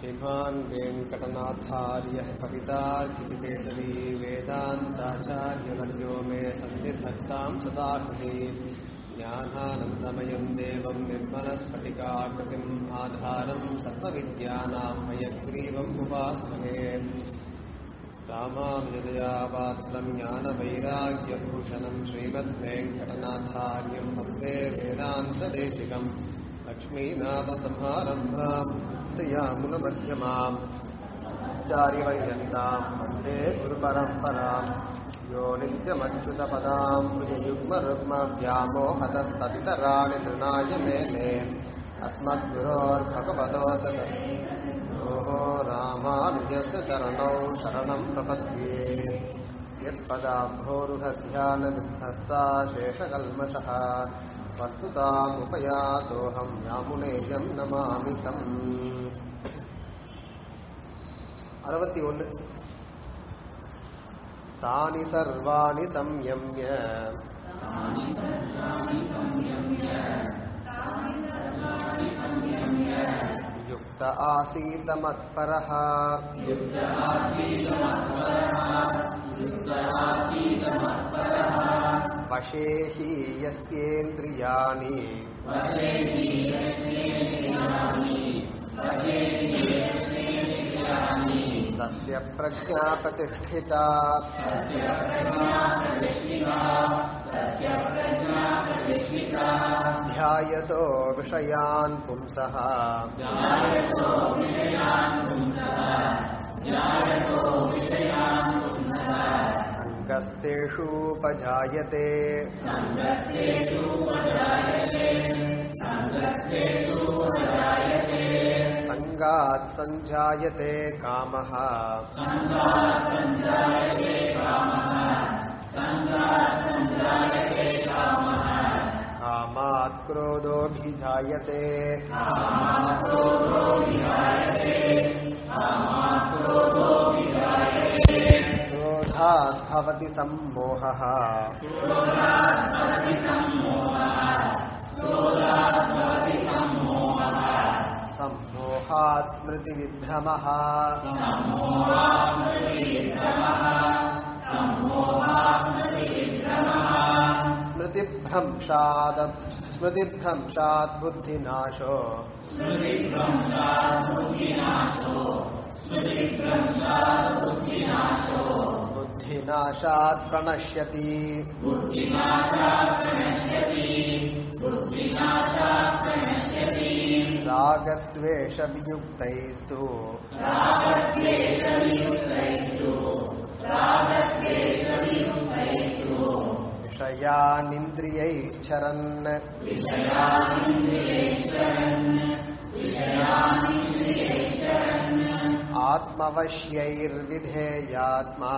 श्रीमान् वेङ्कटनाथार्यः कवितार्कितिकेसरी वेदान्ताचार्यवर्यो मे सन्निधत्तां सदा हृदि ज्ञानानन्दमयं देवं निर्मलस्फटिकाकृतिम् आधारं सर्वविद्यानां हयग्रीवम् उपास्महे रामानुजदया पात्रं ज्ञानवैराग्यभूषणं श्रीमद्वेङ्कटनाथार्यं वन्दे वेदान्तदेशिकम् लक्ष्मीनाथसमारम्भाम् दयामुनमध्यमाम् चार्यपर्यन्ताम् वन्दे गुरुपरम्पराम् यो नित्यमच्युतपदाम् भुजयुग्मरुग्मव्यामोहतस्तदितराणि तृणाय मेले अस्मद्गुरोर्भगवतोऽसदयोः रामानुजस्य चरणौ शरणम् प्रपद्ये यत्पदाभोरुहध्यानविध्वस्ता शेषकल्मषः वस्तुतामुपयातोऽहम् यामुनेयम् नमामि तम् அறுபத்தி ஒன்று தானி சர்வாணி சம்யம்ய யுக்த ஆசீத மத்பரः வசே हि यस्येन्द्रियाणि तस्य प्रज्ञा प्रतिष्ठिता ध्यायतो विषयान् पुंसः सङ्गस्तेषूपजायते सङ्गात् सञ्जायते कामः कामात् क्रोधोऽभिजायते क्रोधात् भवति सम्मोहः सम्मोहात् स्मृतिविभ्रमः स्मृतिभ्रंशाद स्मृतिभ्रंशात् बुद्धिनाशो बुद्धिनाशात् प्रणश्यति रागद्वेषवियुक्तैस्तु विषयानिन्द्रियैश्चरन् आत्मवश्यैर्विधेयात्मा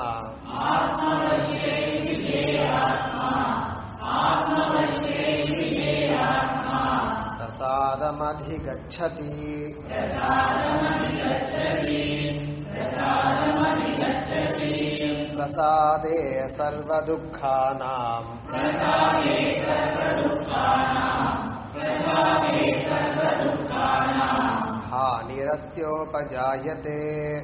प्रसादमधिगच्छति प्रसादे सर्वदुःखानाम् हानिरस्योपजायते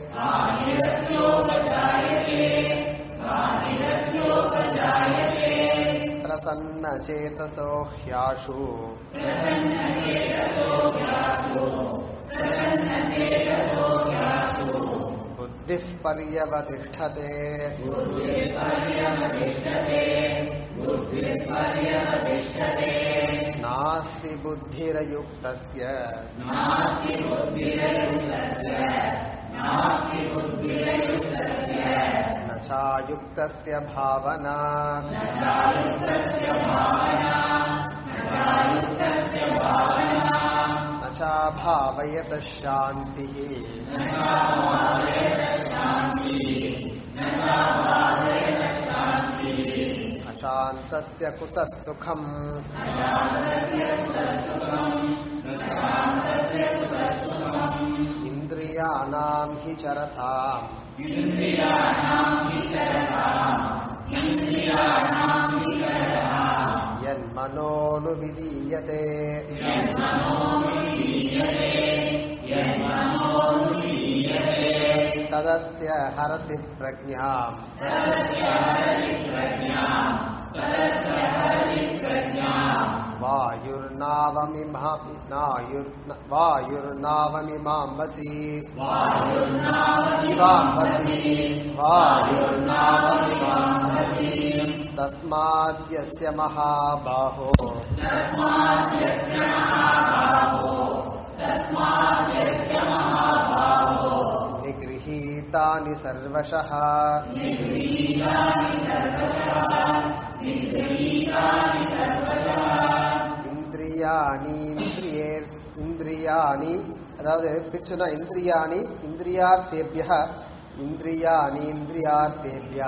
प्रसन्नचेतसो ह्याशु बुद्धिः पर्यवतिष्ठते नास्ति बुद्धिरयुक्तस्य न चायुक्तस्य भावना न चाभावयत शान्तिः अशान्तस्य कुतः सुखम् इन्द्रियाणां हि चरताम् यन्मनोनुविधीयते तदस्य हरति प्रज्ञाम् वायुर्नावमिमा नायुर् वायुर्नावमिमाम्बसि इवाम्बसि वायुर्नावमिमाम्बसि तस्माद्यस्य महाबाहो निगृहीतानि सर्वशः இந்திரியாணீந்திரியே இந்திரியாணி அதாவது பிச்சுனா இந்திரியாணி இந்திரியார்த்தேபிய இந்திரியாணி இந்திரியார்த்தேபிய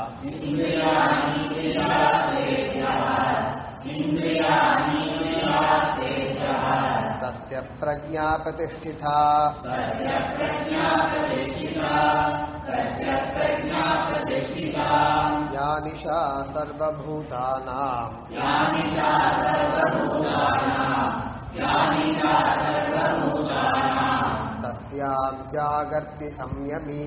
तस्य प्रज्ञा प्रतिष्ठिता या निशा सर्वभूतानाम् तस्यां जागर्ति संयमी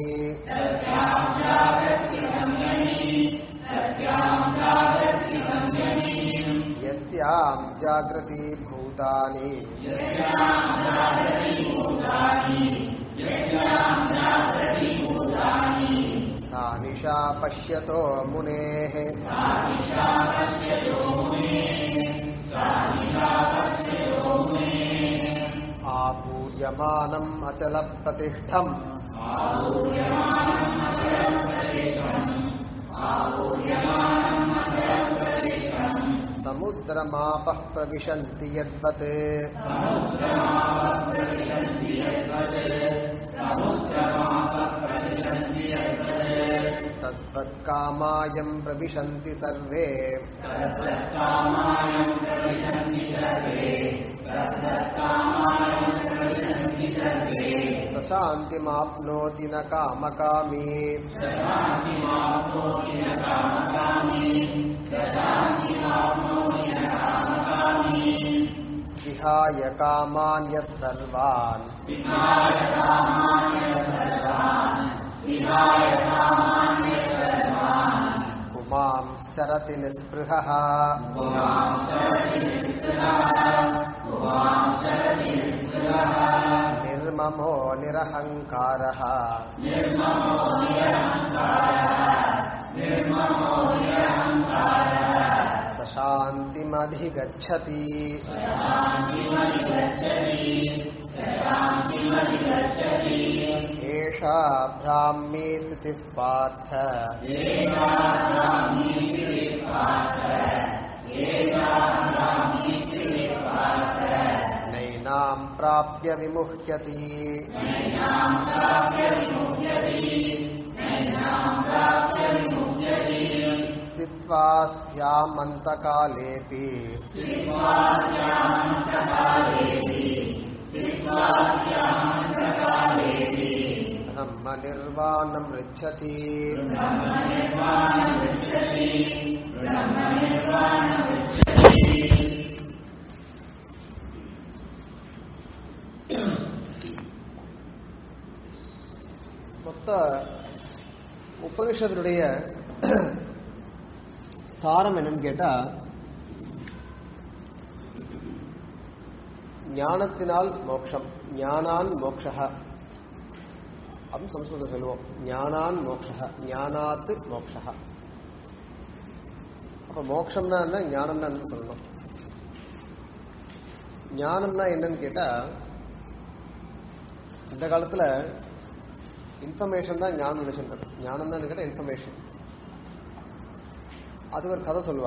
यस्यां जागृति भूतानि सा निशा पश्यतो मुनेः आपूर्यमानम् अचलप्रतिष्ठम् समुद्रमापः प्रविशन्ति यद्वत् तद्वत्कामायम् प्रविशन्ति सर्वे सशान्तिमाप्नोति न कामकामी विहाय कामान् यत्सर्वान् पुमांश्चरति निःस्पृहः निर्ममो निरहङ्कारः स शान्तिमधिगच्छति एषा ब्राह्मी स्थितिः पार्थ नैनां प्राप्य विमुह्यति स्थित्वा स्यामन्तकालेऽपि ब्रह्मनिर्वाणं ऋच्छति மொத்த உபனிஷத்தினுடைய சாரம் என்னன்னு கேட்டா ஞானத்தினால் மோக்ஷம் ஞானான் மோக்ஷா அப்படின்னு சம்ஸ்கிருதம் சொல்லுவோம் ஞானான் மோக்ஷா ஞானாத்து மோக்ஷா அப்ப மோக்ஷம்னா என்ன ஞானம்னா என்ன சொல்லணும் ஞானம்னா என்னன்னு கேட்டா இந்த காலத்துல இன்ஃபர்மேஷன் தான் ஞானம் நினைச்சுட்டு ஞானம் தான் கேட்டால் இன்ஃபர்மேஷன் அது ஒரு கதை சொல்லுவா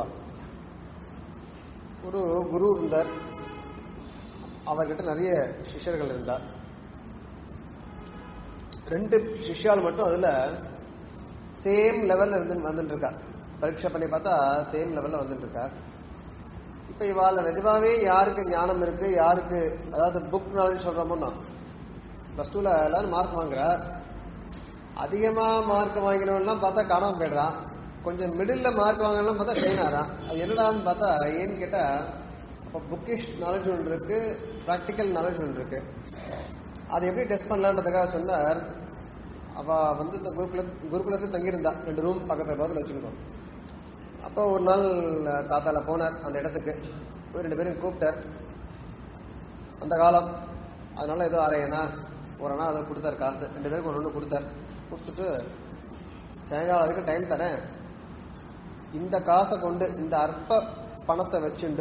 ஒரு குரு இருந்தார் அவர்கிட்ட நிறைய சிஷ்யர்கள் இருந்தார் ரெண்டு சிஷ்யால் மட்டும் அதுல சேம் லெவல்ல இருந்து வந்துட்டு இருக்கா பரீட்சை பண்ணி பார்த்தா சேம் லெவல்ல வந்துட்டு இருக்கா இப்ப இவாள் நிஜமாவே யாருக்கு ஞானம் இருக்கு யாருக்கு அதாவது புக் நாலேஜ் சொல்றோமோ பிளஸ் டூல எல்லாரும் மார்க் வாங்குறா அதிகமா மார்க் வாங்கினவன்லாம் பார்த்தா காணாம போயிடுறான் கொஞ்சம் மிடில் மார்க் வாங்கினவன் பார்த்தா ஷைன் ஆறான் அது என்னடான்னு பார்த்தா ஏன்னு கேட்டா அப்போ புக்கிஷ் நாலேஜ் ஒன்று இருக்கு ப்ராக்டிக்கல் நாலேஜ் ஒன்று இருக்கு அது எப்படி டெஸ்ட் பண்ணலான்றதுக்காக சொன்னார் அவ வந்து இந்த குருகுல குருகுலத்தில் தங்கியிருந்தா ரெண்டு ரூம் பக்கத்துல பக்கத்துல வச்சுக்கிட்டோம் அப்போ ஒரு நாள் தாத்தால போனார் அந்த இடத்துக்கு போய் ரெண்டு பேரும் கூப்பிட்டார் அந்த காலம் அதனால ஏதோ அரையனா ஒரு அண்ணா அதை கொடுத்தார் காசு ரெண்டு பேருக்கு ஒன்று ஒன்று கொடுத்தார் கொடுத்துட்டு சாயங்காலம் வரைக்கும் டைம் தரேன் இந்த காசை கொண்டு இந்த அற்ப பணத்தை வச்சுண்டு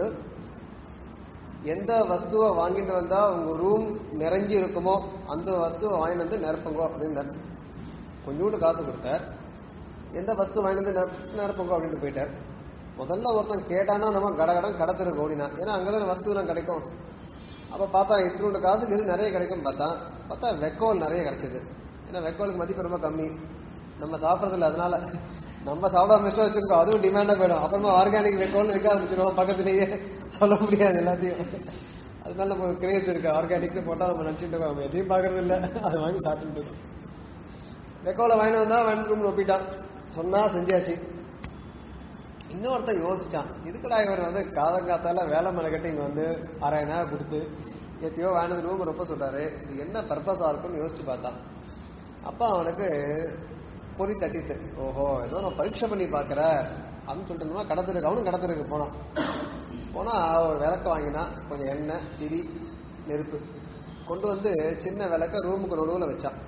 எந்த வஸ்துவை வாங்கிட்டு வந்தா உங்க ரூம் நிறைஞ்சு இருக்குமோ அந்த வஸ்துவை வாங்கிட்டு வந்து நிரப்புங்கோ அப்படின்னார் கொஞ்சோண்டு காசு கொடுத்தார் எந்த வஸ்து வாங்கிட்டு வந்து நிரப்~ நிரப்புங்கோ அப்படின்ட்டு போயிட்டார் முதல்ல ஒருத்தன் கேட்டானா நம்ம கடகடம் கடத்திருக்கு ஓடினா ஏன்னா அங்கதானே வஸ்துலாம் கிடைக்கும் அப்ப பார்த்தா இத்தினோட காசுக்கு இது நிறைய கிடைக்கும் பார்த்தா பார்த்தா வெக்கோல் நிறைய கிடைச்சது ஏன்னா வெக்கோலுக்கு மதிப்பு ரொம்ப கம்மி நம்ம சாப்பிட்றதில்ல அதனால நம்ம சாப்பிடாம மிஸ்டர் வச்சிருக்கோம் அதுவும் டிமாண்டா போயிடும் அப்புறமா ஆர்கானிக் வெக்கோல் விற்க ஆரம்பிச்சிருவோம் பக்கத்துலயே சொல்ல முடியாது எல்லாத்தையும் அது மேல நம்ம கிரேஸ் இருக்கு ஆர்கானிக் போட்டா நம்ம நினைச்சிட்டு இருக்கோம் நம்ம எதையும் பாக்குறது இல்ல அதை வாங்கி சாப்பிட்டு இருக்கோம் வெக்கோல வாங்கி வந்தா வாங்கி ரூம் ஒப்பிட்டான் சொன்னா செஞ்சாச்சு இன்னொருத்தன் யோசிச்சான் இதுக்கடா இவர் வந்து காலங்காத்தால வேலை மெனக்கட்டு இங்க வந்து ஆறாயிரம் ரூபாய் கொடுத்து எத்தையோ வாங்கினது ரூம் ரொம்ப சொல்றாரு இது என்ன பர்பஸா இருக்கும்னு யோசிச்சு பார்த்தான் அப்ப அவனுக்கு பொறி தட்டித்து ஓஹோ ஏதோ நான் பரீட்சை பண்ணி பார்க்கற அப்படின்னு சொல்லிட்டு இருந்தோம்னா கடத்திருக்கு அவனும் கடத்திருக்கு போனான் போனா ஒரு விளக்க வாங்கினான் கொஞ்சம் எண்ணெய் திரி நெருப்பு கொண்டு வந்து சின்ன விளக்க ரூமுக்கு நடுவுல வச்சான்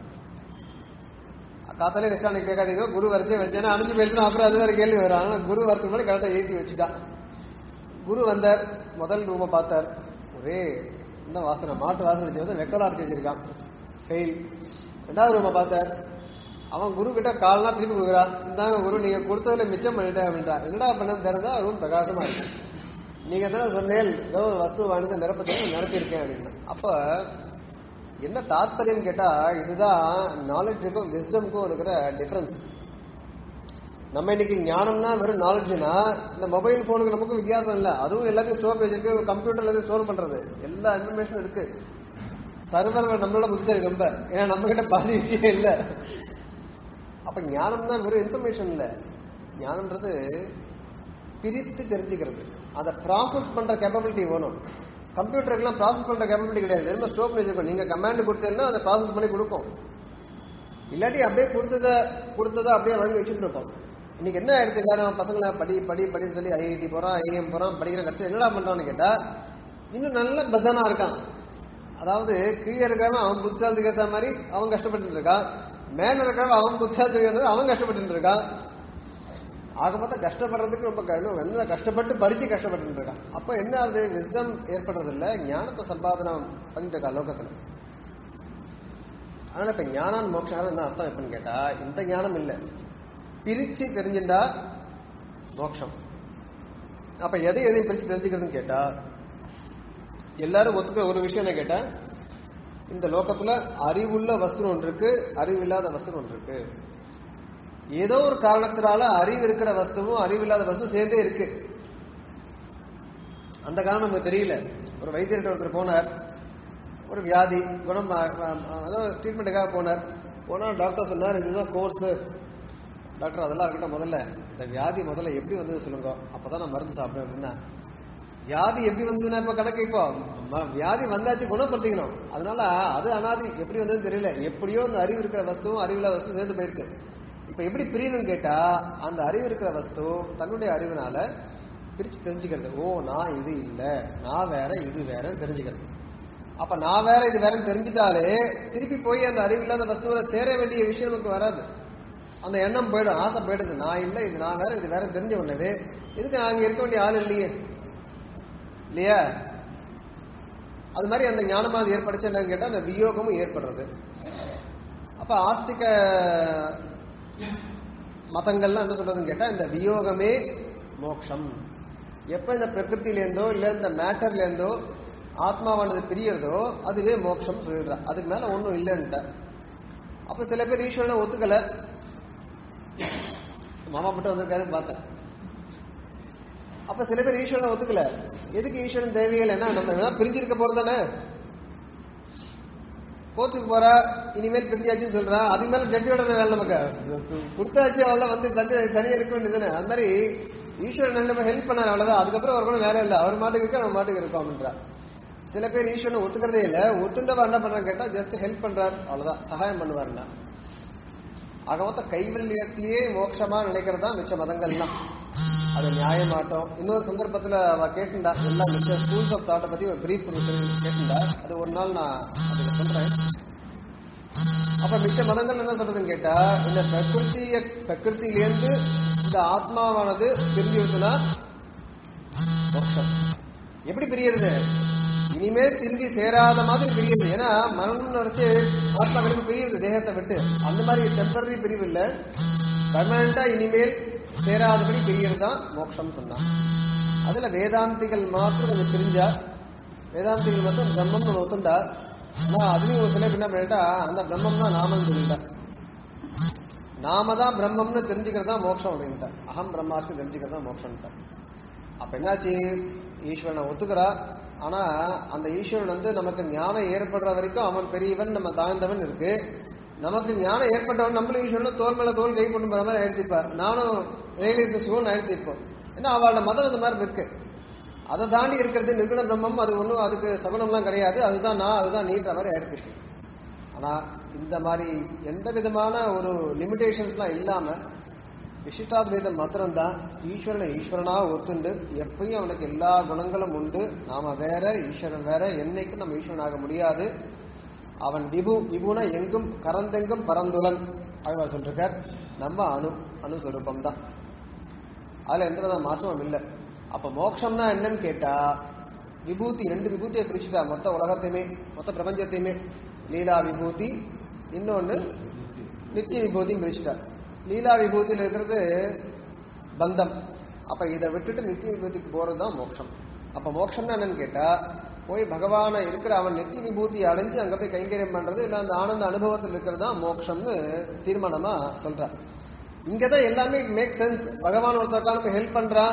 காத்தாலே வச்சா கேட்காதீங்க குரு வரைச்சே வச்சேன்னா அணிஞ்சு போயிடுச்சுனா அப்புறம் அது வேற கேள்வி வரும் ஆனா குரு வரத்துக்கு முன்னாடி கரெக்டா ஏற்றி வச்சுட்டான் குரு வந்தார் முதல் ரூமை பார்த்தார் ஒரே இந்த வாசனை மாட்டு வாசனை வச்சு வந்து வெக்கலா அரைச்சி வச்சிருக்கான் ஃபெயில் ரெண்டாவது ரூமை பார்த்தார் அவன் குரு கிட்ட கால்னா திருப்பி கொடுக்குறான் இந்தாங்க குரு நீங்க கொடுத்ததுல மிச்சம் பண்ணிட்டேன் அப்படின்றா என்னடா பண்ண திறந்தா ரூம் பிரகாசமா இருக்கு நீங்க தானே சொன்னேன் ஏதோ ஒரு வஸ்து வாங்கிட்டு நிரப்பி நிரப்பியிருக்கேன் அப்படின்னு அப்ப என்ன தாத்பரியம் கேட்டா இதுதான் நாலேஜுக்கும் விஸ்டம்க்கும் இருக்கிற டிஃபரன்ஸ் நம்ம இன்னைக்கு ஞானம்னா வெறும் நாலேஜ்னா இந்த மொபைல் போனுக்கு நமக்கு வித்தியாசம் இல்ல அதுவும் எல்லாத்தையும் ஸ்டோர் வச்சிருக்கு கம்ப்யூட்டர்ல எல்லாத்தையும் ஸ்டோர் பண்றது எல்லா இன்ஃபர்மேஷனும் இருக்கு சர்வர் நம்மளோட புத்திசாலி ரொம்ப ஏன்னா நம்ம கிட்ட பாதி விஷயம் இல்ல அப்ப ஞானம்னா வெறும் இன்ஃபர்மேஷன் இல்ல ஞானம்ன்றது பிரித்து தெரிஞ்சுக்கிறது அதை ப்ராசஸ் பண்ற கேப்பபிலிட்டி வேணும் கம்ப்யூட்டருக்குலாம் ப்ராசஸ் பண்ற கேப்பபிலிட்டி கிடையாது வெறும் ஸ்டோப் வச்சிருக்கோம் நீங்க கமாண்ட் கொடுத்தீங்கன்னா அதை ப்ராசஸ் பண்ணி கொடுக்கும் இல்லாட்டி அப்படியே கொடுத்தத கொடுத்ததை அப்படியே வாங்கி வச்சுட்டு இருக்கோம் இன்னைக்கு என்ன ஆயிடுச்சு எல்லாரும் பசங்களை படி படி படின்னு சொல்லி ஐஐடி போறான் ஐஎம் போறான் படிக்கிற கடைசி என்னடா பண்றான்னு கேட்டா இன்னும் நல்ல பத்தானா இருக்கான் அதாவது கீழே இருக்கிறவன் அவன் புத்திசாலத்துக்கு ஏற்ற மாதிரி அவன் கஷ்டப்பட்டு இருக்கான் மேல இருக்கிறவன் அவன் புத்திசாலத்துக்கு ஏற்ற மாதிரி அவன் கஷ்டப்பட்டு இருக்கான் ஆக பார்த்தா கஷ்டப்படுறதுக்கு ரொம்ப க- இன்னும் என்ன கஷ்டப்பட்டு படிச்சு கஷ்டப்பட்டு இருக்கான் அப்ப என்ன ஆகுது விஸ்டம் ஏற்படுறது இல்ல ஞானத்தை சம்பாதனம் பண்ணிட்டு இருக்கா லோகத்துல அதனால இப்ப ஞானம் மோட்சம் என்ன அர்த்தம் எப்படின்னு கேட்டா இந்த ஞானம் இல்ல பிரிச்சு தெரிஞ்சுட்டா மோட்சம் அப்ப எதை எதையும் பிரிச்சு தெரிஞ்சுக்கிறதுன்னு கேட்டா எல்லாரும் ஒத்துக்கிற ஒரு விஷயம் என்ன கேட்டா இந்த லோகத்துல அறிவுள்ள வஸ்து ஒன்று இருக்கு அறிவில்லாத வஸ்து ஒன்று இருக்கு ஏதோ ஒரு காரணத்தினால அறிவு இருக்கிற வஸ்துவும் அறிவில்லாத வஸ்து சேர்ந்தே இருக்கு அந்த காரணம் நமக்கு தெரியல ஒரு வைத்தியர்கிட்ட ஒருத்தர் போனார் ஒரு வியாதி குணம் ஆ- ஆ- ஆ- அதாவது ட்ரீட்மெண்ட்டுக்காக போனார் போனா டாக்டர் சொன்னார் இதுதான் கோர்ஸ் டாக்டர் அதெல்லாம் இருக்கட்டும் முதல்ல இந்த வியாதி முதல்ல எப்படி வந்தது சொல்லுங்க அப்பதான் நான் மருந்து சாப்பிடுவேன் அப்படின்னா வியாதி எப்படி வந்ததுன்னா இப்ப கணக்கு இப்போ ம- வியாதி வந்தாச்சு குணப்படுத்திக்கணும் அதனால அது அனாதி எப்படி வந்ததுன்னு தெரியல எப்படியோ அந்த அறிவு இருக்கிற வஸ்துவும் அறிவில்லாத வஸ்து சேர்ந்து போயிருக்கு இப்ப எப்படி பிரியணும்னு கேட்டா அந்த அறிவு இருக்கிற வஸ்து தன்னுடைய அறிவினால பிரிச்சு தெரிஞ்சுக்கிறது ஓ நான் இது இல்ல நான் வேற இது வேற தெரிஞ்சுக்கிறது அப்ப நான் வேற இது வேற தெரிஞ்சுட்டாலே திருப்பி போய் அந்த அறிவில்லாத வஸ்துவில சேர வேண்டிய விஷயம் நமக்கு வராது அந்த எண்ணம் போயிடும் ஆசை போயிடுது நான் இல்ல இது நான் வேற இது வேற தெரிஞ்ச உடனே இதுக்கு நாங்க இருக்க வேண்டிய ஆள் இல்லையே இல்லையா அது மாதிரி அந்த ஞானமானது ஏற்படுச்சு என்னன்னு கேட்டா அந்த வியோகமும் ஏற்படுறது அப்ப ஆஸ்திக மதங்கள்லாம் என்ன சொல்றதுன்னு கேட்டா இந்த வியோகமே மோட்சம் எப்ப இந்த பிரகிருத்தில இருந்தோ இல்ல இந்த மேட்டர்ல இருந்தோ ஆத்மாவானது பிரியறதோ அதுவே மோட்சம் சொல்லிடுறா அதுக்கு மேல ஒண்ணும் இல்லைன்ட்ட அப்ப சில பேர் ஈஸ்வரனை ஒத்துக்கல மாமா மட்டும் வந்திருக்காருன்னு பார்த்தேன் அப்ப சில பேர் ஈஸ்வரனை ஒத்துக்கல எதுக்கு ஈஸ்வரன் தேவையில்லை என்ன நம்ம வேணா பிரிஞ்சிருக்க போறதானே கோர்ட்டுக்கு போறா இனிமேல் பிரிஞ்சாச்சுன்னு சொல்றா அதுக்கு மேல ஜட்ஜோட வேலை நமக்கு கொடுத்தாச்சு அவள வந்து தனி தனியா இருக்க வேண்டியதுதானே அது மாதிரி ஈஸ்வரன் நம்ம ஹெல்ப் பண்ணாரு அவ்வளவுதான் அதுக்கப்புறம் அவர் கூட வேற இல்ல அவர் மாட்டுக்கு இருக்க நம்ம மாட்டுக்கு இருக்கோம் அப்படின்றா சில பேர் ஈஸ்வரனை ஒத்துக்கிறதே இல்ல ஒத்துந்தவா என்ன பண்றான்னு கேட்டா ஜஸ்ட் ஹெல்ப் பண்றார் அவ்வளவுதான் சகாயம் பண்ணுவாருன்னா ஆக மொத்தம் கைவல்யத்திலேயே மோட்சமா நினைக்கிறது தான் மிச்ச மதங்கள்லாம் அது நியாயமாட்டம் இன்னொரு சந்தர்ப்பத்துல அவ கேட்டுண்டா எல்லாம் மிச்ச ஸ்கூல்ஸ் ஆஃப் தாட்டை பத்தி ஒரு பிரீஃப் கேட்டுண்டா அது ஒரு நாள் நான் அதுக்கு சொல்றேன் அப்ப மிச்ச மதங்கள் என்ன சொல்றதுன்னு கேட்டா இந்த பிரகிருத்திய பிரகிருத்திலேருந்து இந்த ஆத்மாவானது பிரிஞ்சு விட்டுனா மோட்சம் எப்படி பிரியறது இனிமேல் திரும்பி சேராத மாதிரி பிரியுது ஏன்னா மரணம் நினைச்சு ஆத்மா கிளம்பி பிரியுது தேகத்தை விட்டு அந்த மாதிரி டெம்பரரி பிரிவு இல்ல பர்மனண்டா இனிமேல் சேராதபடி பிரியறது தான் மோட்சம் சொன்னான் அதுல வேதாந்திகள் மாத்திரம் கொஞ்சம் பிரிஞ்சா வேதாந்திகள் மட்டும் பிரம்மம்னு ஒத்துண்டா ஆனா அதுலயும் ஒரு சில என்ன பண்ணிட்டா அந்த பிரம்மம் தான் நாமன்னு சொல்லிட்டா நாம தான் பிரம்மம்னு தெரிஞ்சுக்கிறது தான் மோட்சம் அப்படின்ட்டா அகம் பிரம்மாஸ்மி தெரிஞ்சுக்கிறது தான் மோட்சம்ட்டா அப்ப என்னாச்சு ஈஸ்வரனை ஒத்துக்கிறா ஆனா அந்த ஈஸ்வரன் வந்து நமக்கு ஞானம் ஏற்படுற வரைக்கும் அவன் பெரியவன் நம்ம தாழ்ந்தவன் இருக்கு நமக்கு ஞானம் ஏற்பட்டவன் நம்மளும் ஈஸ்வரன் தோல் மேல தோல் கை கொண்டு போற மாதிரி ஆயிடுத்திப்பா நானும் ரியலைசேஷன் ஆயிடுத்திப்போம் ஏன்னா அவளோட மதம் அந்த மாதிரி இருக்கு அதை தாண்டி இருக்கிறது நிர்குண பிரம்மம் அது ஒன்றும் அதுக்கு சகுனம்லாம் கிடையாது அதுதான் நான் அதுதான் நீன்ற மாதிரி ஆயிடுச்சு ஆனா இந்த மாதிரி எந்த விதமான ஒரு லிமிடேஷன்ஸ்லாம் இல்லாம விசிஷ்டாத்வைதம் மாத்திரம்தான் ஈஸ்வரனை ஈஸ்வரனா ஒத்துண்டு எப்பயும் அவனுக்கு எல்லா குணங்களும் உண்டு நாம வேற ஈஸ்வரன் வேற என்னைக்கும் நம்ம ஈஸ்வரனாக முடியாது அவன் விபு விபுனா எங்கும் கரந்தெங்கும் பரந்துலன் அவர் சொல்லிருக்கார் நம்ம அணு அணுஸ்வரூபம் தான் அதுல எந்த வித மாற்றமும் இல்லை அப்ப மோட்சம்னா என்னன்னு கேட்டா விபூதி ரெண்டு விபூதியை பிரிச்சுட்டா மொத்த உலகத்தையுமே மொத்த பிரபஞ்சத்தையுமே லீலா விபூதி இன்னொன்னு நித்திய விபூதியும் பிரிச்சுட்டா லீலா விபூதியில் இருக்கிறது பந்தம் அப்ப இதை விட்டுட்டு நித்திய விபூதிக்கு போறது தான் மோட்சம் அப்ப மோட்சம்னா என்னன்னு கேட்டா போய் பகவான இருக்கிற அவன் நித்திய விபூதி அடைஞ்சு அங்க போய் கைங்கரியம் பண்றது இல்ல அந்த ஆனந்த அனுபவத்தில் இருக்கிறது தான் மோட்சம்னு தீர்மானமா சொல்றான் இங்கதான் எல்லாமே மேக் சென்ஸ் பகவான் ஒருத்தருக்கான போய் ஹெல்ப் பண்றான்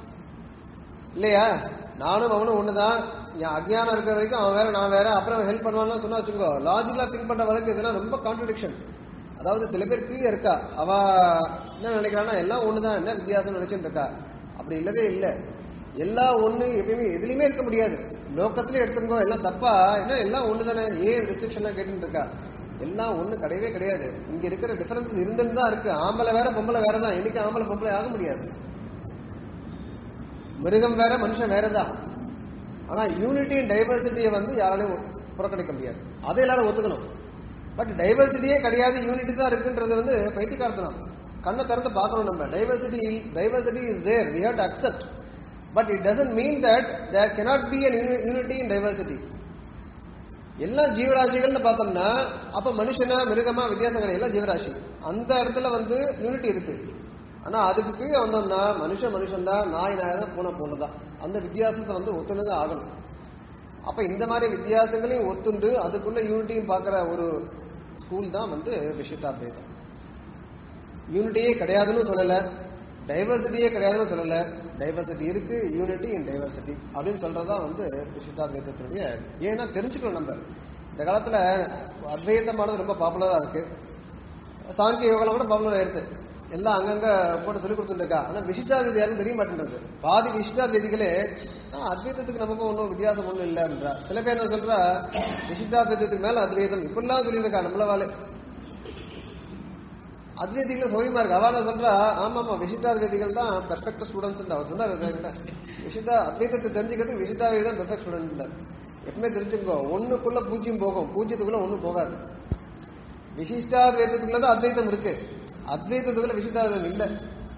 இல்லையா நானும் அவனும் ஒண்ணுதான் என் அஜ்ஞானம் இருக்கிற வரைக்கும் அவன் வேற நான் வேற அப்புறம் ஹெல்ப் பண்ணுவான்னு சொன்னா வச்சுக்கோ லாஜிக்கலா திங்க் பண்ற வழக்கு இதெல்லாம் ரொம்ப கான்ட்ரடிக்ஷன் அதாவது சில பேர் கீழே இருக்கா அவ என்ன நினைக்கிறான்னா எல்லாம் ஒண்ணுதான் என்ன வித்தியாசம் நினைச்சுட்டு இருக்கா அப்படி இல்லவே இல்லை எல்லா ஒண்ணு எப்பயுமே எதுலயுமே இருக்க முடியாது லோக்கத்திலே எடுத்துக்கோ எல்லாம் தப்பா என்ன எல்லாம் ஒண்ணு தானே ஏன் ரெஸ்ட்ரிக்ஷன்லாம் கேட்டுட்டு இருக்கா எல்லாம் ஒண்ணு கிடையவே கிடையாது இங்க இருக்கிற டிஃபரன்ஸ் இருந்துன்னு தான் இருக்கு ஆம்பளை வேற பொம்பளை வேற தான் இன்னைக்கு ஆம்பளை பொம்பளை ஆக முடியாது மிருகம் வேற மனுஷன் வேறதான் ஆனா யூனிட்டி அண்ட் டைவர்சிட்டியை வந்து யாராலையும் புறக்கணிக்க முடியாது அதை எல்லாரும் ஒத்துக்கணும் பட் டைவர்சிட்டியே கிடையாது யூனிட்டி தான் இருக்குன்றது வந்து பைத்தியக்காரத்தனம் கண்ணை திறந்து பார்க்கணும் நம்ம diversity diversity is there we have to accept but it doesn't mean that there cannot be an unity in diversity எல்லா ஜீவராசிகள்னு பார்த்தோம்னா அப்ப மனுஷனா மிருகமா வித்தியாசம் கிடையாது எல்லாம் ஜீவராசி அந்த இடத்துல வந்து யூனிட்டி இருக்கு ஆனா அதுக்கு கீழே வந்தோம்னா மனுஷன் மனுஷன் தான் நாய் நாய் தான் பூனை பூனை தான் அந்த வித்தியாசத்தை வந்து ஒத்துனது ஆகணும் அப்ப இந்த மாதிரி வித்தியாசங்களையும் ஒத்துண்டு அதுக்குள்ள யூனிட்டியும் பார்க்கிற ஒரு ஸ்கூல் தான் வந்து விசிஷ்டாத்வைதம் யூனிட்டியே கிடையாதுன்னு சொல்லல டைவர்சிட்டியே கிடையாதுன்னு சொல்லல டைவர்சிட்டி இருக்கு யூனிட்டி இன் டைவர்சிட்டி அப்படின்னு சொல்றதா வந்து விசிஷ்டாத்வைதத்தினுடைய ஏன்னா தெரிஞ்சுக்கணும் நம்ம இந்த காலத்துல அத்வைதமானது ரொம்ப பாப்புலரா இருக்கு சாங்கிய யோகம் கூட பாப்புலர் ஆயிடுது எல்லாம் அங்கங்க போட்டு சொல்லி கொடுத்துருக்கா ஆனா விசிஷ்டாத்வைதி யாரும் தெரிய மாட்டேன்றது பாதி விசிஷ்டாத்வைதிகளே ஆ, அத்வைதத்துக்கு நமக்கு ஒன்றும் வித்தியாசம் ஒன்றும் இல்லைன்றா சில பேர் என்ன சொல்றா விசிஷ்டாத்வைதத்துக்கு மேல அத்வைதம் இப்படிலாம் சொல்லியிருக்கா நம்மளவாலே அத்வைதிகள் சௌரியமா இருக்கு அவள சொல்றா ஆமா ஆமா விசிஷ்டாத்வைதிகள் தான் பெர்ஃபெக்ட் ஸ்டூடெண்ட்ஸ் அவர் சொன்னார் விசிஷ்டா அத்வைதத்தை தெரிஞ்சுக்கிறது விசிஷ்டாத்வைதம் பெர்ஃபெக்ட் ஸ்டூடெண்ட் எப்பவுமே தெரிஞ்சுக்கோ ஒண்ணுக்குள்ள பூஜ்யம் போகும் பூஜ்யத்துக்குள்ள ஒண்ணும் போகாது விசிஷ்டாத்வைதத்துக்குள்ள தான் அத்வைதம் இருக்கு அத்வைதத்துக்குள்ள விசிஷ்டாத்வைதம் இல்ல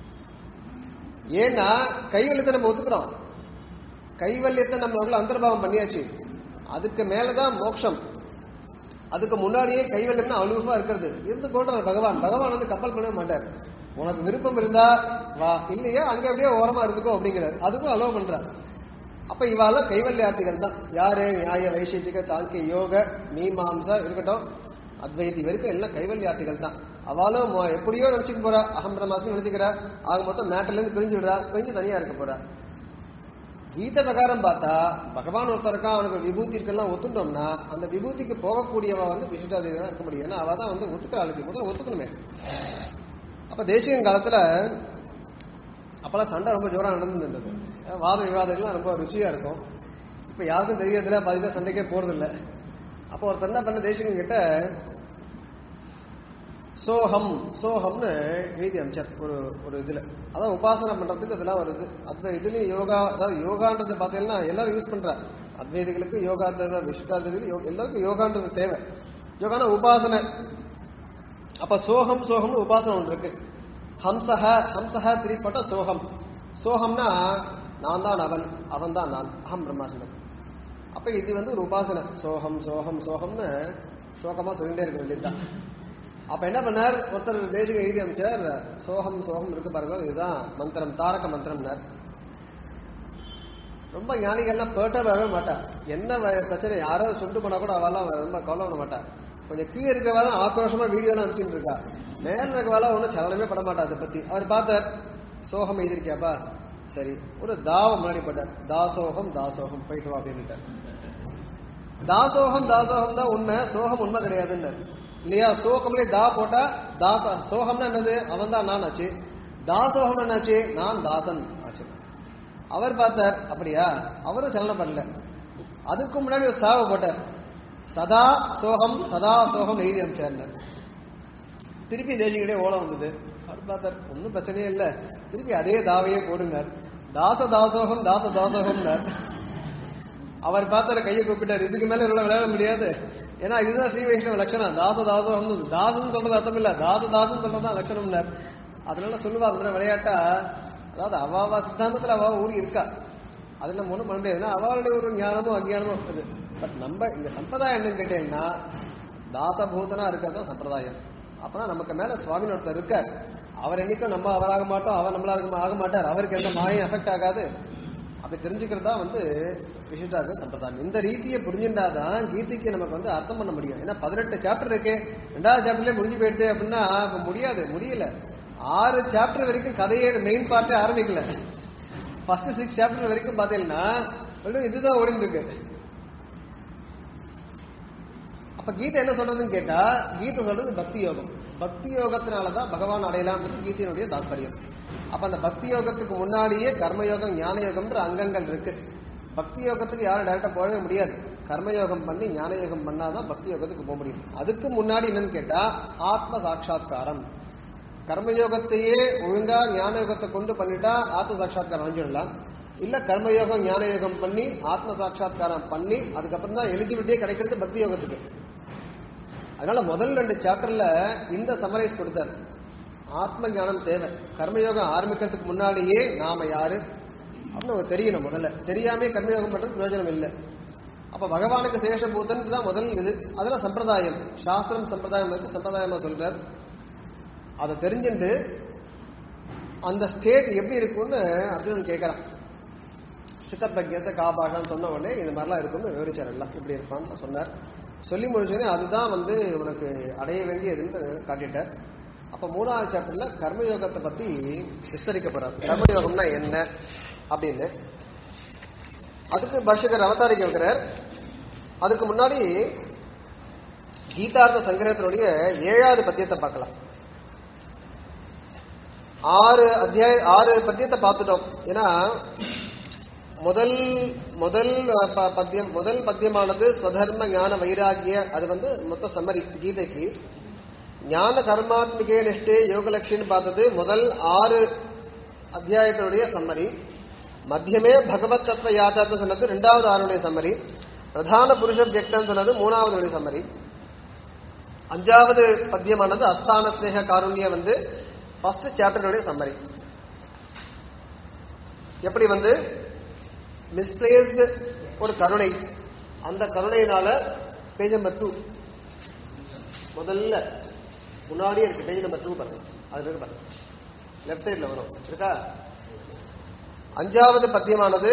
ஏன்னா கைவல்யத்தை நம்ம ஒத்துக்கிறோம் கைவல்யத்தை நம்ம உள்ள அந்தர்பாவம் பண்ணியாச்சு அதுக்கு மேலதான் மோட்சம் அதுக்கு முன்னாடியே கைவல்யம்னா அலுவலா இருக்கிறது இருந்து கொள்றார் பகவான் பகவான் வந்து கப்பல் பண்ணவே மாட்டார் உனக்கு விருப்பம் இருந்தா வா இல்லையா அங்க அப்படியே ஓரமா இருந்துக்கோ அப்படிங்கிறார் அதுக்கும் அலோவ் பண்றார் அப்ப இவாள கைவல்யார்த்திகள் தான் யாரு நியாய வைசேஷிக சாங்கிய யோக மீமாம்சா இருக்கட்டும் அத்வைதி வரைக்கும் எல்லாம் கைவல்யார்த்திகள் தான் அவளும் மொ- எப்படியோ நினைச்சுக்க போறா அகம் பிரமாசம் நினைச்சுக்கிறா ஆக மொத்தம் மேட்டர்ல இருந்து பிரிஞ்சுடுறா பிரிஞ்சு தனியா இருக்க போறா கீத பிரகாரம் பார்த்தா பகவான் ஒருத்தர் இருக்கான் அவனுக்கு விபூதி இருக்கெல்லாம் ஒத்துட்டோம்னா அந்த விபூதிக்கு போகக்கூடியவ வந்து விசிஷ்டாதேவி தான் இருக்க முடியும் ஏன்னா அவ தான் வந்து ஒத்துக்கிற ஆளுக்கு முதல்ல ஒத்துக்கணுமே அப்ப தேசியன் காலத்துல அப்பெல்லாம் சண்டை ரொம்ப ஜோரா நடந்து இருந்தது வாத விவாதங்கள்லாம் ரொம்ப ருச்சியா இருக்கும் இப்ப யாருக்கும் தெரியறதில்ல பாதி பேர் சண்டைக்கே போறது இல்ல அப்போ ஒருத்தர் என்ன பண்ண தேசிகன் கிட்ட சோகம் சோகம்னு எழுதி அமைச்சார் ஒரு ஒரு இதுல அதான் உபாசனை பண்றதுக்கு இதெல்லாம் வருது அத்வை இதுலயும் யோகா அதாவது யோகான்றது பார்த்தீங்கன்னா எல்லாரும் யூஸ் பண்றா அத்வைதிகளுக்கு யோகா தேவை விஷ்டாதிகளுக்கு யோ- எல்லாருக்கும் யோகான்றது தேவை யோகான உபாசனை அப்ப சோகம் சோகம்னு உபாசனை ஒன்று இருக்கு ஹம்சஹ ஹம்சஹ திரிப்பட்ட சோகம் சோகம்னா நான் தான் அவன் அவன் தான் நான் அகம் பிரம்மாஸ்மன் அப்ப இது வந்து ஒரு உபாசனை சோகம் சோகம் சோகம்னு சோகமா சொல்லிட்டே இருக்க வேண்டியதுதான் அப்ப என்ன பண்ணார் ஒருத்தர் தேசிக எழுதி அமைச்சார் சோகம் சோகம் இருக்கு பாருங்க இதுதான் மந்திரம் தாரக மந்திரம்னார் ரொம்ப ஞானிகள்லாம் பேட்டவே மாட்டா என்ன வ- பிரச்சனை யாராவது சொல்லிட்டு போனா கூட அவெல்லாம் ரொம்ப கவலை பண்ண மாட்டா கொஞ்சம் கீழே இருக்கிறவால ஆக்ரோஷமா வீடியோலாம் அனுப்பிட்டு இருக்கா மேல இருக்கவால ஒன்றும் சலனமே பட மாட்டா அதை பத்தி அவர் பார்த்தார் சோகம் எழுதிருக்கியாப்பா சரி ஒரு தாவம் முன்னாடி போட்டார் தாசோகம் தாசோகம் போயிட்டு வா அப்படின்னுட்டார் தாசோகம் தாசோகம் தான் உண்மை சோகம் உண்மை கிடையாதுன்னு இல்லையா சோகம்லேயே தா போட்டா தாச சோகம்னா என்னது அவன் தான் நான் ஆச்சு தாசோகம் என்னாச்சு நான் தாசன் ஆச்சு அவர் பார்த்தார் அப்படியா அவரும் சலனம் பண்ணல அதுக்கு முன்னாடி ஒரு சாவை போட்டார் சதா சோகம் சதா சோகம் எழுதி அமைச்சார் திருப்பி தேசிகளே ஓலம் வந்தது அவர் பார்த்தார் ஒன்றும் பிரச்சனையே இல்லை திருப்பி அதே தாவையே போடுங்க தாச தாசோகம் தாச தாசோகம்னார் அவர் பார்த்தாரு கையை கூப்பிட்டார் இதுக்கு மேல இவ்வளவு விளையாட முடியாது ஏன்னா இதுதான் ஸ்ரீ வைஷ்ணவ லட்சணம் தாச தாசம் தாசன் சொல்றது அர்த்தம் இல்ல தாச தாசன் சொல்றதுதான் லட்சணம்னார் அதனால சொல்லுவா அது மாதிரி விளையாட்டா அதாவது அவாவா சித்தாந்தத்துல அவா ஊர் இருக்கா அது நம்ம ஒண்ணும் பண்ண முடியாது ஏன்னா அவளுடைய ஒரு ஞானமும் அஞ்ஞானமும் இருக்குது பட் நம்ம இந்த சம்பிரதாயம் என்னன்னு கேட்டீங்கன்னா தாசபூதனா இருக்கிறது தான் சம்பிரதாயம் அப்பனா நமக்கு மேல சுவாமின்னு ஒருத்தர் இருக்கார் அவர் என்னைக்கும் நம்ம அவராக மாட்டோம் அவர் நம்மளா இருக்க ஆக மாட்டார் அவருக்கு எந்த மாயம் எஃபெக்ட் ஆகாது அப்படி தெரிஞ்சுக்கிறதா வந்து விசிட்டாக சம்பிரதாயம் இந்த ரீதியை புரிஞ்சுட்டாதான் கீதைக்கு நமக்கு வந்து அர்த்தம் பண்ண முடியும் ஏன்னா பதினெட்டு சாப்டர் இருக்கு ரெண்டாவது சாப்டர்லயே முடிஞ்சு போயிடுது அப்படின்னா அப்ப முடியாது முடியல ஆறு சாப்டர் வரைக்கும் கதையே மெயின் பார்ட்டே ஆரம்பிக்கல ஃபர்ஸ்ட் சிக்ஸ் சாப்டர் வரைக்கும் பாத்தீங்கன்னா வெறும் இதுதான் ஓடிட்டு இருக்கு அப்ப கீதை என்ன சொல்றதுன்னு கேட்டா கீதை சொல்றது பக்தி யோகம் பக்தி யோகத்தினாலதான் பகவான் அடையலாம்ன்றது கீதையினுடைய தாற்பயம் அப்ப அந்த பக்தி யோகத்துக்கு முன்னாடியே கர்மயோகம் ஞான யோகம்ன்ற அங்கங்கள் இருக்கு பக்தி யோகத்துக்கு யாரும் டைரக்டா போகவே முடியாது கர்மயோகம் பண்ணி ஞான யோகம் பண்ணாதான் பக்தி யோகத்துக்கு போக முடியும் அதுக்கு முன்னாடி என்னன்னு கேட்டா ஆத்ம சாட்சா்காரம் கர்மயோகத்தையே ஒழுங்கா ஞான யோகத்தை கொண்டு பண்ணிட்டா ஆத்ம சாட்சா்காரம் அடைஞ்சிடலாம் இல்ல கர்மயோகம் ஞான யோகம் பண்ணி ஆத்ம சாட்சா்காரம் பண்ணி அதுக்கப்புறம் தான் எலிஜிபிலிட்டியே கிடைக்கிறது பக்தி யோகத்துக்கு அதனால முதல் ரெண்டு சாப்டர்ல இந்த சமரைஸ் கொடுத்தார் ஆத்ம ஞானம் தேவை கர்மயோகம் ஆரம்பிக்கிறதுக்கு முன்னாடியே நாம யாரு அப்படின்னு நமக்கு தெரியணும் முதல்ல தெரியாமே கர்மயோகம் பண்றது பிரயோஜனம் இல்லை அப்ப பகவானுக்கு சேஷபூதன் தான் முதல் இது அதெல்லாம் சம்பிரதாயம் சாஸ்திரம் சம்பிரதாயம் வச்சு சம்பிரதாயமா சொல்றார் அதை தெரிஞ்சுட்டு அந்த ஸ்டேட் எப்படி இருக்கும்னு அர்ஜுனன் கேட்கறான் சித்தப்பிரஜச காபாஷான்னு சொன்ன உடனே இது மாதிரிலாம் இருக்கும்னு விவரிச்சார் எல்லாம் இப்படி இருப்பான்னு சொன்னார் சொல்லி முடிச்சோடனே அதுதான் வந்து உனக்கு அடைய வேண்டியதுன்னு காட்டிட்டார் அப்ப மூணாவது சாப்டர்ல கர்மயோகத்தை பத்தி விஸ்தரிக்க போறார் கர்மயோகம்னா என்ன அப்படின்னு அதுக்கு பாஷகர் அவதாரிக்க வைக்கிறார் அதுக்கு முன்னாடி கீதார்த்த சங்கிரகத்தினுடைய ஏழாவது பத்தியத்தை பார்க்கலாம் ஆறு அத்தியாய ஆறு பத்தியத்தை பார்த்துட்டோம் ஏன்னா முதல் முதல் அஹ், ப- பத்தியம் முதல் பத்தியமானது ஸ்வதர்ம ஞான வைராகிய அது வந்து மொத்த சம்மரி கீதைக்கு ஞான கர்மாத்மிகே நிஷ்டே யோகலட்சின்னு பார்த்தது முதல் ஆறு அத்தியாயத்தினுடைய சம்மரி மத்தியமே பகவத் தத்துவ யாத்தார்த்தம் சொன்னது ரெண்டாவது ஆறுடைய சம்மரி பிரதான புருஷ வியக்தம் சொன்னது மூணாவது சம்மரி அஞ்சாவது பத்தியமானது அஸ்தான ஸ்நேக காருண்ய வந்து ஃபர்ஸ்ட் சாப்டருடைய சம்மரி எப்படி வந்து மிஸ்பிளேஸ்டு ஒரு கருணை அந்த கருணையினால பேஜ் நம்பர் டூ முதல்ல முன்னாடியே இருக்கு பேஜ் நம்பர் டூ பாருங்க அது இருக்கு பாருங்க லெஃப்ட் சைடுல வரும் இருக்கா அஞ்சாவது பத்தியமானது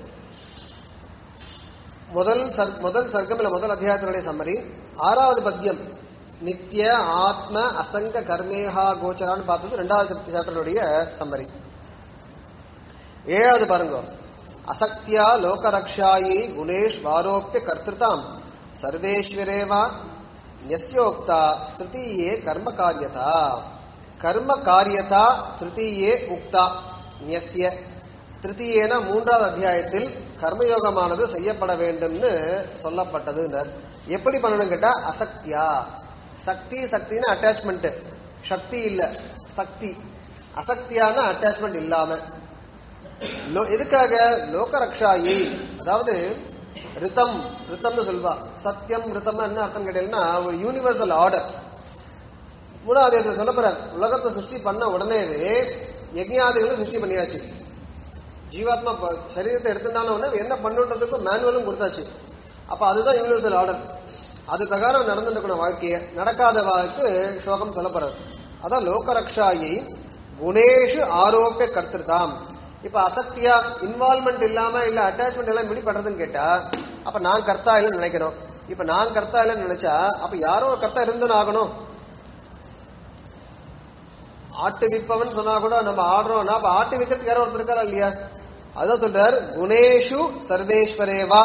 முதல் சர்- முதல் சர்க்கம் இல்ல முதல் அத்தியாயத்தினுடைய சம்மரி ஆறாவது பத்தியம் நித்திய ஆத்ம அசங்க கர்மேஹா கோச்சரான்னு பார்த்தது ரெண்டாவது சாப்டருடைய சம்மரி ஏழாவது பாருங்க அசக்தியா லோகரக்ஷாயி குணேஷ் வாரோப்பிய கர்த்திருதாம் சர்வேஸ்வரேவா நியஸ்யோக்தா திருத்தீயே கர்ம காரியதா கர்ம காரியதா திருத்தீயே உக்தா நியஸ்ய திருத்தீயேன மூன்றாவது அத்தியாயத்தில் கர்மயோகமானது செய்யப்பட வேண்டும்னு சொல்லப்பட்டது எப்படி பண்ணணும் கேட்டா அசக்தியா சக்தி சக்தின்னு அட்டாச்மெண்ட் சக்தி இல்ல சக்தி அசக்தியான அட்டாச்மெண்ட் இல்லாம லோ- எதுக்காக லோகரக்ஷாயி அதாவது ரிதம் ரிதம்னு சொல்வா சத்தியம் ரிதம் என்ன அர்த்தம் கேட்டீங்கன்னா ஒரு யூனிவர்சல் ஆர்டர் மூணாவது இடத்துல சொல்ல போறார் உலகத்தை சிருஷ்டி பண்ண உடனேவே யஜ்ஞாதிகளும் சிருஷ்டி பண்ணியாச்சு ஜீவாத்மா ப- சரீரத்தை எடுத்துட்டான உடனே என்ன பண்ணுன்றதுக்கும் மேனுவலும் கொடுத்தாச்சு அப்ப அதுதான் யூனிவர்சல் ஆர்டர் அது பிரகாரம் நடந்துட்டு இருக்கணும் வாழ்க்கைய நடக்காத வாழ்க்கை ஸ்லோகம் சொல்ல போறார் அதான் லோகரக்ஷாயி குணேஷு ஆரோப்பிய கர்த்திருதாம் இப்ப அசக்தியா இன்வால்மெண்ட் இல்லாம இல்ல அட்டாச்மெண்ட் எல்லாம் எப்படி பண்றதுன்னு கேட்டா அப்ப நான் கர்த்தா இல்லைன்னு நினைக்கணும் இப்ப நான் கர்த்தா இல்லைன்னு நினைச்சா அப்ப யாரோ ஒரு கர்த்தா இருந்துன்னு ஆகணும் ஆட்டு விற்பவன் சொன்னா கூட நம்ம ஆடுறோம்னா அப்ப ஆட்டு விற்கிறதுக்கு யாரோ ஒருத்தர் இருக்காரா இல்லையா அதான் சொல்றார் குணேஷு சர்வேஸ்வரேவா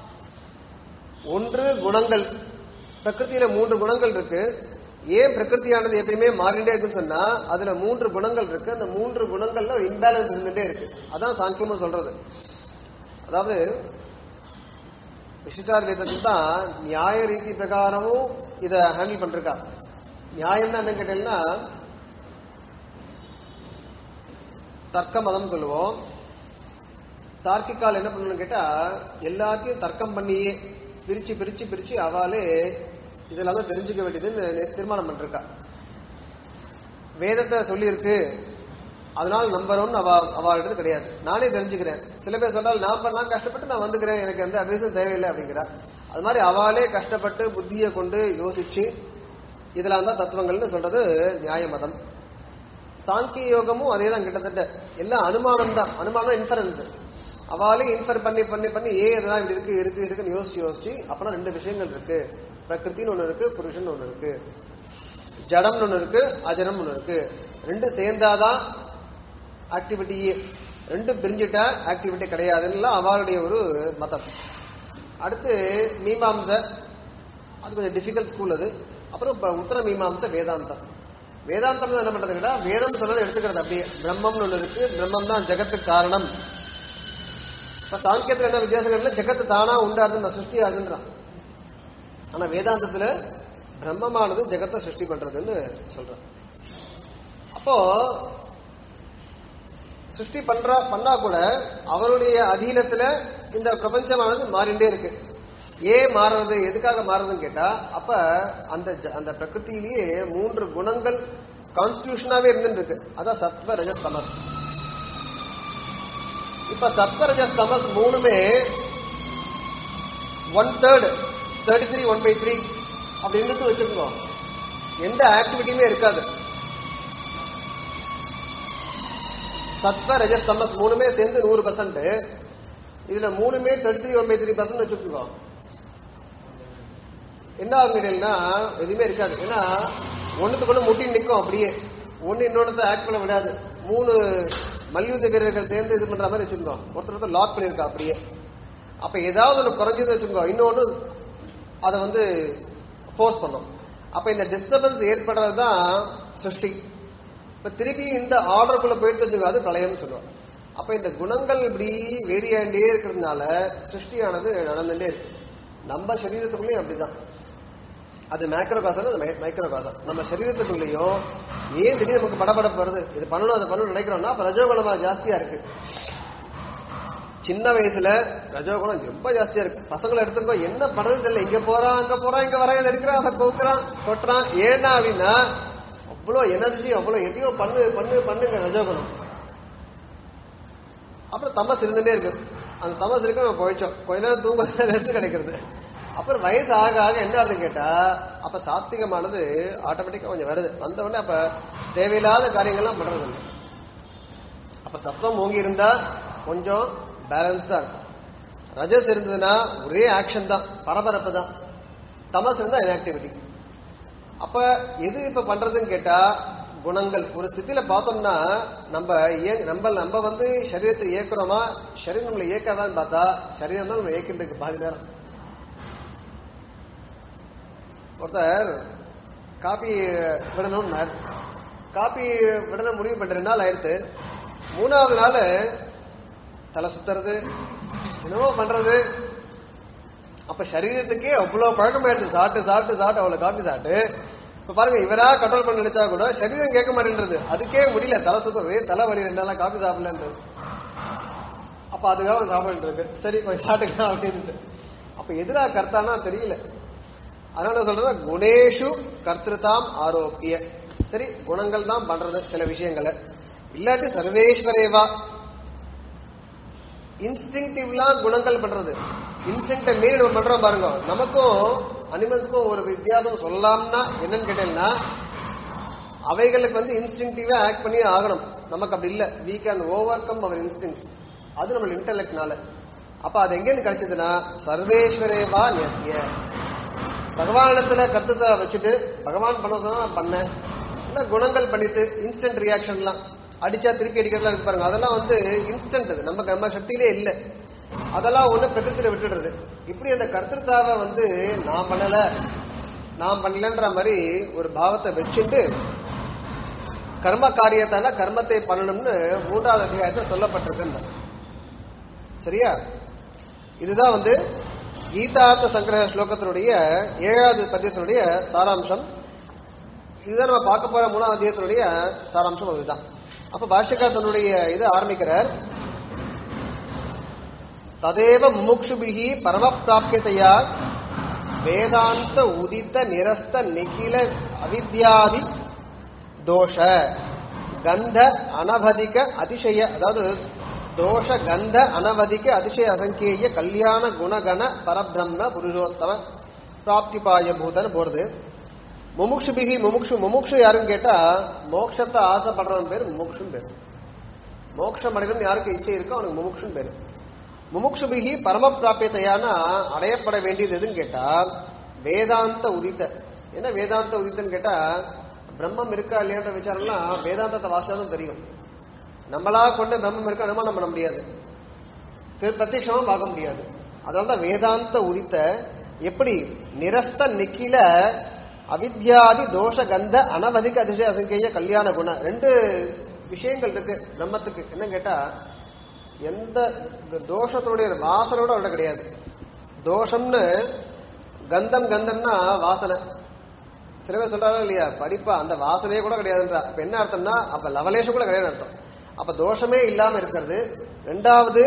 ஒன்று குணங்கள் பிரகிருதியில மூன்று குணங்கள் இருக்கு ஏன் பிரகிருதியானது எப்பயுமே மாறிண்டே இருக்குன்னு சொன்னா அதுல மூன்று குணங்கள் இருக்கு அந்த மூன்று குணங்கள்ல ஒரு இம்பேலன்ஸ் இருந்துட்டே இருக்கு அதான் சாங்கியமும் சொல்றது அதாவது விசிஷ்டாத்வைதத்தில் தான் நியாய ரீதி பிரகாரமும் இதை ஹேண்டில் பண்ணிருக்கா நியாயம்னா என்ன கேட்டீங்கன்னா தர்க்க மதம் சொல்லுவோம் தார்க்கிக்கால் என்ன பண்ணணும்னு கேட்டா எல்லாத்தையும் தர்க்கம் பண்ணியே பிரிச்சு பிரிச்சு பிரிச்சு அவாலே இதெல்லாம் தான் தெரிஞ்சுக்க வேண்டியதுன்னு தீர்மானம் பண்ணிருக்கா வேதத்தை சொல்லியிருக்கு அதனால நம்புறோம்னு அவ அவளிடது கிடையாது நானே தெரிஞ்சுக்கிறேன் சில பேர் சொன்னால் நான் பண்ணா கஷ்டப்பட்டு நான் வந்துக்கிறேன் எனக்கு எந்த அட்வைஸும் தேவையில்லை அப்படிங்கிறா அது மாதிரி அவாலே கஷ்டப்பட்டு புத்தியை கொண்டு யோசிச்சு இதெல்லாம் தான் தத்துவங்கள்னு சொல்றது நியாய மதம் சாங்கிய யோகமும் அதே தான் கிட்டத்தட்ட எல்லாம் அனுமானம் தான் அனுமானம் இன்ஃபரன்ஸ் அவாலே இன்ஃபர் பண்ணி பண்ணி பண்ணி ஏன் இதெல்லாம் இப்படி இருக்கு இருக்கு இருக்குன்னு யோசிச்சு யோசிச்சு அப்பனா ரெண்டு விஷயங்கள் இருக்கு பிரகிருத்தின்னு ஒண்ணு இருக்கு புருஷன் ஒண்ணு இருக்கு ஜடம்னு ஒண்ணு இருக்கு அஜடம்னு ஒண்ணு இருக்கு ரெண்டு சேர்ந்தாதான் ஆக்டிவிட்டியே ரெண்டு பிரிஞ்சுட்டா ஆக்டிவிட்டி கிடையாதுன்னு அவளுடைய ஒரு மதம் அடுத்து மீமாம்ச அது கொஞ்சம் டிஃபிகல்ட் ஸ்கூல் அது அப்புறம் இப்ப உத்தர மீமாம்ச வேதாந்தம் வேதாந்தம் என்ன பண்றது கேட்டா வேதம் சொன்னதை எடுத்துக்கிறது அப்படியே பிரம்மம்னு ஒண்ணு இருக்கு பிரம்மம் தான் ஜெகத்துக்கு காரணம் இப்ப சாங்கியத்துல என்ன வித்தியாசம் கேட்டா ஜெகத்து தானா உண்டாருன்னு சிருஷ்டி ஆகுன்றான் ஆனா வேதாந்தத்துல பிரம்மமானது ஜெகத்தை சிருஷ்டி பண்றதுன்னு சொல்றான் அப்போ சிருஷ்டி பண்ற பண்ணா கூட அவருடைய அதீனத்துல இந்த பிரபஞ்சமானது மாறிண்டே இருக்கு ஏன் மாறுறது எதுக்காக மாறுறதுன்னு கேட்டா அப்ப அந்த ஜ- அந்த பிரகிருத்திலேயே மூன்று குணங்கள் கான்ஸ்டியூஷனாவே இருந்துட்டு இருக்கு அதான் சத்வ ரஜஸ் தமஸ் இப்ப சத்வ ரஜஸ் தமஸ் மூணுமே one third thirty three one by three அப்படின்னு வச்சுக்கோங்க எந்த ஆக்டிவிட்டியுமே இருக்காது சத்வ ரஜஸ் தமஸ் மூணுமே சேர்ந்து நூறு பர்சன்ட் இதுல மூணுமே thirty three one by three percent வச்சுக்கோங்க என்ன ஆகும் கேட்டீங்கன்னா எதுவுமே இருக்காது ஏன்னா ஒண்ணுத்துக்கு ஒண்ணு முட்டி நிற்கும் அப்படியே ஒண்ணு இன்னொன்னு ஆக்ட் பண்ண விடாது மூணு மல்யுத்த வீரர்கள் சேர்ந்து இது பண்ற மாதிரி வச்சுக்கோங்க ஒருத்தர் ஒருத்தர் லாக் பண்ணிருக்கா அப்படியே அப்ப ஏதாவது ஒண்ணு குறைஞ்சது வச்சுக்கோங்க இன்னொன்னு அதை வந்து ஃபோர்ஸ் பண்ணும் அப்ப இந்த டிஸ்டர்பன்ஸ் ஏற்படுறது தான் சிருஷ்டி இப்ப திருப்பி இந்த ஆர்டருக்குள்ள போயிட்டு வச்சுக்கோ அது பிரளயம்னு சொல்லுவோம் அப்ப இந்த குணங்கள் இப்படி வேரியாண்டே இருக்கிறதுனால சிருஷ்டியானது நடந்துட்டே இருக்கு நம்ம சரீரத்துக்குள்ளேயும் அப்படிதான் அது மேக்ரோ காசம் அது மைக்ரோ காசம் நம்ம சரீரத்துக்குள்ளேயும் ஏன் திடீர்னு நமக்கு படபடப்பு வருது இது பண்ணணும் அதை பண்ணணும் நினைக்கிறோம்னா அப்ப ரஜோகுணமா ஜாஸ்தியா இருக்கு சின்ன வயசுல ரஜோகுணம் ரொம்ப ஜாஸ்தியா இருக்கு பசங்களை எடுத்துக்கோ என்ன பண்றது தெரியல இங்க போறான் அங்க போறான் இங்க வரான் எடுக்கிறான் அதை கொக்குறான் கொட்டுறான் ஏன்னா அப்படின்னா அவ்வளவு எனர்ஜி அவ்வளவு எதையோ பண்ணு பண்ணு பண்ணுங்க ரஜோகுணம் அப்புறம் தமஸ் இருந்துட்டே இருக்கு அந்த தமஸ் இருக்கு நம்ம போயிச்சோம் கொஞ்ச நேரம் தூங்க ரெஸ்ட் கிடைக்கிறது அப்புறம் வயசு ஆக ஆக என்ன ஆகுதுன்னு கேட்டா அப்ப சாத்விகமானது ஆட்டோமேட்டிக்கா கொஞ்சம் வருது வந்த உடனே அப்ப தேவையில்லாத காரியங்கள்லாம் பண்றது இல்லை அப்ப சத்தம் ஓங்கி இருந்தா கொஞ்சம் பேலன்ஸா இருக்கும் ரஜஸ் இருந்ததுன்னா ஒரே ஆக்ஷன் தான் பரபரப்பு தான் தமஸ் இருந்தா இன்ஆக்டிவிட்டி அப்ப எது இப்ப பண்றதுன்னு கேட்டா குணங்கள் ஒரு ஸ்திதியில பார்த்தோம்னா நம்ம இய- நம்ம நம்ம வந்து சரீரத்தை இயக்குறோமா சரீரம் நம்மளை இயக்காதான்னு பார்த்தா சரீரம் தான் நம்ம இயக்கிட்டு இருக்கு பாதி நேரம் ஒருத்தர் காப்பி விடணும்னு காப்பி விடணும் முடிவு பண்ண ரெண்டு நாள் ஆயிடுத்து மூணாவது நாள் தலை சுத்துறது என்னவோ பண்றது அப்ப சரீரத்துக்கே அவ்வளவு பழக்கமாயிடுச்சு சாப்பிட்டு சாப்பிட்டு சாப்பிட்டு அவ்வளவு காப்பி சாப்பிட்டு இப்ப பாருங்க இவரா கண்ட்ரோல் பண்ண நினைச்சா கூட சரீரம் கேட்க மாட்டேன்றது அதுக்கே முடியல தலை சுத்தம் ஒரே தலை வலி ரெண்டு நாளா காபி சாப்பிடலன்றது அப்ப அதுக்காக சாப்பிட்டு இருக்கு சரி கொஞ்சம் சாப்பிட்டுக்கலாம் அப்படின்ட்டு அப்ப எதிரா கர்த்தானா தெரியல அதனால சொல்றேன் குணேஷு கர்த்திருதாம் ஆரோக்கிய சரி குணங்கள் தான் பண்றது சில விஷயங்களை இல்லாட்டி சர்வேஸ்வரேவா இன்ஸ்டிங்டிவ்லாம் குணங்கள் பண்றது இன்ஸ்டிங்ட மீறி நம்ம பண்றோம் பாருங்க நமக்கும் அனிமல்ஸ்க்கும் ஒரு வித்தியாசம் சொல்லலாம்னா என்னன்னு கேட்டீங்கன்னா அவைகளுக்கு வந்து இன்ஸ்டிங்டிவா ஆக்ட் பண்ணி ஆகணும் நமக்கு அப்படி இல்ல we can overcome our instincts அது நம்ம இன்டெலெக்ட்னால அப்ப அது எங்கேருந்து கிடைச்சதுன்னா சர்வேஸ்வரேவா நியசிய பகவானிடத்துல கருத்தத்தை வச்சுட்டு பகவான் பண்ண சொன்னா நான் பண்ணேன் இல்ல குணங்கள் பண்ணிட்டு இன்ஸ்டன்ட் ரியாக்ஷன்லாம் அடிச்சா திருப்பி அடிக்கிறதுலாம் இருக்கு பாருங்க அதெல்லாம் வந்து இன்ஸ்டன்ட் அது நம்ம நம்ம சக்தியிலே இல்ல அதெல்லாம் ஒண்ணு பிரகிருத்தில விட்டுடுறது இப்படி அந்த கர்த்தத்தாவை வந்து நான் பண்ணல நான் பண்ணலன்ற மாதிரி ஒரு பாவத்தை வச்சுட்டு கர்ம காரியத்தால கர்மத்தை பண்ணணும்னு மூன்றாவது அத்தியாயத்தில் சொல்லப்பட்டிருக்கு சரியா இதுதான் வந்து கீதார்த்த சங்கிரக ஸ்லோகத்தினுடைய ஏழாவது பத்தியத்தினுடைய சாராம்சம் இதுதான் நம்ம பார்க்க போற மூணாவது அத்தியாயத்தினுடைய சாராம்சம் அதுதான் அப்ப பாஷ்யக்கார் தன்னுடைய இதை ஆரம்பிக்கிறார் ததேவ முமுக்ஷுபிகி பரம பிராப்தியதையா வேதாந்த உதித்த நிரஸ்த நிகில அவித்யாதி தோஷ கந்த அனவதிக அதிசய அதாவது தோஷ கந்த அனவதிக அதிசய அசங்கேய கல்யாண குணகண பரபிரம்ம புருஷோத்தம பிராப்திபாய பூதன் போறது முமுக்ஷுபிகி முமுக்ஷு முமுக்ஷு யாருன்னு கேட்டா மோட்சத்தை ஆசைப்படுறவன் பேர் முமுக்ஷுன்னு பேர் மோட்சம் அடையணும் யாருக்கு இச்சை இருக்கோ அவனுக்கு முமுக்ஷுன்னு பேரு முமுக்ஷுபிகி பரம பிராபியத்தையான அடையப்பட வேண்டியது எதுன்னு கேட்டா வேதாந்த உதித்த என்ன வேதாந்த உதித்தன்னு கேட்டா பிரம்மம் இருக்கா இல்லையான்ற விசாரம்லாம் வேதாந்தத்தை வாசிச்சாதான் தெரியும் நம்மளா கொண்டு பிரம்மம் இருக்கா அனுமானம் பண்ண முடியாது திரு- பிரத்யட்சமா பார்க்க முடியாது அதனால தான் வேதாந்த உதித்த எப்படி நிரஸ்த நிக்கில அவித்யாதி தோஷ கந்த அனவதிக அதிசய அசங்கேய கல்யாண குணம் ரெண்டு விஷயங்கள் இருக்கு பிரம்மத்துக்கு என்ன கேட்டா எந்த இந்த தோஷத்தினுடைய வாசனோட அவர்கிட்ட கிடையாது தோஷம்னு கந்தம் கந்தம்னா வாசனை சில பேர் சொல்றாங்க இல்லையா படிப்பா அந்த வாசனையே கூட கிடையாதுன்றா அப்ப என்ன அர்த்தம்னா அப்ப லவலேஷம் கூட கிடையாது அர்த்தம் அப்ப தோஷமே இல்லாம இருக்கிறது ரெண்டாவது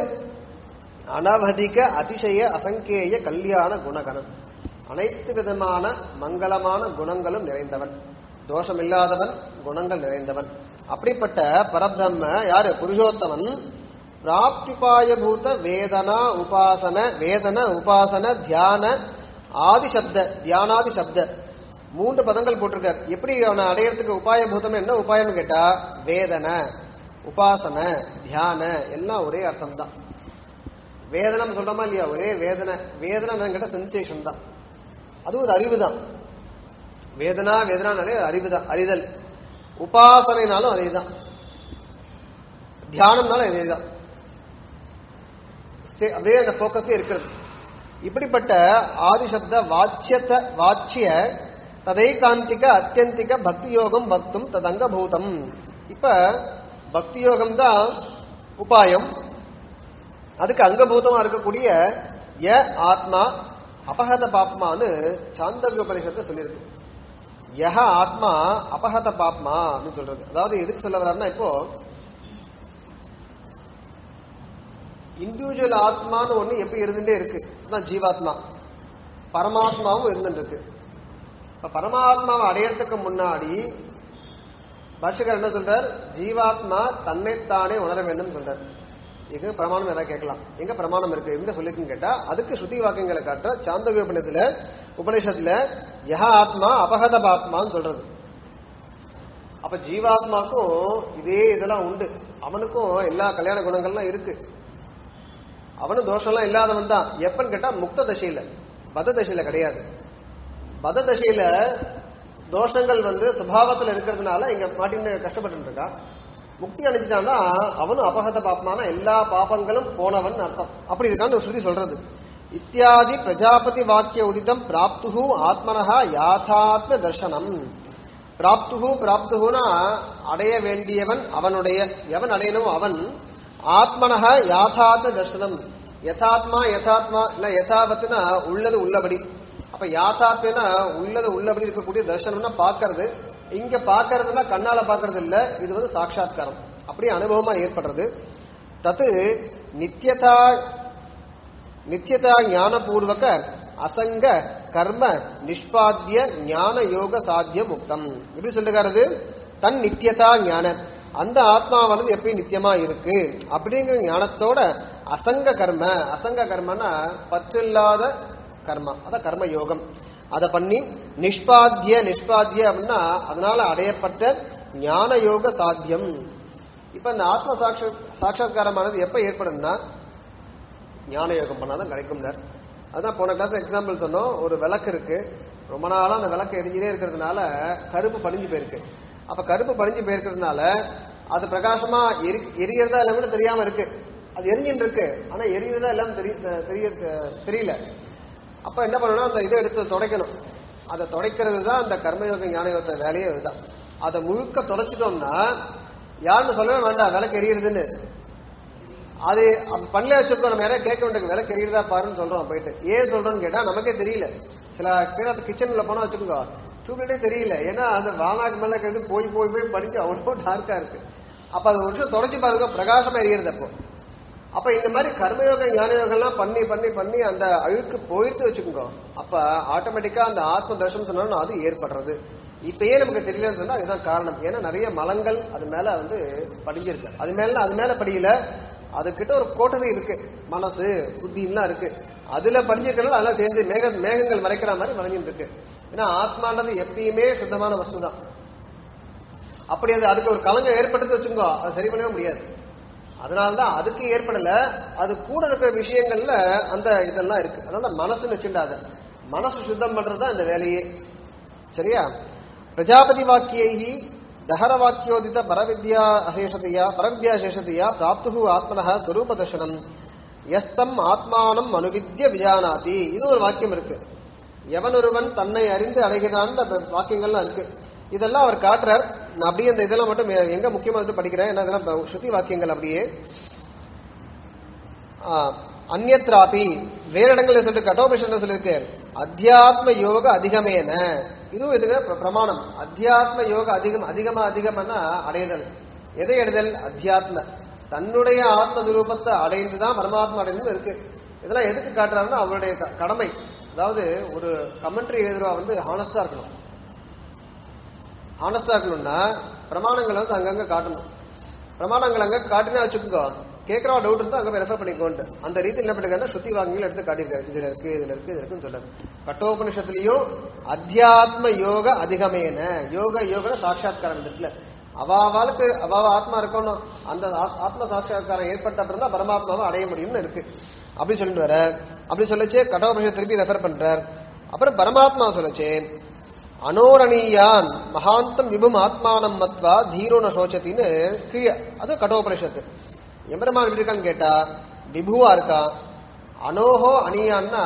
அனவதிக அதிசய அசங்கேய கல்யாண குணகணம் அனைத்து விதமான மங்களமான குணங்களும் நிறைந்தவன் தோஷம் இல்லாதவன் குணங்கள் நிறைந்தவன் அப்படிப்பட்ட பரபிரம்ம யாரு புருஷோத்தமன் பிராப்திபாயபூத வேதனா உபாசன வேதன உபாசன தியான ஆதி சப்த தியானாதி சப்த மூன்று பதங்கள் போட்டிருக்கார் எப்படி அவனை அடையறதுக்கு உபாயபூதம் என்ன உபாயம்னு கேட்டா வேதன உபாசன தியான எல்லாம் ஒரே அர்த்தம் தான் வேதனம் சொல்றோமா இல்லையா ஒரே வேதனை வேதனை கேட்ட சென்சேஷன் தான் அது ஒரு அறிவு தான் வேதனா வேதனானாலே அறிவு தான் அறிதல் உபாசனைனாலும் அதே தான் தியானம்னாலும் அதே தான் ஸ்டே- அப்படியே அந்த போக்கஸே இருக்கிறது இப்படிப்பட்ட ஆதிசப்த வாச்சியத்த வாச்சிய ததைகாந்திக அத்தியந்திக பக்தி யோகம் பக்தும் ததங்கபூதம் இப்ப பக்தி யோகம் தான் உபாயம் அதுக்கு அங்கபூதமா இருக்கக்கூடிய ய ஆத்மா அபகத பாப்மான்னு சாந்தர்ய உபனிஷத்தை சொல்லியிருக்கு யஹ ஆத்மா அபகத பாப்மா அப்படின்னு சொல்றது அதாவது எதுக்கு சொல்ல வர்றாருன்னா இப்போ இண்டிவிஜுவல் ஆத்மான்னு ஒண்ணு எப்ப இருந்துட்டே இருக்கு அதுதான் ஜீவாத்மா பரமாத்மாவும் இருந்துட்டு இருக்கு இப்ப பரமாத்மாவை அடையறதுக்கு முன்னாடி பாஷ்யக்கார் என்ன சொல்றார் ஜீவாத்மா தன்னைத்தானே உணர வேண்டும் சொல்றார் எங்க பிரமாணம் ஏதாவது கேட்கலாம் எங்க பிரமாணம் இருக்கு எங்க சொல்லிருக்குன்னு கேட்டா அதுக்கு ஸ்ருதி வாக்கியங்களை காட்ட சாந்தோகிய உபநிஷத்துல உபநிஷத்துல யஹ ஆத்மா அபகத பாத்மான்னு சொல்றது அப்ப ஜீவாத்மாக்கும் இதே இதெல்லாம் உண்டு அவனுக்கும் எல்லா கல்யாண குணங்கள்லாம் இருக்கு அவனும் தோஷம்லாம் இல்லாதவன் தான் எப்பன்னு கேட்டா முக்த தசையில பத தசையில கிடையாது பத தசையில தோஷங்கள் வந்து சுபாவத்துல இருக்கிறதுனால இங்க மாட்டின்னு கஷ்டப்பட்டு இருக்கான் முக்தி அடைஞ்சிட்டான்னா அவனும் அபகத பாப்பமான எல்லா பாபங்களும் போனவன் அர்த்தம் அப்படி இருக்கான்னு ஒரு ஸ்ருதி சொல்றது இத்தியாதி பிரஜாபதி வாக்கிய உதிதம் பிராப்துஹு ஆத்மனஹா யாதாத்ம தர்சனம் பிராப்துஹு பிராப்துஹுனா அடைய வேண்டியவன் அவனுடைய எவன் அடையணும் அவன் ஆத்மனஹ யாதாத்ம தர்சனம் யதாத்மா யதாத்மா இல்ல யதாவத்துனா உள்ளது உள்ளபடி அப்ப அப்ப யாத்தாத்மியனா உள்ளது உள்ளபடி இருக்கக்கூடிய தர்சனம்னா பார்க்கறது இங்க பார்க்கறதுனா கண்ணால பார்க்கறது இல்ல இது வந்து சாட்சாத்காரம் அப்படியே அனுபவமா ஏற்படுறது தத்து நித்தியதா நித்தியதா ஞானபூர்வக அசங்க கர்ம நிஷ்பாத்திய ஞான யோக சாத்திய முக்தம் எப்படி சொல்லுகிறது தன் நித்தியதா ஞான அந்த ஆத்மாவானது எப்பயும் நித்தியமா இருக்கு அப்படிங்கிற ஞானத்தோட அசங்க கர்ம அசங்க கர்மனா பற்றில்லாத கர்மா அதான் கர்ம யோகம் அதை பண்ணி நிஷ்பாத்திய நிஷ்பாத்திய அப்படின்னா அதனால அடையப்பட்ட ஞான யோக சாத்தியம் இப்ப இந்த ஆத்ம சாட்ச சாட்சாத்காரமானது எப்ப ஏற்படும்னா ஞான யோகம் பண்ணாதான் கிடைக்கும்னார் அதான் போன கிளாஸ் எக்ஸாம்பிள் சொன்னோம் ஒரு விளக்கு இருக்கு ரொம்ப நாளா அந்த விளக்கு எரிஞ்சிட்டே இருக்கிறதுனால கருப்பு படிஞ்சு போயிருக்கு அப்ப கருப்பு படிஞ்சு போயிருக்கிறதுனால அது பிரகாசமா எரி எரியறதா எல்லாம் கூட தெரியாம இருக்கு அது எரிஞ்சுட்டு இருக்கு ஆனா எரியறதா எல்லாம் தெரிய தெரிய தெரியல அப்ப என்ன பண்ணணும் அந்த இதை எடுத்து துடைக்கணும் அதை துடைக்கிறது தான் அந்த கர்மயோக ஞானயோகத்தை வேலையே இதுதான் அதை முழுக்க தொலைச்சிட்டோம்னா யாருன்னு சொல்லவே வேண்டாம் விளக்கு எரியுறதுன்னு அது அப்ப பண்ணல வச்சிருக்கோம் நம்ம யாராவது கேட்க வேண்டிய விலை தெரியுதா பாருன்னு சொல்றோம் போயிட்டு ஏன் சொல்றோம்னு கேட்டா நமக்கே தெரியல சில பேர் கிச்சன்ல போனா வச்சுக்கோங்க டியூப்லைட்டே தெரியல ஏன்னா அந்த வானாக்கு மேல இருக்கிறது போய் போய் போய் படிச்சு அவ்வளோ டார்க்கா இருக்கு அப்ப அது ஒரு நிமிஷம் தொடச்சி பாருங்க பிரகாசமா எரியுறது அப்போ அப்ப இந்த மாதிரி கர்மயோக ஞானயோகம்லாம் பண்ணி பண்ணி பண்ணி அந்த அழுக்கு போயிட்டு வச்சுக்கோங்க அப்ப ஆட்டோமேட்டிக்கா அந்த ஆத்ம தர்ஷனம் சொன்னாலும் அது ஏற்படுறது இப்பயே நமக்கு தெரியலன்னு சொன்னா இதுதான் காரணம் ஏன்னா நிறைய மலங்கள் அது மேல வந்து படிஞ்சிருக்கு அது மேல அது மேல படியல அதுகிட்ட ஒரு கோட்டரி இருக்கு மனசு புத்திலாம் இருக்கு அதுல படிஞ்சிருக்கனால அதெல்லாம் சேர்ந்து மேக மேகங்கள் மறைக்கிற மாதிரி மறைஞ்சிட்டு இருக்கு ஏன்னா ஆத்மான்றது எப்பயுமே சுத்தமான வஸ்து தான் அப்படி அது அதுக்கு ஒரு கலங்கம் ஏற்படுத்தி வச்சுக்கோ அதை சரி பண்ணவே முடியாது அதனாலதான் அதுக்கு ஏற்படல அது கூட இருக்கிற விஷயங்கள்ல அந்த இதெல்லாம் இருக்கு அதனால மனசுன்னு வச்சுட்டாது மனசு சுத்தம் பண்றதுதான் இந்த வேலையே சரியா பிரஜாபதி வாக்கியை தஹர வாக்கியோதித பரவித்யா அசேஷதையா பரவித்யா அசேஷதையா பிராப்து ஆத்மனः ஸ்வரூப தர்சனம் எஸ்தம் ஆத்மானம் அனுவித்ய விஜானாதி இது ஒரு வாக்கியம் இருக்கு எவன் ஒருவன் தன்னை அறிந்து அடைகிறான் வாக்கியங்கள்லாம் இருக்கு இதெல்லாம் அவர் காட்டுறார் நான் அப்படியே இந்த இதெல்லாம் மட்டும் எங்க முக்கியமா வந்து படிக்கிறேன் ஏன்னா இதெல்லாம் ஸ்ருதி வாக்கியங்கள் அப்படியே அந்நத்ராபி வேற இடங்கள்ல சொல்லிட்டு கட்டோபனிஷன் சொல்லிருக்கு அத்தியாத்ம யோக அதிகமேன இதுவும் இதுக்கு பிர- பிரமாணம் அத்தியாத்ம யோக அதிகம் அதிகமா அதிகம்னா அடைதல் எதை அடைதல் அத்தியாத்ம தன்னுடைய ஆத்ம துரூபத்தை அடைந்துதான் பரமாத்மா அடைந்து இருக்கு இதெல்லாம் எதுக்கு காட்டுறாருன்னா அவருடைய க- கடமை அதாவது ஒரு கமெண்ட்ரி எழுதுறவா வந்து ஹானஸ்டா இருக்கணும் ஹானஸ்டா இருக்கணும்னா பிரமாணங்களை வந்து அங்கங்க காட்டணும் பிரமாணங்கள் அங்க காட்டினா வச்சுக்கோங்க கேட்கறவா டவுட் இருந்தா அங்க போய் ரெஃபர் பண்ணிக்கோண்டு அந்த ரீதியில் என்ன பண்ணிருக்காருன்னா சுத்தி வாங்கிகள் எடுத்து காட்டியிருக்காரு இதுல இருக்கு இதுல இருக்கு இது இருக்குன்னு சொல்றாரு கட்டோபனிஷத்துலயும் அத்தியாத்ம யோக அதிகமேன யோக யோக சாட்சாத்காரம் இடத்துல அவாவாளுக்கு அவாவ ஆத்மா இருக்கணும் அந்த ஆத்- ஆத்ம சாட்சாத்காரம் ஏற்பட்ட அப்புறம் தான் பரமாத்மாவை அடைய முடியும்னு இருக்கு அப்படி சொல்லிட்டு வர அப்படி சொல்லச்சே கட்டோபனிஷத் திருப்பி ரெஃபர் பண்றார் அப்புறம் பரமாத்மா சொல்லச்சே அனோரணீயான் மகாந்தம் விபும் ஆத்மானம் மத்வா தீரோன சோச்சத்தின்னு கிரிய அது கடோபனிஷத்து எம்பெருமான் எப்படி இருக்கான்னு கேட்டா விபுவா இருக்கா அனோஹோ அணியான்னா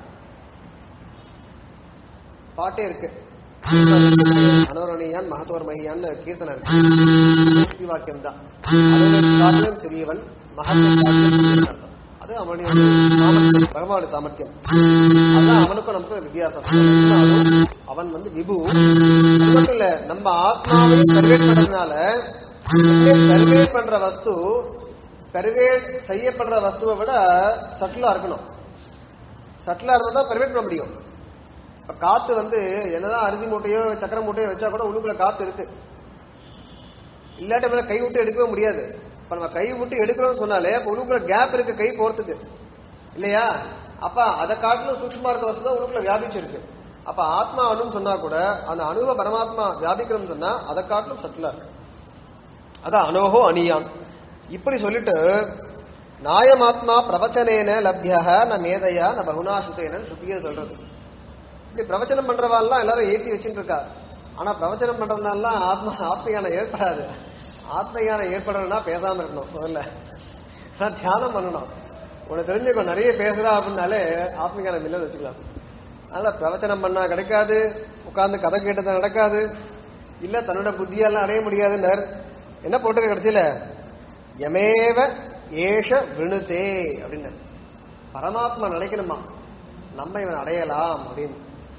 பாட்டே இருக்கு அனோரணியான் மகத்தோர் மகியான்னு கீர்த்தனை இருக்கு ஸ்ரீ வாக்கியம் தான் காட்டிலும் சிறியவன் மகத்தின் காட்டிலும் சிறியவன் அர்த்தம். அது அவனுடைய சாமர்த்தியம் பகவானுடைய சாமர்த்தியம் அதான் அவனுக்கும் நமக்கும் வித்தியாசம் இருந்தாலும் அவன் வந்து விபு அது மட்டும் இல்ல நம்ம ஆத்மாவை கருவேட் பண்றதுனால கருவேட் பண்ற வஸ்து கருவேட் செய்யப்படுற வஸ்துவை விட சட்டிலா இருக்கணும் சட்டிலா இருந்தா தான் பெர்வேட் பண்ண முடியும் இப்ப காத்து வந்து என்னதான் அரிசி மூட்டையோ சக்கரை மூட்டையோ வச்சா கூட உள்ளுக்குள்ள காத்து இருக்கு இல்லாட்டி நம்மளால கை விட்டு எடுக்கவே முடியாது இப்ப நம்ம கை விட்டு எடுக்கிறோம்னு சொன்னாலே அப்ப உள்ளுக்குள்ள கேப் இருக்கு கை போறதுக்கு இல்லையா அப்ப அதை காட்டிலும் சூக்ஷ்மா இருக்க வசதி தான் உள்ளுக்குள்ள வியாபிச்சிருக்கு அப்ப ஆத்மா அணுன்னு சொன்னா கூட அந்த அணுவ பரமாத்மா வியாபிக்கணும்னு சொன்னா அதை காட்டிலும் சட்டிலா இருக்கு அதான் அனோஹோ அணியான் இப்படி சொல்லிட்டு நாயமாத்மா பிரவச்சனேன லப்யா ந மேதையா ந பகுனா சுத்தேனன்னு சுத்தியே சொல்றது இப்படி பிரவச்சனம் பண்றவாள்லாம் எல்லாரும் ஏத்தி வச்சுட்டு இருக்கா ஆனா பிரவச்சனம் பண்றதுனால ஆத்மா ஆத்மஞானம் ஏற்படாது ஆத்மஞானம் ஏற்படணும்னா பேசாம இருக்கணும் முதல்ல ஆனா தியானம் பண்ணணும் உனக்கு தெரிஞ்சுக்கோ நிறைய பேசுறா அப்படின்னாலே ஆத்மஞானம் இல்லைன்னு வச்சுக்கலாம் அதனால பிரவச்சனம் பண்ணா கிடைக்காது உட்கார்ந்து கதை கேட்டது நடக்காது இல்ல தன்னோட புத்தியெல்லாம் அடைய முடியாதுன்னர் என்ன போட்டுக்க கடைசியில யமேவ ஏஷ விணுதே அப்படின்னு பரமாத்மா நினைக்கணுமா நம்ம இவன் அடையலாம் அப்படின்னு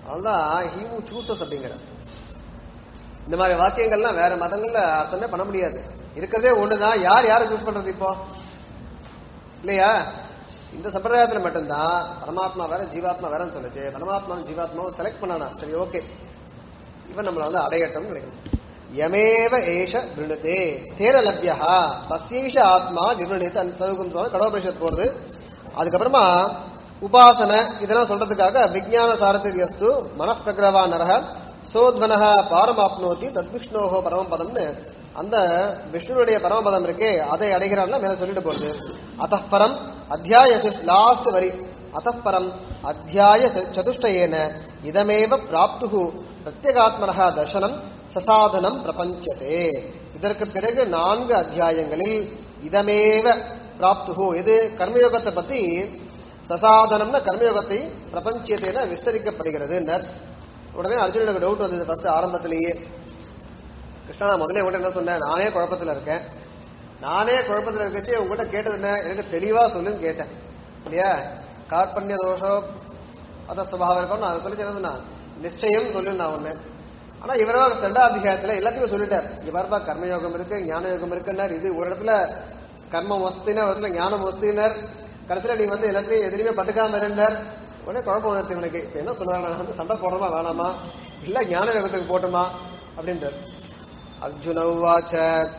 அதுதான் ஹீ ஹூ சூசஸ் அப்படிங்கிற இந்த மாதிரி வாக்கியங்கள்லாம் வேற மதங்கள்ல அர்த்தமே பண்ண முடியாது இருக்கிறதே ஒண்ணுதான் யார் யாரை சூஸ் பண்றது இப்போ இல்லையா இந்த சம்பிரதாயத்துல மட்டும்தான் பரமாத்மா வேற ஜீவாத்மா வேறன்னு சொல்லுச்சு பரமாத்மா ஜீவாத்மாவும் செலக்ட் பண்ணனா சரி ஓகே இவன் நம்மள வந்து அடையட்டும் கிடைக்கும் யமேவ ஏஷ விருணுதே தேர லப்யா தஸ்யேஷ ஆத்மா விவருணித்து அந்த சதுக்கும் சொல்ல கடோபரிஷத் போறது அதுக்கப்புறமா உபாசன இதெல்லாம் சொல்றதுக்காக விஜயான சாரதியஸ்து மனப்பிரகிரவா நரக சோத்வனக பாரமாப்னோதி தத்விஷ்ணோஹோ பரமபதம்னு அந்த விஷ்ணுனுடைய பரமபதம் இருக்கே அதை அடைகிறான்ல மேல சொல்லிட்டு போறது அத்தப்பரம் அத்தியாய லாஸ்ட் வரி அத்தப்பரம் அத்தியாய ச- சதுஷ்டயேன இதமேவ பிராப்து பிரத்யேகாத்மனக தர்சனம் சசாதனம் பிரபஞ்சதே இதற்கு பிறகு நான்கு அத்தியாயங்களில் இதமேவ பிராப்து இது கர்மயோகத்தை பத்தி சசாதனம்னா கர்மயோகத்தை பிரபஞ்சத்தேன விஸ்தரிக்கப்படுகிறது உடனே அர்ஜுனனுக்கு டவுட் வந்தது ஃபர்ஸ்ட் ஆரம்பத்திலேயே கிருஷ்ணா நான் முதல்ல உங்கள்கிட்ட என்ன சொன்னேன் நானே குழப்பத்துல இருக்கேன் நானே குழப்பத்துல இருக்கச்சு உங்ககிட்ட கேட்டது என்ன எனக்கு தெளிவா சொல்லுன்னு கேட்டேன் இல்லையா கார்பண்ய தோஷம் அத சுபாவம் இருக்கும் நான் அதை சொல்லி என்ன சொன்னா நிச்சயம் சொல்லு நான் ஒண்ணு ஆனா இவரோ ரெண்டாவது அத்தியாயத்துல எல்லாத்தையும் சொல்லிட்டார் இங்க பாருப்பா கர்மயோகம் இருக்கு ஞான யோகம் இருக்குன்னார் இது ஒரு இடத்துல கர்மம் வஸ்தினர் ஒரு இடத்துல ஞானம் வஸ்தினர் கடைசியில நீ வந்து எல்லாத்தையும் எதிரியுமே பட்டுக்காம இருந்தார் உடனே குழப்பம் வந்துருச்சு இவனுக்கு இப்ப என்ன சொல்றாங்க நான் வந்து சண்டை போடணுமா வேணாமா இல்ல ஞான யோகத்துக்கு போட்டுமா அப்படின்றார் अर्जुन उवाच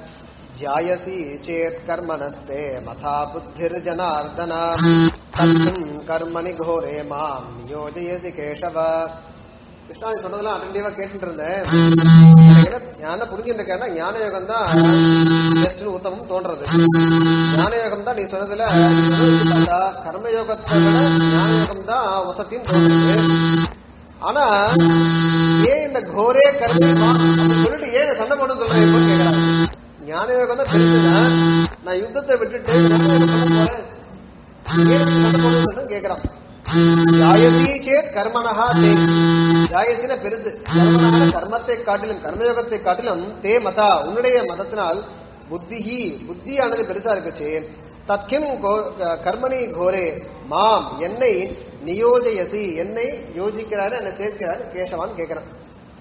ध्यायसि चेत् कर्मणस्ते मथा बुद्धिर्जनार्दन तत्किम् कर्मणि घोरे माम् नियोजयसि केशव கிருஷ்ணா நீ சொன்னதெல்லாம் அட்டன்டிவா கேட்டுட்டு இருந்தேன் எனக்கு என்ன ஞான புரிஞ்சுட்டு இருக்கேன்னா ஞான யோகம் தான் பெஸ்ட்னு உத்தமம் தோன்றது ஞான யோகம் தான் நீ சொன்னதுல நீ சொன்னது பார்த்தா கர்ம யோகத்தை விட ஞான யோகம் தான் வசத்தின்னு தோன்றுது ஆனா ஏன் இந்த கோரே கர்மமா அப்படின்னு சொல்லிட்டு ஏன் சண்டை போட்டு சொல்றேன் இப்போ கேட்கறாங்க ஞான யோகம் தான் தெரிஞ்சுன்னா நான் யுத்தத்தை விட்டுட்டு ஞான யோகம் பண்ண போறேன் ஏன் சண்டை போட்டு கேட்கறான் ஜாயசி சேத் கர்மனஹா தே ஜாயசின பெருசு கர்மனஹா கர்மத்தை காட்டிலும் கர்மயோகத்தை காட்டிலும் தே மதா உன்னுடைய மதத்தினால் புத்திஹி புத்தியானது பெருசா இருக்குச்சு தத்கிம் கோ- கர்மணி கோரே மாம் என்னை நியோஜயசி என்னை யோசிக்கிறாரு என்னை சேர்க்கிறாரு கேசவான் கேட்கிறான்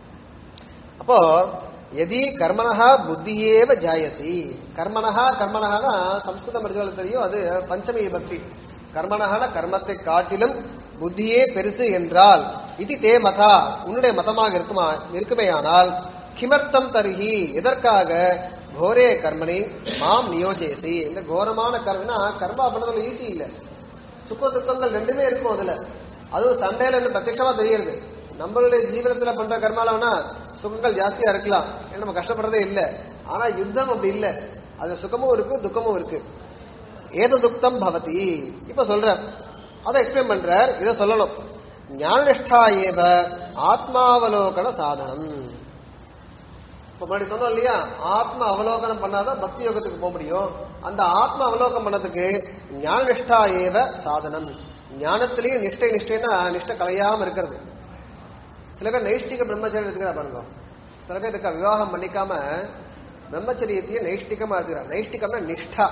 அப்போ எதி கர்மனஹா புத்தியேவ ஜாயசி கர்மனஹா கர்மனஹானா சம்ஸ்கிருதம் படிச்சவங்களுக்கு தெரியும் அது பஞ்சமி பக்தி கர்மனஹான கர்மத்தை காட்டிலும் புத்தியே பெருசு என்றால் இது தே மதா உன்னுடைய மதமாக இருக்குமா இருக்குமேயானால் கிமர்த்தம் தருகி எதற்காக கோரே கர்மணி மாம் நியோஜேசி இந்த கோரமான கர்மனா கர்மா பண்ணதுல ஈஸி இல்ல சுக துக்கங்கள் ரெண்டுமே இருக்கும் அதுல அதுவும் சண்டையில இருந்து பிரத்யட்சமா தெரியுது நம்மளுடைய ஜீவனத்துல பண்ற கர்மாலனா சுகங்கள் ஜாஸ்தியா இருக்கலாம் ஏன்னா நம்ம கஷ்டப்படுறதே இல்ல ஆனா யுத்தம் அப்படி இல்ல அது சுகமும் இருக்கு துக்கமும் இருக்கு ஏத துக்தம் பவதி இப்ப சொல்ற அதை எக்ஸ்பிளைன் பண்றார் இதை சொல்லணும் ஞானநிஷ்டா ஏவ ஆத்மாவலோகன சாதனம் இப்ப முன்னாடி சொன்னோம் இல்லையா ஆத்ம அவலோகனம் பண்ணாதான் பக்தி யோகத்துக்கு போக முடியும் அந்த ஆத்ம அவலோகம் பண்ணதுக்கு ஞான நிஷ்டா ஏவ சாதனம் ஞானத்திலேயும் நிஷ்டை நிஷ்டைனா நிஷ்டை கலையாம இருக்கிறது சில பேர் நைஷ்டிக பிரம்மச்சரியம் எடுத்துக்கிறா பாருங்க சில பேர் இருக்கா விவாகம் பண்ணிக்காம பிரம்மச்சரியத்தையும் நைஷ்டிகமா எடுத்துக்கிறா நைஷ்டிகம்னா நிஷ்டா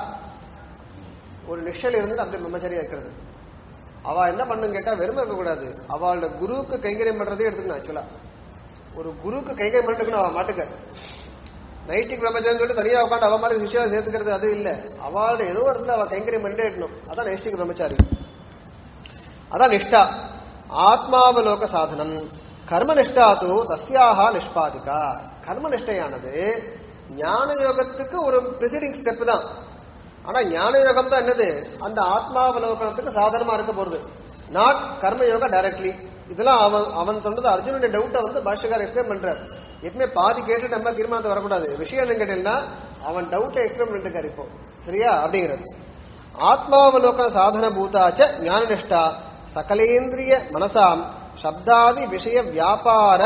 ஒரு நிஷ்டையில இருந்து அப்படி பிரம்மச்சரியம் இருக்கிறது அவ என்ன பண்ணுன்னு கேட்டா வெறுமை இருக்கக்கூடாது அவளோட குருவுக்கு கைங்கரியம் பண்றதே எடுத்துக்கணும் ஆக்சுவலா ஒரு குருவுக்கு கைகை பண்ணிக்கணும் அவ மாட்டுக்கு நைட்டிக் பிரம்மச்சரியம் சொல்லிட்டு தனியா உட்காந்து அவ மாதிரி சிஷியா சேர்த்துக்கிறது அது இல்ல அவளோட ஏதோ ஒரு இடத்துல அவ கைங்கரியம் பண்ணிட்டே இருக்கணும் அதான் நைஷ்டிக் பிரம்மச்சாரி அதான் நிஷ்டா ஆத்மாவலோக சாதனம் கர்மநிஷ்டா தூ தஸ்யாக நிஷ்பாதிகா கர்மநிஷ்டையானது ஞான யோகத்துக்கு ஒரு ப்ரிசைடிங் ஸ்டெப் தான் ஆனா ஞான யோகம் தான் என்னது அந்த ஆத்மாவலோகனத்துக்கு சாதனமா இருக்க போறது நாட் கர்ம யோகா டைரக்ட்லி இதெல்லாம் அவன் அவன் சொன்னது அர்ஜுனுடைய டவுட்டை வந்து பாஷ்யக்கார் எக்ஸ்பிளைன் பண்றார் எப்பவுமே பாதி கேட்டு நம்ம தீர்மானத்தை வரக்கூடாது விஷயம் என்ன கேட்டீங்கன்னா அவன் டவுட்டை எக்ஸ்பிளைன் பண்ணிருக்காரு இப்போ சரியா அப்படிங்கிறது ஆத்மாவலோகன சாதன பூதாச்ச ஞானநிஷ்டா சகலேந்திரிய மனசாம் சப்தாதி விஷய வியாபார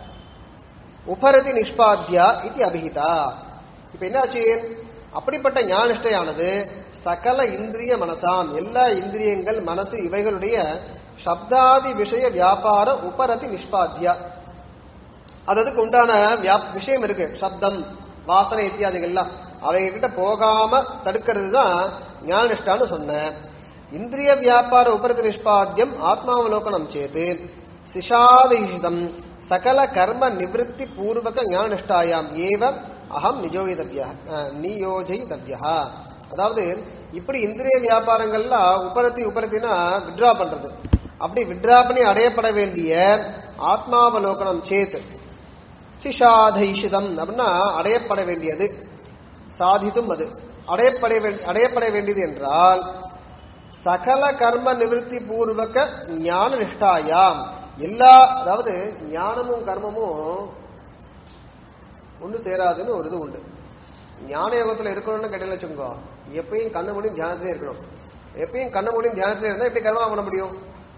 உபரதி நிஷ்பாத்தியா இது அபிஹிதா இப்ப என்னாச்சு அப்படிப்பட்ட ஞானிஷ்டையானது சகல இந்திரிய மனசாம் எல்லா இந்திரியங்கள் மனசு இவைகளுடைய சப்தாதி விஷய வியாபார உபரதி நிஷ்பாத்தியா அது அதுக்கு உண்டான வியாப்- விஷயம் இருக்கு சப்தம் வாசனை இத்தியாதிகள்லாம் அவங்க கிட்ட போகாம தடுக்கிறது தான் ஞானநிஷ்டான்னு சொன்னேன் இந்திரிய வியாபார உபரதி நிஷ்பாத்தியம் ஆத்மாவலோகனம் சேது சிஷாதிஷிதம் சகல கர்ம நிவൃத்தி பூர்வக ஞானநிஷ்டாயாம் ஏவ அகம் நிஜோகிதவ்யா நியோஜயிதவ்யா அதாவது இப்படி இந்திரிய வியாபாரங்கள்லாம் உபரத்தி உபரத்தினா வித்ரா பண்றது அப்படி வித்ரா பண்ணி அடையப்பட வேண்டிய ஆத்மாவலோகனம் சேத் சிஷாதைஷிதம் அப்படின்னா அடையப்பட வேண்டியது சாதித்தும் அது அடையப்பட வேண்டி- அடையப்பட வேண்டியது என்றால் சகல கர்ம நிவர்த்தி பூர்வக ஞான நிஷ்டாயாம் எல்லா அதாவது ஞானமும் கர்மமும் ஒண்ணு சேராதுன்னு ஒரு இது உண்டு ஞான யோகத்துல இருக்கணும்னு கேட்டீங்கன்னு வச்சுக்கோங்க எப்பயும் கண்ண முடியும் தியானத்திலே இருக்கணும் எப்பயும் கண்ண முடியும் தியானத்திலே இருந்தா எப்படி கர்மா பண்ண முடியும்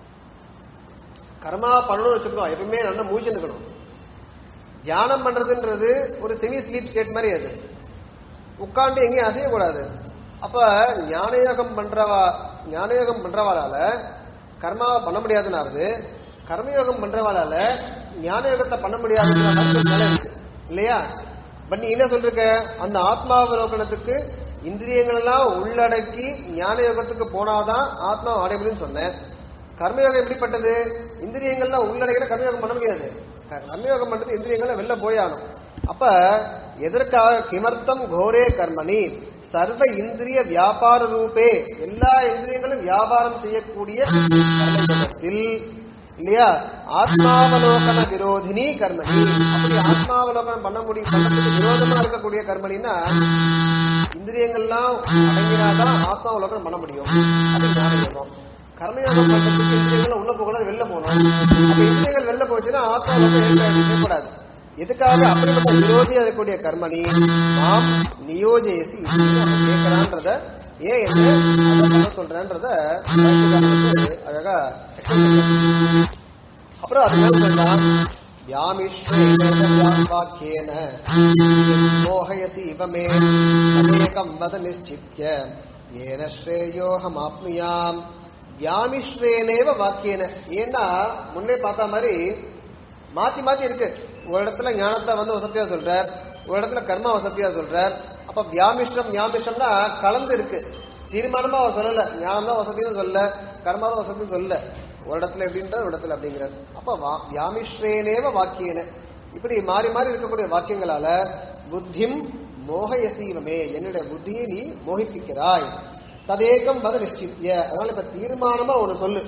கர்மா பண்ணணும்னு வச்சுக்கோ எப்பவுமே நல்லா மூச்சு இருக்கணும் தியானம் பண்றதுன்றது ஒரு செமி ஸ்லீப் ஸ்டேட் மாதிரி அது உட்கார்ந்து எங்கேயும் அசையக்கூடாது அப்ப ஞானயோகம் பண்றவா ஞானயோகம் பண்றவாளால கர்மாவை பண்ண முடியாதுன்னாரு கர்மயோகம் பண்றவாளால ஞானயோகத்தை பண்ண முடியாதுன்ற மாதிரி ஒரு நிலை இருக்கு இல்லையா பட் நீ என்ன சொல்லிருக்க அந்த ஆத்மாவலோகனத்துக்கு இந்திரியங்கள் எல்லாம் உள்ளடக்கி ஞான யோகத்துக்கு போனாதான் ஆத்மா அடைய முடியும்னு சொன்னேன் கர்மயோகம் எப்படிப்பட்டது இந்திரியங்கள்லாம் உள்ளடக்கின கர்மயோகம் பண்ண முடியாது க- கர்மயோகம் பண்றது இந்திரியங்களை வெளில போயானும் அப்ப எதற்காக கிமர்த்தம் கோரே கர்மணி சர்வ இந்திரிய வியாபார ரூபே எல்லா இந்திரியங்களும் வியாபாரம் செய்யக்கூடிய கர்மயோகத்தில் இல்லையா ஆத்மாவலோகன விரோதினி கர்மணி அப்படி ஆத்மாவலோகனம் பண்ண முடியும் பண்ணதுக்கு விரோதமா இருக்கக்கூடிய கர்மணின்னா இந்திரியங்கள்லாம் அடங்கினாதான் ஆத்மாவலோகனம் பண்ண முடியும் அது ஞான யோகம் கர்மயோகம் பண்றதுக்கு இந்திரியங்கள் உள்ள போகக்கூடாது வெளில போகணும் அப்ப இந்திரியங்கள் வெளில போச்சுன்னா ஆத்மாவலோகம் ஏற்படாது எதுக்காக அப்படிப்பட்ட விரோதியா இருக்கக்கூடிய கர்மணி நாம் நியோஜயசி கேட்கலான்றத ஏன் என்ன அதை பண்ண சொல்றேன்றத பாஷ்யக்காரர் அழகா explain பண்றார். அப்புறம் அது மேல சொல்றான் வியாமிஸ்வேன வாக்கியேன மோகயசி இவமே அநேகம் வத நிச்சித்ய ஏன ஸ்ரேயோகம் ஆப்னுயாம் வியாமிஸ்வேனேவ வாக்கியேன ஏன்னா முன்னே பார்த்த மாதிரி மாத்தி மாத்தி இருக்கு ஒரு இடத்துல ஞானத்தை வந்து வசதியா சொல்றார் ஒரு இடத்துல கர்மா வசதியா சொல்றார் அப்ப வியாமிஷ்டம் வியாமிஷ்டம்னா கலந்து இருக்கு தீர்மானமா அவர் சொல்லல ஞானம் தான் வசதின்னு சொல்லல கர்மாவும் வசதின்னு சொல்லல ஒரு இடத்துல எப்படின்ற ஒரு இடத்துல அப்படிங்கிறார் அப்ப வா- வியாமிஸ்வேனேவ வாக்கியன இப்படி மாறி மாறி இருக்கக்கூடிய வாக்கியங்களால புத்திம் மோகயசீவமே என்னுடைய புத்தியை நீ மோகிப்பிக்கிறாய் ததேகம் வத நிச்சித்ய அதனால இப்ப தீர்மானமா ஒண்ணு சொல்லு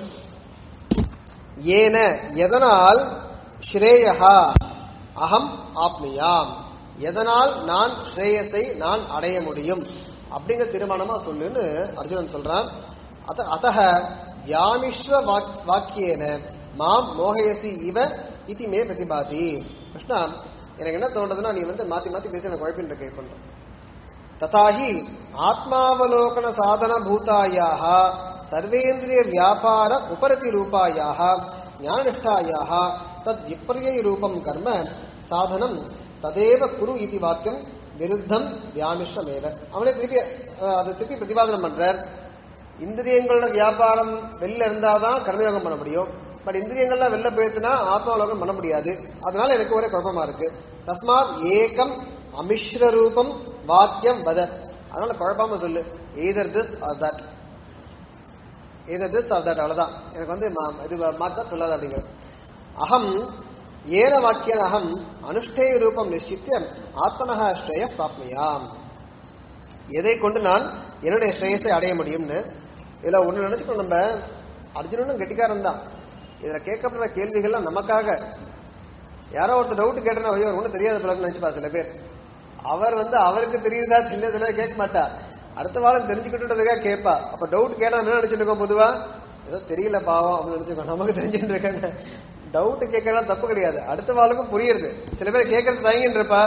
ஏன எதனால் ஸ்ரேயஹா அகம் ஆப்னியாம் எதனால் நான் ஸ்ரேயத்தை நான் அடைய முடியும் அப்படிங்கிற தீர்மானமா சொல்லுன்னு அர்ஜுனன் சொல்றான் அத அத்தக வியாமிஸ்வ வாக்- வாக்கியேன மாம் மோகயசி இவ இதி மே பிரதிபாதி கிருஷ்ணா எனக்கு என்ன தோன்றதுன்னா நீ வந்து மாத்தி மாத்தி பேசி எனக்கு குழப்பின்ற கை பண்ற ததாஹி ஆத்மாவலோகன சாதன பூதாயாக சர்வேந்திரிய வியாபார உபரதி ரூபாயாக ஞானநிஷ்டாயாக தத் விப்பரிய ரூபம் கர்ம சாதனம் ததேவ குரு இது வாக்கியம் விருத்தம் வியாமிஷமேவ அவனே திருப்பி அஹ், அதை திருப்பி பிரதிபாதனம் பண்றார் இந்திரியங்களோட வியாபாரம் வெளில இருந்தாதான் கர்மயோகம் பண்ண முடியும் பட் இந்திரியங்கள்லாம் வெளில போயிடுச்சுன்னா ஆத்மாவலோகம் பண்ண முடியாது அதனால எனக்கு ஒரே குழப்பமா இருக்கு தஸ்மாத் ஏகம் அமிஸ்ர ரூபம் வாக்கியம் வத அதனால குழப்பாம சொல்லு either this or that either this or that அவ்வளவுதான் எனக்கு வந்து மா- இது மாத்தா சொல்லாத அப்படிங்கிறது அகம் ஏன வாக்கியன் அகம் அனுஷ்டேய ரூபம் நிச்சித்திய ஆத்மனக ஸ்ரேய பிராப்னியாம் எதை கொண்டு நான் என்னுடைய ஸ்ரேயஸை அடைய முடியும்னு இதுல ஒண்ணு நினைச்சுக்கணும் நம்ம அர்ஜுனனும் கெட்டிக்காரன் தான் இதுல கேட்கப்படுற கேள்விகள்லாம் நமக்காக யாரோ ஒருத்தர் டவுட் கேட்டனா ஐயோ ஒன்றும் தெரியாத பிள்ளைன்னு நினைச்சுப்பா சில பேர் அவர் வந்து அவருக்கு தெரியுதா தெரியாதுல கேட்க மாட்டா அடுத்த வாரம் தெரிஞ்சுக்கிட்டுறதுக்காக கேட்பா அப்ப டவுட் கேட்டா என்ன நினைச்சிட்டு இருக்கோம் பொதுவா ஏதோ தெரியல பாவம் அப்படின்னு நினைச்சுக்கோ நமக்கு தெரிஞ்சுட்டு இருக்காங்க டவுட் கேட்கறதா தப்பு கிடையாது அடுத்த வாளுக்கும் புரியுது சில பேர் கேட்கறது தயங்கின்னு இருப்பா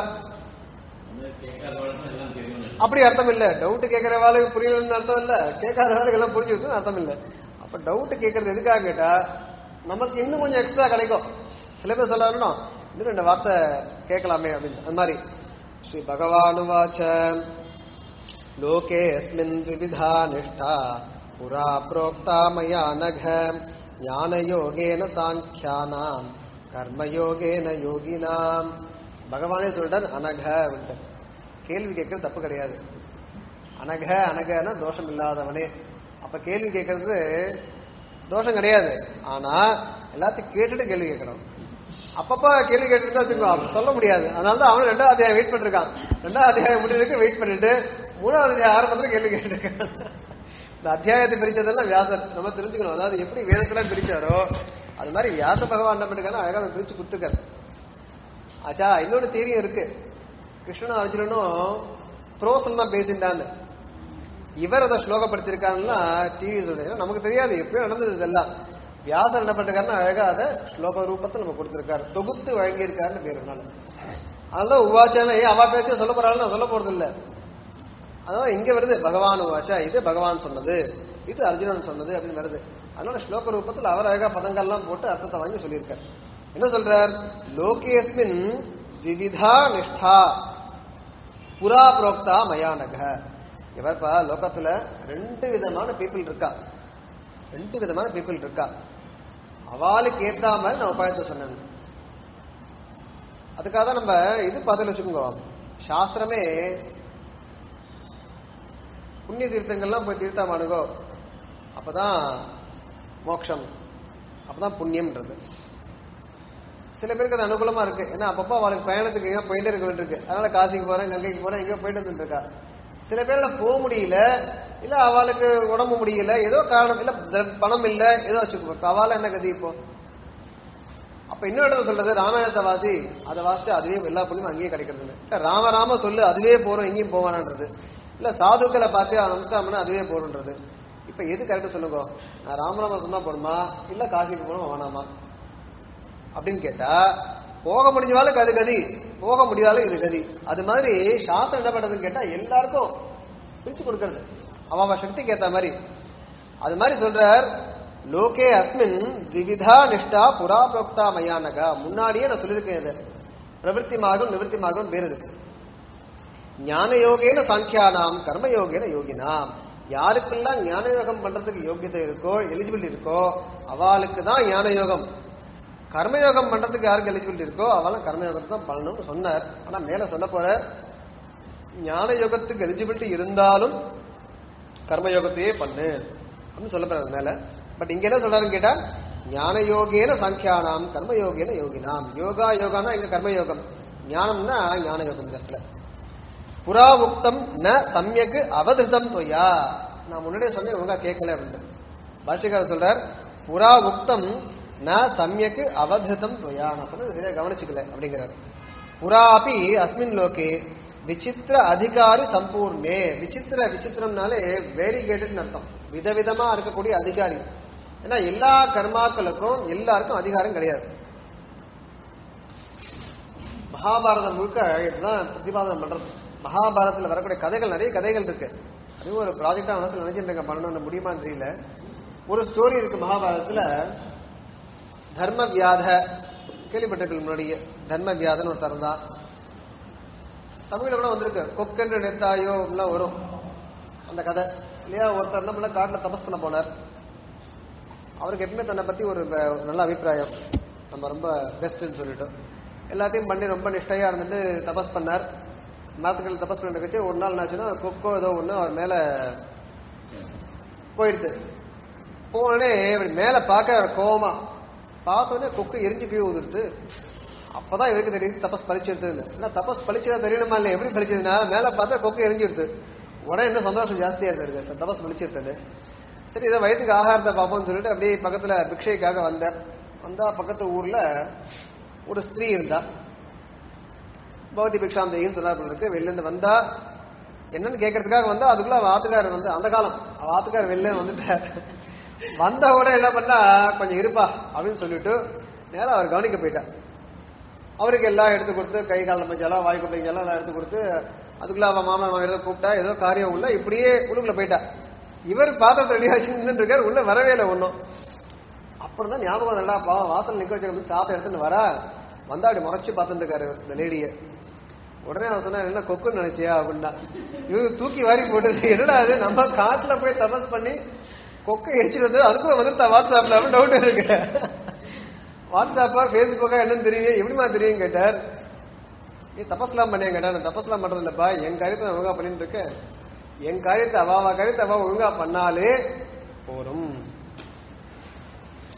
அப்படி அர்த்தம் இல்ல டவுட் கேட்கிற வாளுக்கு புரியலன்னு அர்த்தம் இல்ல கேட்காத வாளுக்கு எல்லாம் புரிஞ்சிருக்குன்னு அர்த்தம் இல்ல அப்ப டவுட் கேட்கறது எதுக்காக கேட்டா நமக்கு இன்னும் கொஞ்சம் எக்ஸ்ட்ரா கிடைக்கும் சில பேர் சொல்லணும் இன்னும் ரெண்டு வார்த்தை கேட்கலாமே அப்படின்னு அந்த மாதிரி ஸ்ரீ பகவானுவாச்ச லோகேஸ்மின் விவிதா நிஷ்டா புரா புரோக்தா மயா நக ஞானயோகேன சாங்கியானாம் கர்மயோகேன யோகினாம் பகவானே சொல்லிட்டார் அனக அப்படின்ட்டு கேள்வி கேட்கறது தப்பு கிடையாது அனக அனகன்னா தோஷம் இல்லாதவனே அப்ப கேள்வி கேட்கறது தோஷம் கிடையாது ஆனா எல்லாத்தையும் கேட்டுட்டு கேள்வி கேட்கணும் அப்பப்ப கேள்வி கேட்டுட்டு வச்சுக்கோ அப்ப சொல்ல முடியாது அதனால தான் அவன் ரெண்டாவது அத்தியாயம் வெயிட் பண்ணிருக்கான் ரெண்டாவது அத்தியாயம் முடிஞ்சதுக்கு வெயிட் பண்ணிட்டு மூணாவது அத்தியாயம் ஆரம்பத்துல கேள்வி கேட்டுருக்கான் இந்த அத்தியாயத்தை பிரிச்சதெல்லாம் வியாசர் நம்ம தெரிஞ்சுக்கணும் அதாவது எப்படி வேதத்தெல்லாம் பிரிச்சாரோ அது மாதிரி வியாச பகவான் என்ன பண்ணிருக்காரு அழகா பிரிச்சு கொடுத்துருக்காரு ஆச்சா இன்னொரு தேரியம் இருக்கு கிருஷ்ணனும் அர்ஜுனனும் ப்ரோசல் தான் பேசிட்டான்னு இவர் அதை ஸ்லோகப்படுத்திருக்காருன்னா தீவி சொல்றேன் நமக்கு தெரியாது எப்பயும் நடந்தது இதெல்லாம் வியாசர் என்ன பண்ணிருக்காருன்னா அழகா அதை ஸ்லோக ரூபத்தை நம்ம கொடுத்திருக்காரு தொகுத்து வழங்கியிருக்காருன்னு பேருனால அதெல்லாம் உவாச்சான ஏன் அவ பேசி சொல்ல போறாள் நான் சொல்ல போறது இல்ல அதான் இங்க வருது பகவான் உவாச்சா இது பகவான் சொன்னது இது அர்ஜுனன் சொன்னது அப்படின்னு வருது அதனால ஸ்லோக ரூபத்தில் அவர் அழகா பதங்கள்லாம் போட்டு அர்த்தத்தை வாங்கி சொல்லியிருக்காரு என்ன சொல்றார் லோகேஸ்மின் விவிதா நிஷ்டா புரா புரோக்தா மயானக இவர்ப்பா லோகத்துல ரெண்டு விதமான பீப்புள் இருக்கா ரெண்டு விதமான பீப்புள் இருக்கா அவளுக்கு ஏத்தா மாதிரி நான் உபாயத்தை சொன்னேன் அதுக்காக தான் நம்ம இது பார்த்து வச்சுக்கோங்க சாஸ்திரமே புண்ணிய தீர்த்தங்கள்லாம் போய் தீர்த்தமானுகோ அப்பதான் மோட்சம் அப்பதான் புண்ணியம்ன்றது சில பேருக்கு அது அனுகூலமா இருக்கு ஏன்னா அப்பப்போ அவளுக்கு பயணத்துக்கு எங்கேயோ போயிட்டே இருக்க வேண்டியிருக்கு அதனால காசிக்கு போறேன் கங்கைக்கு போறேன் எங்கேயோ போயிட்டு வந்துட்டு இருக்கா சில பேர்ல போக முடியல இல்ல அவளுக்கு உடம்பு முடியல ஏதோ காரணம் இல்ல த- பணம் இல்ல ஏதோ வச்சுக்கோ இப்ப அவளால என்ன கதி இப்போ அப்ப இன்னொரு இடத்துல சொல்றது ராமாயணத்தை வாசி அதை வாசிச்சு அதுவே எல்லா புண்ணியமும் அங்கேயே கிடைக்கிறது இல்ல ராம ராம சொல்லு அதுவே போறோம் எங்கேயும் போவானான்றது இல்ல சாதுக்களை பார்த்து அவன் நமஸ்காரம் பண்ண அதுவே போறன்றது இப்ப எது கரெக்ட் சொல்லுங்க நான் ராமராம சொன்னா போடுமா இல்ல காசிக்கு போகணும் வேணாமா அப்படின்னு கேட்டா போக முடிஞ்சவாளுக்கு அது கதி போக முடியாலும் இது கதி அது மாதிரி சாஸ்திரம் என்ன பண்றதுன்னு கேட்டா எல்லாருக்கும் பிரிச்சு கொடுக்கறது அவ அவ சக்திக்கு ஏத்த மாதிரி அது மாதிரி சொல்றார் லோகே அஸ்மின் விவிதா நிஷ்டா புரா புரோக்தா மயானகா முன்னாடியே நான் சொல்லியிருக்கேன் இது பிரவருத்தி மார்க்கம் நிவர்த்தி மார்க்கம் பேர் இருக்கு ஞான யோகேன சாங்கியானாம் கர்ம யோகேன யோகினாம் யாருக்கெல்லாம் ஞான யோகம் பண்றதுக்கு யோகியதை இருக்கோ எலிஜிபிலிட்டி இருக்கோ அவளுக்கு தான் ஞான யோகம் கர்மயோகம் பண்றதுக்கு யாருக்கு எலிஜிபிலிட்டி இருக்கோ அவெல்லாம் கர்மயோகத்தை தான் பண்ணணும்னு சொன்னார் ஆனா மேல சொல்ல போற ஞான யோகத்துக்கு எலிஜிபிலிட்டி இருந்தாலும் கர்மயோகத்தையே பண்ணு அப்படின்னு சொல்ல போறாரு மேல பட் இங்க என்ன சொல்றாருன்னு கேட்டா ஞான யோகேன சாங்கியானாம் கர்மயோகேன யோகினாம் யோகா யோகானா இங்க கர்மயோகம் ஞானம்னா ஞான யோகம் இந்த இடத்துல புறா உக்தம் ந சமயக்கு அவதிருதம் தொய்யா நான் முன்னாடியே சொன்னேன் ஒழுங்கா கேட்கல அப்படின்னு பாஷிகார் சொல்றார் புறா உக்தம் ந சமயக்கு அவதிருதம் தொய்யா நான் சொன்னது சரியா கவனிச்சுக்கல அப்படிங்கிறார் புறா அப்பி அஸ்மின் லோகே விசித்திர அதிகாரி சம்பூர்ணே விசித்திர விசித்திரம்னாலே வேரிகேட்டட்னு அர்த்தம் விதவிதமா இருக்கக்கூடிய அதிகாரி ஏன்னா எல்லா கர்மாக்களுக்கும் எல்லாருக்கும் அதிகாரம் கிடையாது மகாபாரதம் முழுக்க இதுதான் பிரதிபாதனம் பண்றது மகாபாரதத்துல வரக்கூடிய கதைகள் நிறைய கதைகள் இருக்கு அதுவும் ஒரு ப்ராஜெக்டா மனசுல நினைச்சிட்டு இருக்க பண்ணணும் முடியுமான்னு தெரியல ஒரு ஸ்டோரி இருக்கு மகாபாரதத்துல தர்ம வியாத கேள்விப்பட்டிருக்கீங்க முன்னாடியே தர்ம வியாதன்னு ஒருத்தர் இருந்தான் தமிழ்ல கூட வந்திருக்கு கொக்கென்று நெத்தாயோ எல்லாம் வரும் அந்த கதை இல்லையா ஒருத்தர் என்ன பண்ண காட்டுல தபஸ் பண்ண போனார் அவருக்கு எப்பவுமே தன்னை பத்தி ஒரு ப- நல்ல அபிப்பிராயம் நம்ம ரொம்ப பெஸ்ட்னு சொல்லிட்டு எல்லாத்தையும் பண்ணி ரொம்ப நிஷ்டையா இருந்துட்டு தபஸ் பண்ணார் மரத்துக்கள் தபஸ் பண்ணிட்டு வச்சு ஒரு நாள் என்னாச்சுன்னா கொக்கோ ஏதோ ஒண்ணு அவர் மேல போயிடுது போனே இப்படி மேல பார்க்க அவர் கோவமா பார்த்தோன்னே கொக்கு எரிஞ்சு கீழே ஊதுருது அப்பதான் இவருக்கு தெரியுது தபஸ் பழிச்சிருது ஏன்னா தபஸ் பழிச்சதா தெரியணுமா இல்லையா எப்படி பழிச்சதுன்னா மேல பார்த்தா கொக்கு எரிஞ்சிருது உடனே இன்னும் சந்தோஷம் ஜாஸ்தியா இருந்திருக்கு தபஸ் பழிச்சிருந்தது சரி இதை வயிற்றுக்கு ஆகாரத்தை பார்ப்போம்னு சொல்லிட்டு அப்படியே பக்கத்துல பிக்ஷைக்காக வந்தேன் வந்தா பக்கத்து ஊர்ல ஒரு ஸ்திரீ இருந்தா பௌதி பிக்ஷாம் தேகின்னு சொன்னார் போல இருக்கு வெளில இருந்து வந்தா என்னன்னு கேட்கறதுக்காக வந்தா அதுக்குள்ள அவ ஆத்துக்காரர் வந்து அந்த காலம் அவ ஆத்துக்காரர் வெளில வந்துட்டார் வந்த உடனே என்ன பண்ணா கொஞ்சம் இருப்பா அப்படின்னு சொல்லிட்டு நேரா அவர் கவனிக்க போயிட்டார் அவருக்கு எல்லாம் எடுத்து கொடுத்து கை கால் மஞ்சளா வாய் குப்பைஞ்செல்லாம் எல்லாம் எடுத்து கொடுத்து அதுக்குள்ள அவ மாமா மாமா ஏதோ கூப்பிட்டா ஏதோ காரியம் உள்ள இப்படியே உள்ளுக்குள்ள போயிட்டா இவர் பாத்திரத்தை ரெடி வச்சு இருக்காரு உள்ள வரவே இல்லை ஒன்றும் அப்படிதான் ஞாபகம் நல்லா பாவம் வாசல் நிக்க வச்சு சாப்பிட்டு எடுத்துட்டு வரா வந்தா அப்படி முறைச்சு பார்த்துட்டு இருக்காரு இந்த லேடிய உடனே அவன் சொன்னா என்ன கொக்குன்னு நினைச்சியா அப்படின்னா இவங்க தூக்கி வாரி போட்டது என்னடா அது நம்ம காட்டுல போய் தபஸ் பண்ணி கொக்கை எரிச்சிட்டு வந்து அதுக்கும் வந்துருத்தா வாட்ஸ்அப்ல அப்படின்னு டவுட் இருக்கு வாட்ஸ்அப்பா ஃபேஸ்புக்கா என்னன்னு தெரியும் எப்படிமா தெரியும் கேட்டார் நீ தபஸ்லாம் பண்ணியா கேட்டா நான் தபஸ்லாம் பண்றது இல்லப்பா என் காரியத்தை நான் ஒழுங்கா பண்ணிட்டு இருக்கேன் என் காரியத்தை அவாவா காரியத்தை அவா ஒழுங்கா பண்ணாலே போரும்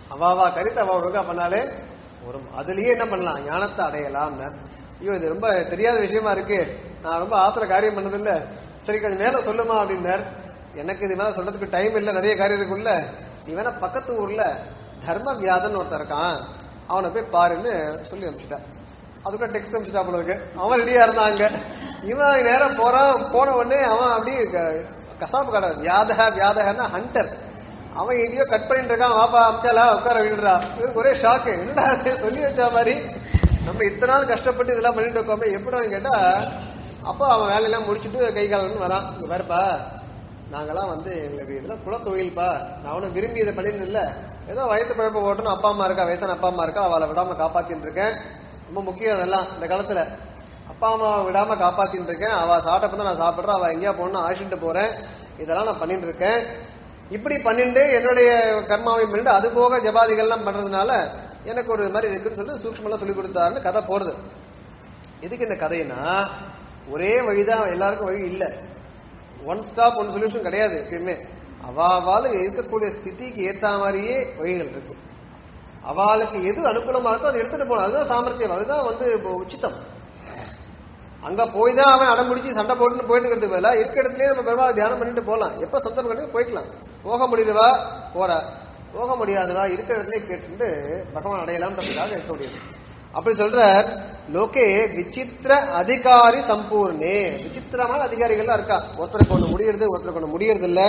அவாவா கருத்து அவா ஒழுங்கா பண்ணாலே வரும் அதுலயே என்ன பண்ணலாம் ஞானத்தை அடையலாம்னு ஐயோ இது ரொம்ப தெரியாத விஷயமா இருக்கு நான் ரொம்ப ஆத்திர காரியம் பண்ணதில்ல சரி கொஞ்சம் மேல சொல்லுமா அப்படின்னார் எனக்கு இது மேல சொல்றதுக்கு டைம் இல்ல நிறைய காரியம் இருக்குல்ல நீ வேணா பக்கத்து ஊர்ல தர்ம வியாதன் ஒருத்தன் இருக்கான் அவனை போய் பாருன்னு சொல்லி அனுப்பிச்சிட்டேன் அதுக்குள்ள டெக்ஸ்ட் அனுப்பிச்சிட்டா போல இருக்கு அவன் ரெடியா இருந்தாங்க இவன் நேரம் போறான் போன உடனே அவன் அப்படியே க- கசாப்பு கடை வியாதக வியாதகன்னா ஹண்டர் அவன் எங்கேயோ கட் பண்ணிட்டு இருக்கான் வாப்பா அமிச்சாலா உட்கார விடுறா இவருக்கு ஒரே ஷாக்கு என்னடா இது சொல்லி வச்ச மாதிரி நம்ம இத்தனை நாள் கஷ்டப்பட்டு இதெல்லாம் பண்ணிட்டு இருக்கோமே எப்படின்னு கேட்டா அப்போ அவன் வேலையெல்லாம் முடிச்சுட்டு கை காலன்னு வரான் இங்க பாருப்பா நாங்கெல்லாம் வந்து எங்களுக்கு இதெல்லாம் குலத்தொழில்ப்பா நான் அவனும் விரும்பி இதை பண்ணிட்டு இல்ல ஏதோ வயசு பழப்ப ஓட்டணும் அப்பா அம்மா இருக்கா வயசான அப்பா அம்மா இருக்கா அவளை விடாம காப்பாத்தின்னு இருக்கேன் ரொம்ப முக்கியம் அதெல்லாம் இந்த காலத்துல அப்பா அம்மா விடாம காப்பாத்தின்னு இருக்கேன் அவ சாப்பிட்டப்ப தான் நான் சாப்பிடுறேன் அவ எங்கேயா போகணும் ஆசிட்டு போறேன் இதெல்லாம் நான் பண்ணிட்டு இருக்கேன் இப்படி பண்ணிட்டு என்னுடைய கர்மாவை பண்ணிட்டு அது போக ஜபாதிகள்லாம் பண்றதுனால எனக்கு ஒரு மாதிரி இருக்குன்னு சொல்லிட்டு சூக்ஷ்மெல்லாம் சொல்லி கொடுத்தாருன்னு கதை போறது எதுக்கு இந்த கதைனா ஒரே வழிதான் எல்லாருக்கும் வழி இல்ல ஒன் ஸ்டாப் ஒன் சொல்யூஷன் கிடையாது எப்பயுமே அவாவால இருக்கக்கூடிய ஸ்திதிக்கு ஏத்த மாதிரியே வழிகள் இருக்கு அவளுக்கு எது அனுகூலமா இருக்கோ அதை எடுத்துட்டு போகணும் அதுதான் சாமர்த்தியம் அதுதான் வந்து இப்போ உச்சிதம் அங்க போய் தான் அவன் அடம் முடிச்சு சண்டை போட்டுன்னு போயிட்டு இருக்கிறதுக்கு பதிலா இருக்க இடத்துலயே நம்ம பெருமாள் தியானம் பண்ணிட்டு போகலாம் எப்ப சந்தர்ப்பம் கிடைக்கும் போய்க்கலாம் போக முடியுதுவா போற போக முடியாதவா இருக்கிற இடத்துலயே கேட்டுட்டு பகவான் அடையலாம்ன்றதுக்காக இருக்க முடியும் அப்படி சொல்ற லோகே விசித்திர அதிகாரி சம்பூர்ணே விசித்திரமான அதிகாரிகள்லாம் இருக்கா ஒருத்தருக்கு ஒண்ணு முடியறது ஒருத்தருக்கு ஒண்ணு முடியறது இல்ல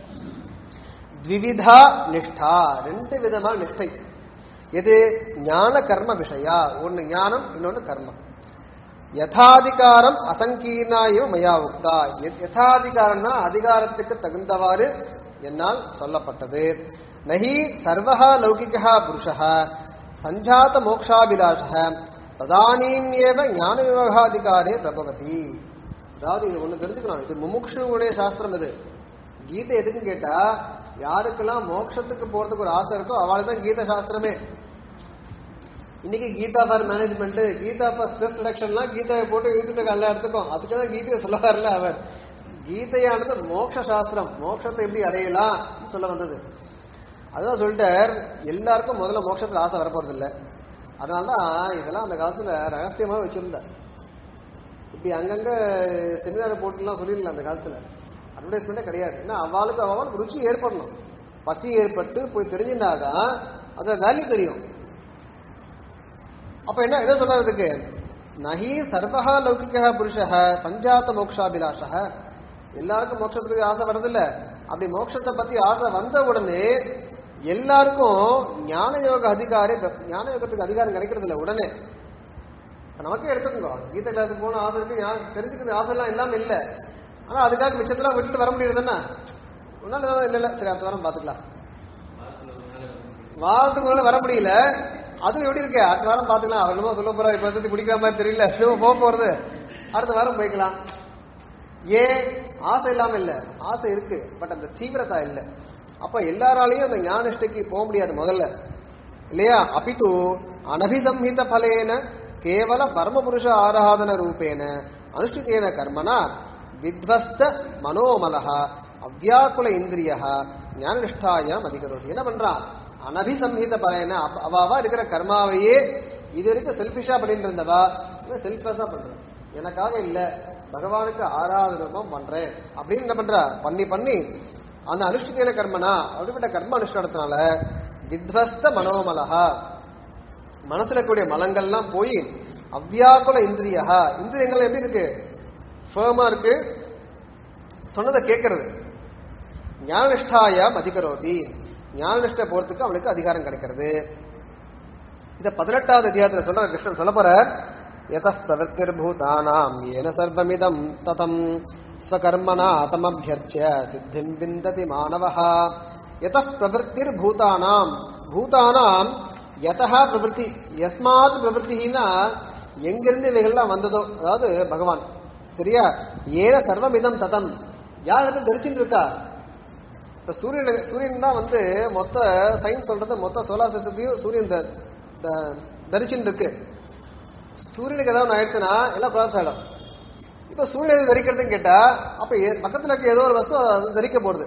த்விவிதா நிஷ்டா ரெண்டு விதமான நிஷ்டை எது ஞான கர்ம விஷயா ஒன்னு ஞானம் இன்னொன்னு கர்மம் யதாதிகாரம் அசங்கீர்ணாயும் மயா உக்தா ய- யதாதிகாரம்னா அதிகாரத்துக்கு தகுந்தவாறு என்னால் சொல்லப்பட்டது நஹி சர்வஹா லௌகிகா புருஷः சஞ்சாத மோக்ஷாபிலாஷः ததானீம்யேவ ஞான விவகாதிகாரே பிரபவதி அதாவது இது ஒண்ணு தெரிஞ்சுக்கணும் இது முமுட்சுடைய சாஸ்திரம் இது கீதை எதுக்குன்னு கேட்டா யாருக்கெல்லாம் மோட்சத்துக்கு போறதுக்கு ஒரு ஆசை இருக்கோ அவளுக்கு தான் கீத சாஸ்திரமே இன்னைக்கு Gita for management Gita for stress ரிடக்ஷன்லாம் கீதையை போட்டு இழுத்துட்டு இருக்க எல்லா இடத்துக்கும் அதுக்கு தான் கீதையை சொல்ல வரல அவர் கீதையானது மோட்ச சாஸ்திரம் மோட்சத்தை எப்படி அடையலாம் சொல்ல வந்தது அதுதான் சொல்லிட்டார் எல்லாருக்கும் முதல்ல மோட்சத்துல ஆசை வரப்போறது இல்ல அதனாலதான் இதெல்லாம் அந்த காலத்துல ரகசியமா வச்சிருந்தார் இப்படி அங்கங்க செமினார் போட்டுலாம் சொல்லிடலாம் அந்த காலத்துல அட்வர்டைஸ்மெண்டே கிடையாது ஏன்னா அவளுக்கு அவளுக்கு ருச்சி ஏற்படணும் பசி ஏற்பட்டு போய் தெரிஞ்சிருந்தாதான் அதோட வேல்யூ தெரியும் அப்ப என்ன என்ன சொல்றதுக்கு நகி சர்வஹா லௌகிக புருஷ சஞ்சாத்த மோக்ஷாபிலாஷ எல்லாருக்கும் மோட்சத்துக்கு ஆசை வருதில்ல அப்படி மோட்சத்தை பத்தி ஆசை வந்த உடனே எல்லாருக்கும் ஞான யோக அதிகாரி ஞான யோகத்துக்கு அதிகாரம் கிடைக்கிறது இல்ல உடனே இப்ப நமக்கே எடுத்துக்கோங்க கீதை கிளாஸுக்கு போன ஆசை இருக்கு ஞா- தெரிஞ்சுக்கிறது ஆசை எல்லாம் இல்லாம இல்ல ஆனா அதுக்காக மிச்சத்தெல்லாம் விட்டுட்டு வர முடியுதுன்னா ஒன்னால இல்ல இல்ல சரி அடுத்த வாரம் பாத்துக்கலாம் வாரத்துக்கு மேல வர முடியல அதுவும் எப்படி இருக்கு அடுத்த வாரம் பாத்துக்கலாம் அவர் என்னமோ சொல்ல போறாரு இப்ப வந்து பிடிக்கிற மாதிரி தெரியல திரும்ப போக போறது அடுத்த வாரம் போய்க்கலாம் ஏன் ஆசை இல்லாம இல்ல ஆசை இருக்கு பட் அந்த தீவிரதா இல்ல அப்ப எல்லாராலையும் அந்த ஞானிஷ்டைக்கு போக முடியாது முதல்ல இல்லையா அபித்து அனபிசம்ஹித பலேன கேவல பரமபுருஷ ஆராதன ரூபேன அனுஷ்டிதேன கர்மனா வித்வஸ்த மனோமலஹ அவ்யாக்குல இந்திரிய ஞானநிஷ்டாயாம் அதிகரோதி என்ன பண்றான் அனபிசம்ஹித பலேன அவ- அவாவா இருக்கிற கர்மாவையே இது வரைக்கும் செல்பிஷா பண்ணிட்டு இருந்தவா செல்ஃபஸா பண்றான் எனக்காக இல்ல பகவானுக்கு ஆராதனமும் பண்றேன் அப்படின்னு என்ன பண்றா பண்ணி பண்ணி அந்த அனுஷ்டிதேன கர்மனா அப்படிப்பட்ட கர்ம அனுஷ்டானத்தினால வித்வஸ்த மனோமலஹா மனசுல கூடிய மலங்கள்லாம் போய் அவ்யாக்குல இந்திரியா இந்திரியங்கள் எப்படி இருக்கு ஃபேமா இருக்கு சொன்னதை கேட்கறது ஞானநிஷ்டாயாம் அதிகரோதி ஞானநிஷ்டை போறதுக்கு அவனுக்கு அதிகாரம் கிடைக்கிறது இத பதினெட்டாவது அத்தியாயத்துல சொல்ற கிருஷ்ணன் சொல்ல போற எத பிரவருத்திர்பூதானாம் ஏன சர்வமிதம் ததம் ஸ்வகர்மனா தமபியர்ச்சிய சித்திம் விந்ததி மாணவः எத பிரவருத்திர்பூதானாம் பூதானாம் யதா பிரவருத்தி யஸ்மாத் பிரவருத்தினா எங்கிருந்து இவைகள்லாம் வந்ததோ அதாவது பகவான் சரியா ஏன சர்வமிதம் ததம் யார் அதை தரிச்சுட்டு இருக்கா இந்த சூரியன் சூரியன் தான் வந்து மொத்த சயின்ஸ் சொல்றது மொத்த சோலார் சிஸ்டத்தையும் சூரியன் த- த- தரிச்சுன்னு இருக்கு சூரியனுக்கு ஏதாவது ஒன்று ஆயிடுச்சுன்னா எல்லாம் ப்ராப்ளம் ஆயிடும் இப்ப சூரியனை தரிக்கிறதுன்னு கேட்டா அப்ப ஏ- பக்கத்துல இருக்க ஏதோ ஒரு வஸ்து அது தரிக்க போறது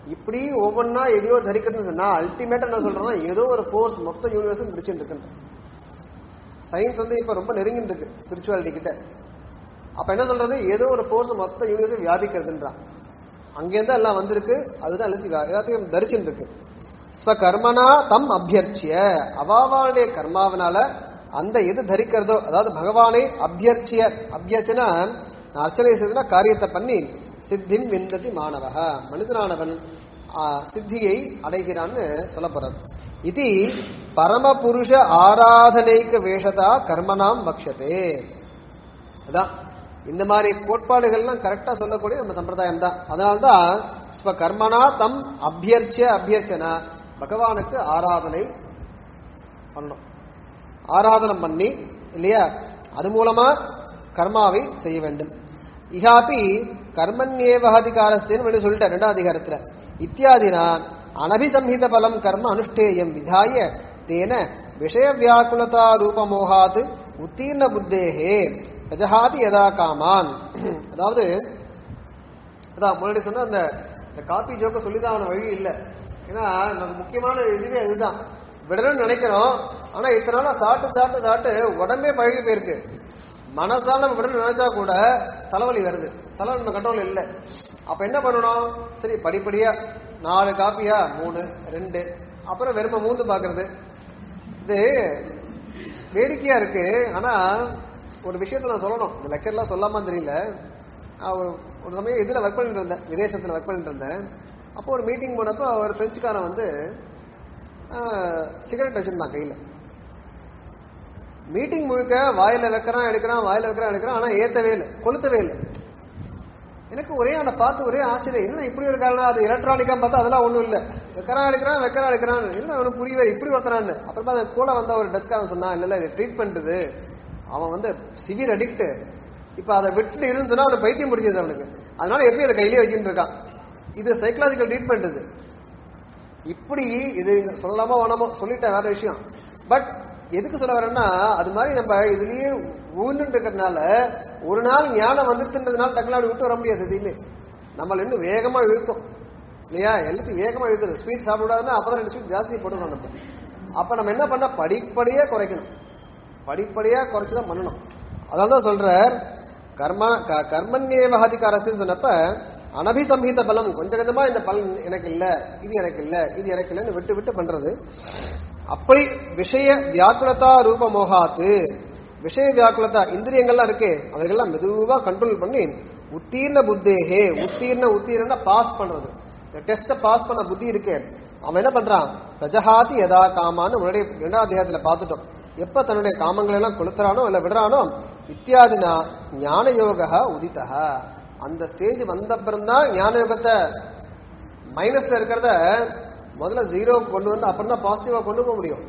இப்படி ஒவ்வொன்னா எதையோ தரிக்கணும்னு சொன்னா அல்டிமேட்டா என்ன சொல்றேன்னா ஏதோ ஒரு ஃபோர்ஸ் மொத்த யூனிவர்ஸும் பிடிச்சிட்டு இருக்குன்னு சயின்ஸ் வந்து இப்ப ரொம்ப நெருங்கிட்டு இருக்கு ஸ்பிரிச்சுவாலிட்டி கிட்ட அப்ப என்ன சொல்றது ஏதோ ஒரு ஃபோர்ஸ் மொத்த யூனிவர்ஸும் வியாபிக்கிறதுன்றான் அங்கேருந்து எல்லாம் வந்திருக்கு அதுதான் எல்லாத்தையும் வியா- எல்லாத்தையும் தரிச்சுட்டு இருக்கு ஸ்வகர்மனா தம் அபியர்ச்சிய அவாவாளுடைய கர்மாவினால அந்த எது தரிக்கிறதோ அதாவது பகவானை அபியர்ச்சிய அபியர்ச்சனா அர்ச்சனை செய்தனா காரியத்தை பண்ணி சித்திம் விந்ததி மாணவக மனிதனானவன் ஆ, சித்தியை அடைகிறான்னு சொல்ல போறார் இது பரமபுருஷ ஆராதனைக்கு வேஷதா கர்மனாம் பக்ஷதே அதான் இந்த மாதிரி கோட்பாடுகள்லாம் கரெக்டா சொல்லக்கூடிய நம்ம சம்பிரதாயம் தான் அதனால்தான் ஸ்வ கர்மனா தம் அபியர்ச்சிய அபியர்ச்சனா பகவானுக்கு ஆராதனை பண்ணணும் ஆராதனம் பண்ணி இல்லையா அது மூலமா கர்மாவை செய்ய வேண்டும் இஹாபி கர்மண்யேவகாதிகாரஸ்தேன்னு வெளியே சொல்லிட்டேன் ரெண்டாம் அதிகாரத்துல இத்தியாதினா அனபிசம்ஹித பலம் கர்ம அனுஷ்டேயம் விதாய தேன விஷய வியாக்குலதா ரூபமோகாத் உத்தீர்ண புத்தேகே பிரஜஹாதி யதா காமான் அதாவது அதான் முன்னாடி சொன்ன அந்த இந்த காப்பி ஜோக்க சொல்லிதான் அவன வழி இல்லை ஏன்னா நமக்கு முக்கியமான இதுவே அதுதான் விடணும்னு நினைக்கிறோம் ஆனா இத்தனை நாளா சாப்பிட்டு சாப்பிட்டு சாப்பிட்டு உடம்பே பழகி போயிருக்கு மனசால நம்ம விடணும்னு நினைச்சா கூட தலைவலி வருது தலைவலி நம்ம கண்ட்ரோல் இல்லை அப்ப என்ன பண்ணணும் சரி படிப்படியா நாலு காப்பியா மூணு ரெண்டு அப்புறம் வெறும மூந்து பாக்குறது இது வேடிக்கையா இருக்கு ஆனா ஒரு விஷயத்த நான் சொல்லணும் இந்த லெக்சர்லாம் சொல்லாம தெரியல நான் ஒரு ஒரு சமயம் இதுல ஒர்க் பண்ணிட்டு இருந்தேன் விதேசத்துல ஒர்க் பண்ணிட்டு இருந்தேன் அப்போ ஒரு மீட்டிங் போனப்போ ஒரு பிரெஞ்சுக்காரன் வந்து சிகரெட் வச்சிருந்தான் கையில மீட்டிங் முழுக்க வாயில வைக்கிறான் எடுக்கிறான் வாயில வைக்கிறான் எடுக்கிறான் ஆனா ஏத்தவே இல்லை கொளுத்தவே இல்லை எனக்கு ஒரே அவனை பார்த்து ஒரே ஆச்சரியம் என்ன இப்படி ஒரு காரணம் அது எலக்ட்ரானிக்கா பார்த்தா அதெல்லாம் ஒண்ணும் இல்ல வைக்கிறான் எடுக்கிறான் வைக்கிறான் எடுக்கிறான் என்ன அவனுக்கு புரியவே இப்படி ஒருத்தனான்னு அப்புறமா அது கூட வந்த ஒரு டச்காரன் சொன்னான் இல்ல இல்ல இது ட்ரீட்மெண்ட் இது அவன் வந்து சிவியர் அடிக்ட் இப்ப அதை விட்டு இருந்துன்னா அவனுக்கு பைத்தியம் பிடிச்சது அவனுக்கு அதனால எப்பயும் அதை கையிலே வச்சுட்டு இருக்கான் இது சைக்கலாஜிக்கல் ட்ரீட்மெண்ட் இது இப்படி இது சொல்லாமோ வேணாமோ சொல்லிட்டேன் வேற விஷயம் பட் எதுக்கு சொல்ல வரேன்னா அது மாதிரி நம்ம இதுலயே ஊன்னுட்டு இருக்கிறதுனால ஒரு நாள் ஞானம் வந்துட்டுன்றதுனால டக்குனு அப்படி விட்டு வர முடியாது எதையுமே நம்மள இன்னும் வேகமா இழுக்கும் இல்லையா எல்லாத்தையும் வேகமா இழுக்குது ஸ்வீட் சாப்பிடாதுன்னா அப்பதான் ரெண்டு ஸ்வீட் ஜாஸ்தி போட்டுக்கணும் நம்ம அப்ப நம்ம என்ன பண்ண படிப்படியா குறைக்கணும் படிப்படியா குறைச்சுதான் பண்ணணும் அதான் தான் சொல்றார் கர்ம க- கர்மண்யேவகாதிகாரத்தில் சொன்னப்ப அனபிசம்ஹித பலம் கொஞ்சம் கொஞ்சமா இந்த பலன் எனக்கு இல்ல இது எனக்கு இல்ல இது எனக்கு இல்லைன்னு விட்டு விட்டு பண்றது அப்படி விஷய வியாக்குலதா ரூப மோகாத்து விஷய வியாக்குலதா இந்திரியங்கள்லாம் இருக்கே அவைகள்லாம் மெதுவா கண்ட்ரோல் பண்ணி உத்தீர்ண புத்தேகே உத்தீர்ண உத்தீர்ண பாஸ் பண்றது இந்த டெஸ்ட பாஸ் பண்ண புத்தி இருக்கு அவன் என்ன பண்றான் பிரஜஹாதி யதா காமான்னு முன்னாடி இரண்டாம் அத்தியாயத்துல பார்த்துட்டோம் எப்ப தன்னுடைய காமங்களை எல்லாம் கொளுத்துறானோ இல்ல விடுறானோ இத்தியாதினா ஞான யோக உதித்தா அந்த ஸ்டேஜ் வந்த தான் ஞான யோகத்தை மைனஸ்ல இருக்கிறத முதல்ல ஜீரோ கொண்டு வந்து அப்புறம் தான் பாசிட்டிவா கொண்டு போக முடியும்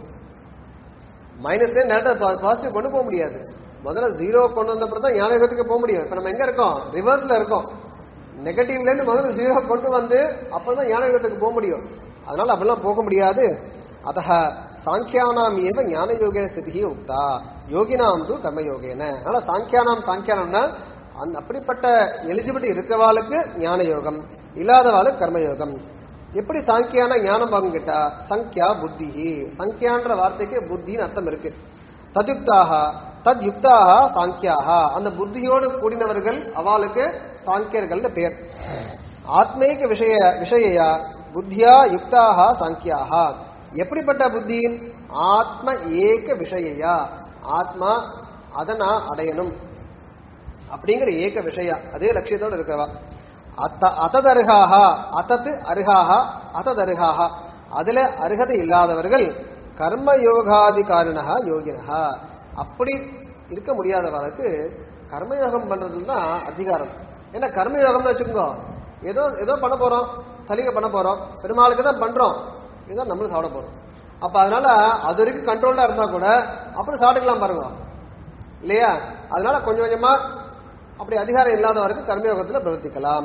மைனஸ்ல நேரத்தை பாசிட்டிவ் கொண்டு போக முடியாது முதல்ல ஜீரோ கொண்டு வந்த அப்புறம் தான் ஞான யோகத்துக்கு போக முடியும் இப்ப நம்ம எங்க இருக்கோம் ரிவர்ஸ்ல இருக்கோம் நெகட்டிவ்ல இருந்து முதல்ல ஜீரோ கொண்டு வந்து அப்பதான் ஞான யோகத்துக்கு போக முடியும் அதனால அப்படிலாம் போக முடியாது அத சாங்கியானாம் ஏவ ஞான யோகேன ஸ்திதி உக்தா யோகினாம் தூ கர்மயோகேன அதனால சாங்கியானாம் சாங்கியானம்னா அந்த அப்படிப்பட்ட எலிஜிபிலிட்டி இருக்கவாளுக்கு ஞான யோகம் இல்லாதவாளுக்கு கர்மயோகம் எப்படி சாங்கியான ஞானம் வாங்க கேட்டா சங்கியா புத்தி சங்கியான்ற வார்த்தைக்கு புத்தின்னு அர்த்தம் இருக்கு தத்யுக்தாக தத் யுக்தாக சாங்கியாக அந்த புத்தியோடு கூடினவர்கள் அவளுக்கு சாங்கியர்கள்னு பெயர் ஆத்மீக விஷய விஷயா புத்தியா யுக்தாக சாங்கியாக எப்படிப்பட்ட புத்தி ஆத்ம ஏக விஷயா ஆத்மா அதை நான் அடையணும் அப்படிங்கிற ஏக விஷயா அதே லட்சியத்தோடு இருக்கிறவா அத்த அததருகாக அத்தத்து அருகாக அததருகாக அதுல அருகதை இல்லாதவர்கள் கர்ம யோகாதிகாரினகா யோகினகா அப்படி இருக்க முடியாதவர்களுக்கு கர்மயோகம் பண்றதுல தான் அதிகாரம் ஏன்னா கர்மயோகம்னு வச்சுக்கோங்க ஏதோ ஏதோ பண்ண போறோம் தலிகை பண்ண போறோம் பெருமாளுக்கு தான் பண்றோம் இதுதான் நம்மளும் சாப்பிட போறோம் அப்ப அதனால அது வரைக்கும் கண்ட்ரோல்டா இருந்தா கூட அப்புறம் சாப்பிட்டுக்கலாம் பாருங்க இல்லையா அதனால கொஞ்சம் கொஞ்சமா அப்படி அதிகாரம் இல்லாதவருக்கு கர்மயோகத்துல பிரவர்த்திக்கலாம்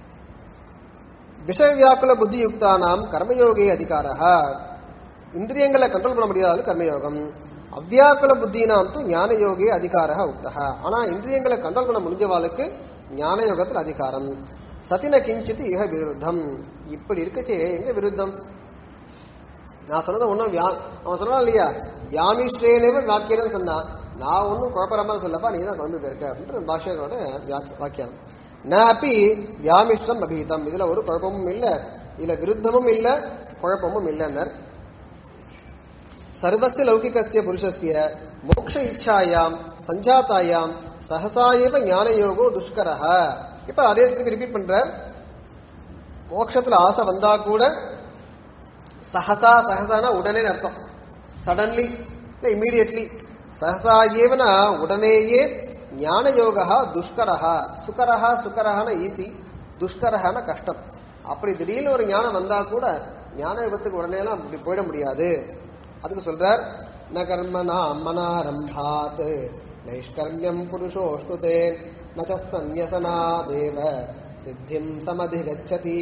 விஷய வியாக்குல புத்தி யுக்தானாம் கர்மயோகே அதிகாரः இந்திரியங்களை கண்ட்ரோல் பண்ண முடியாத கர்மயோகம் அவ்வியாக்குல புத்தினாம் தூ ஞான யோகே அதிகாரः உக்தः ஆனா இந்திரியங்களை கண்ட்ரோல் பண்ண முடிஞ்சவாளுக்கு ஞான யோகத்தில் அதிகாரம் சதின கிஞ்சித் இக விருத்தம் இப்படி இருக்கச்சே எங்க விருத்தம் நான் சொன்னது ஒன்றும் வியா அவன் சொன்னான் இல்லையா வியாமிஷ்டேனேவ வாக்கியம் சொன்னான் நான் ஒன்றும் குழப்பறாமல் சொல்லப்பா நீ தான் குழம்பு போயிருக்க அப்படின்ற பாஷைகளோட வாக்கியம் நான் அப்பி வியாமிஷ்டம் அபீதம் இதுல ஒரு குழப்பமும் இல்லை இதுல விருத்தமும் இல்லை குழப்பமும் இல்லைன்னர் சர்வஸ்ய லௌகிகஸ்ய புருஷஸ்ய மோக்ஷ இச்சாயாம் சஞ்சாத்தாயாம் சகசாயேவ ஞானயோகோ துஷ்கரஹ இப்ப அதே திருப்பி ரிப்பீட் பண்ற மோட்சத்துல ஆசை வந்தா கூட சஹசா சஹசானா உடனே அர்த்தம் சடன்லி இல்ல இம்மீடியட்லி சஹசா ஏவனா உடனேயே ஞான யோகா துஷ்கரஹா சுகரஹா சுகரஹான ஈஸி துஷ்கரஹான கஷ்டம் அப்படி திடீர்னு ஒரு ஞானம் வந்தா கூட ஞான யுகத்துக்கு உடனே எல்லாம் அப்படி போயிட முடியாது அதுக்கு சொல்றார் ந கர்மனா மனாரம்பாத் நைஷ்கர்மியம் புருஷோஷ்டுதே நசன்யசனா தேவ சித்திம் சமதிகச்சதி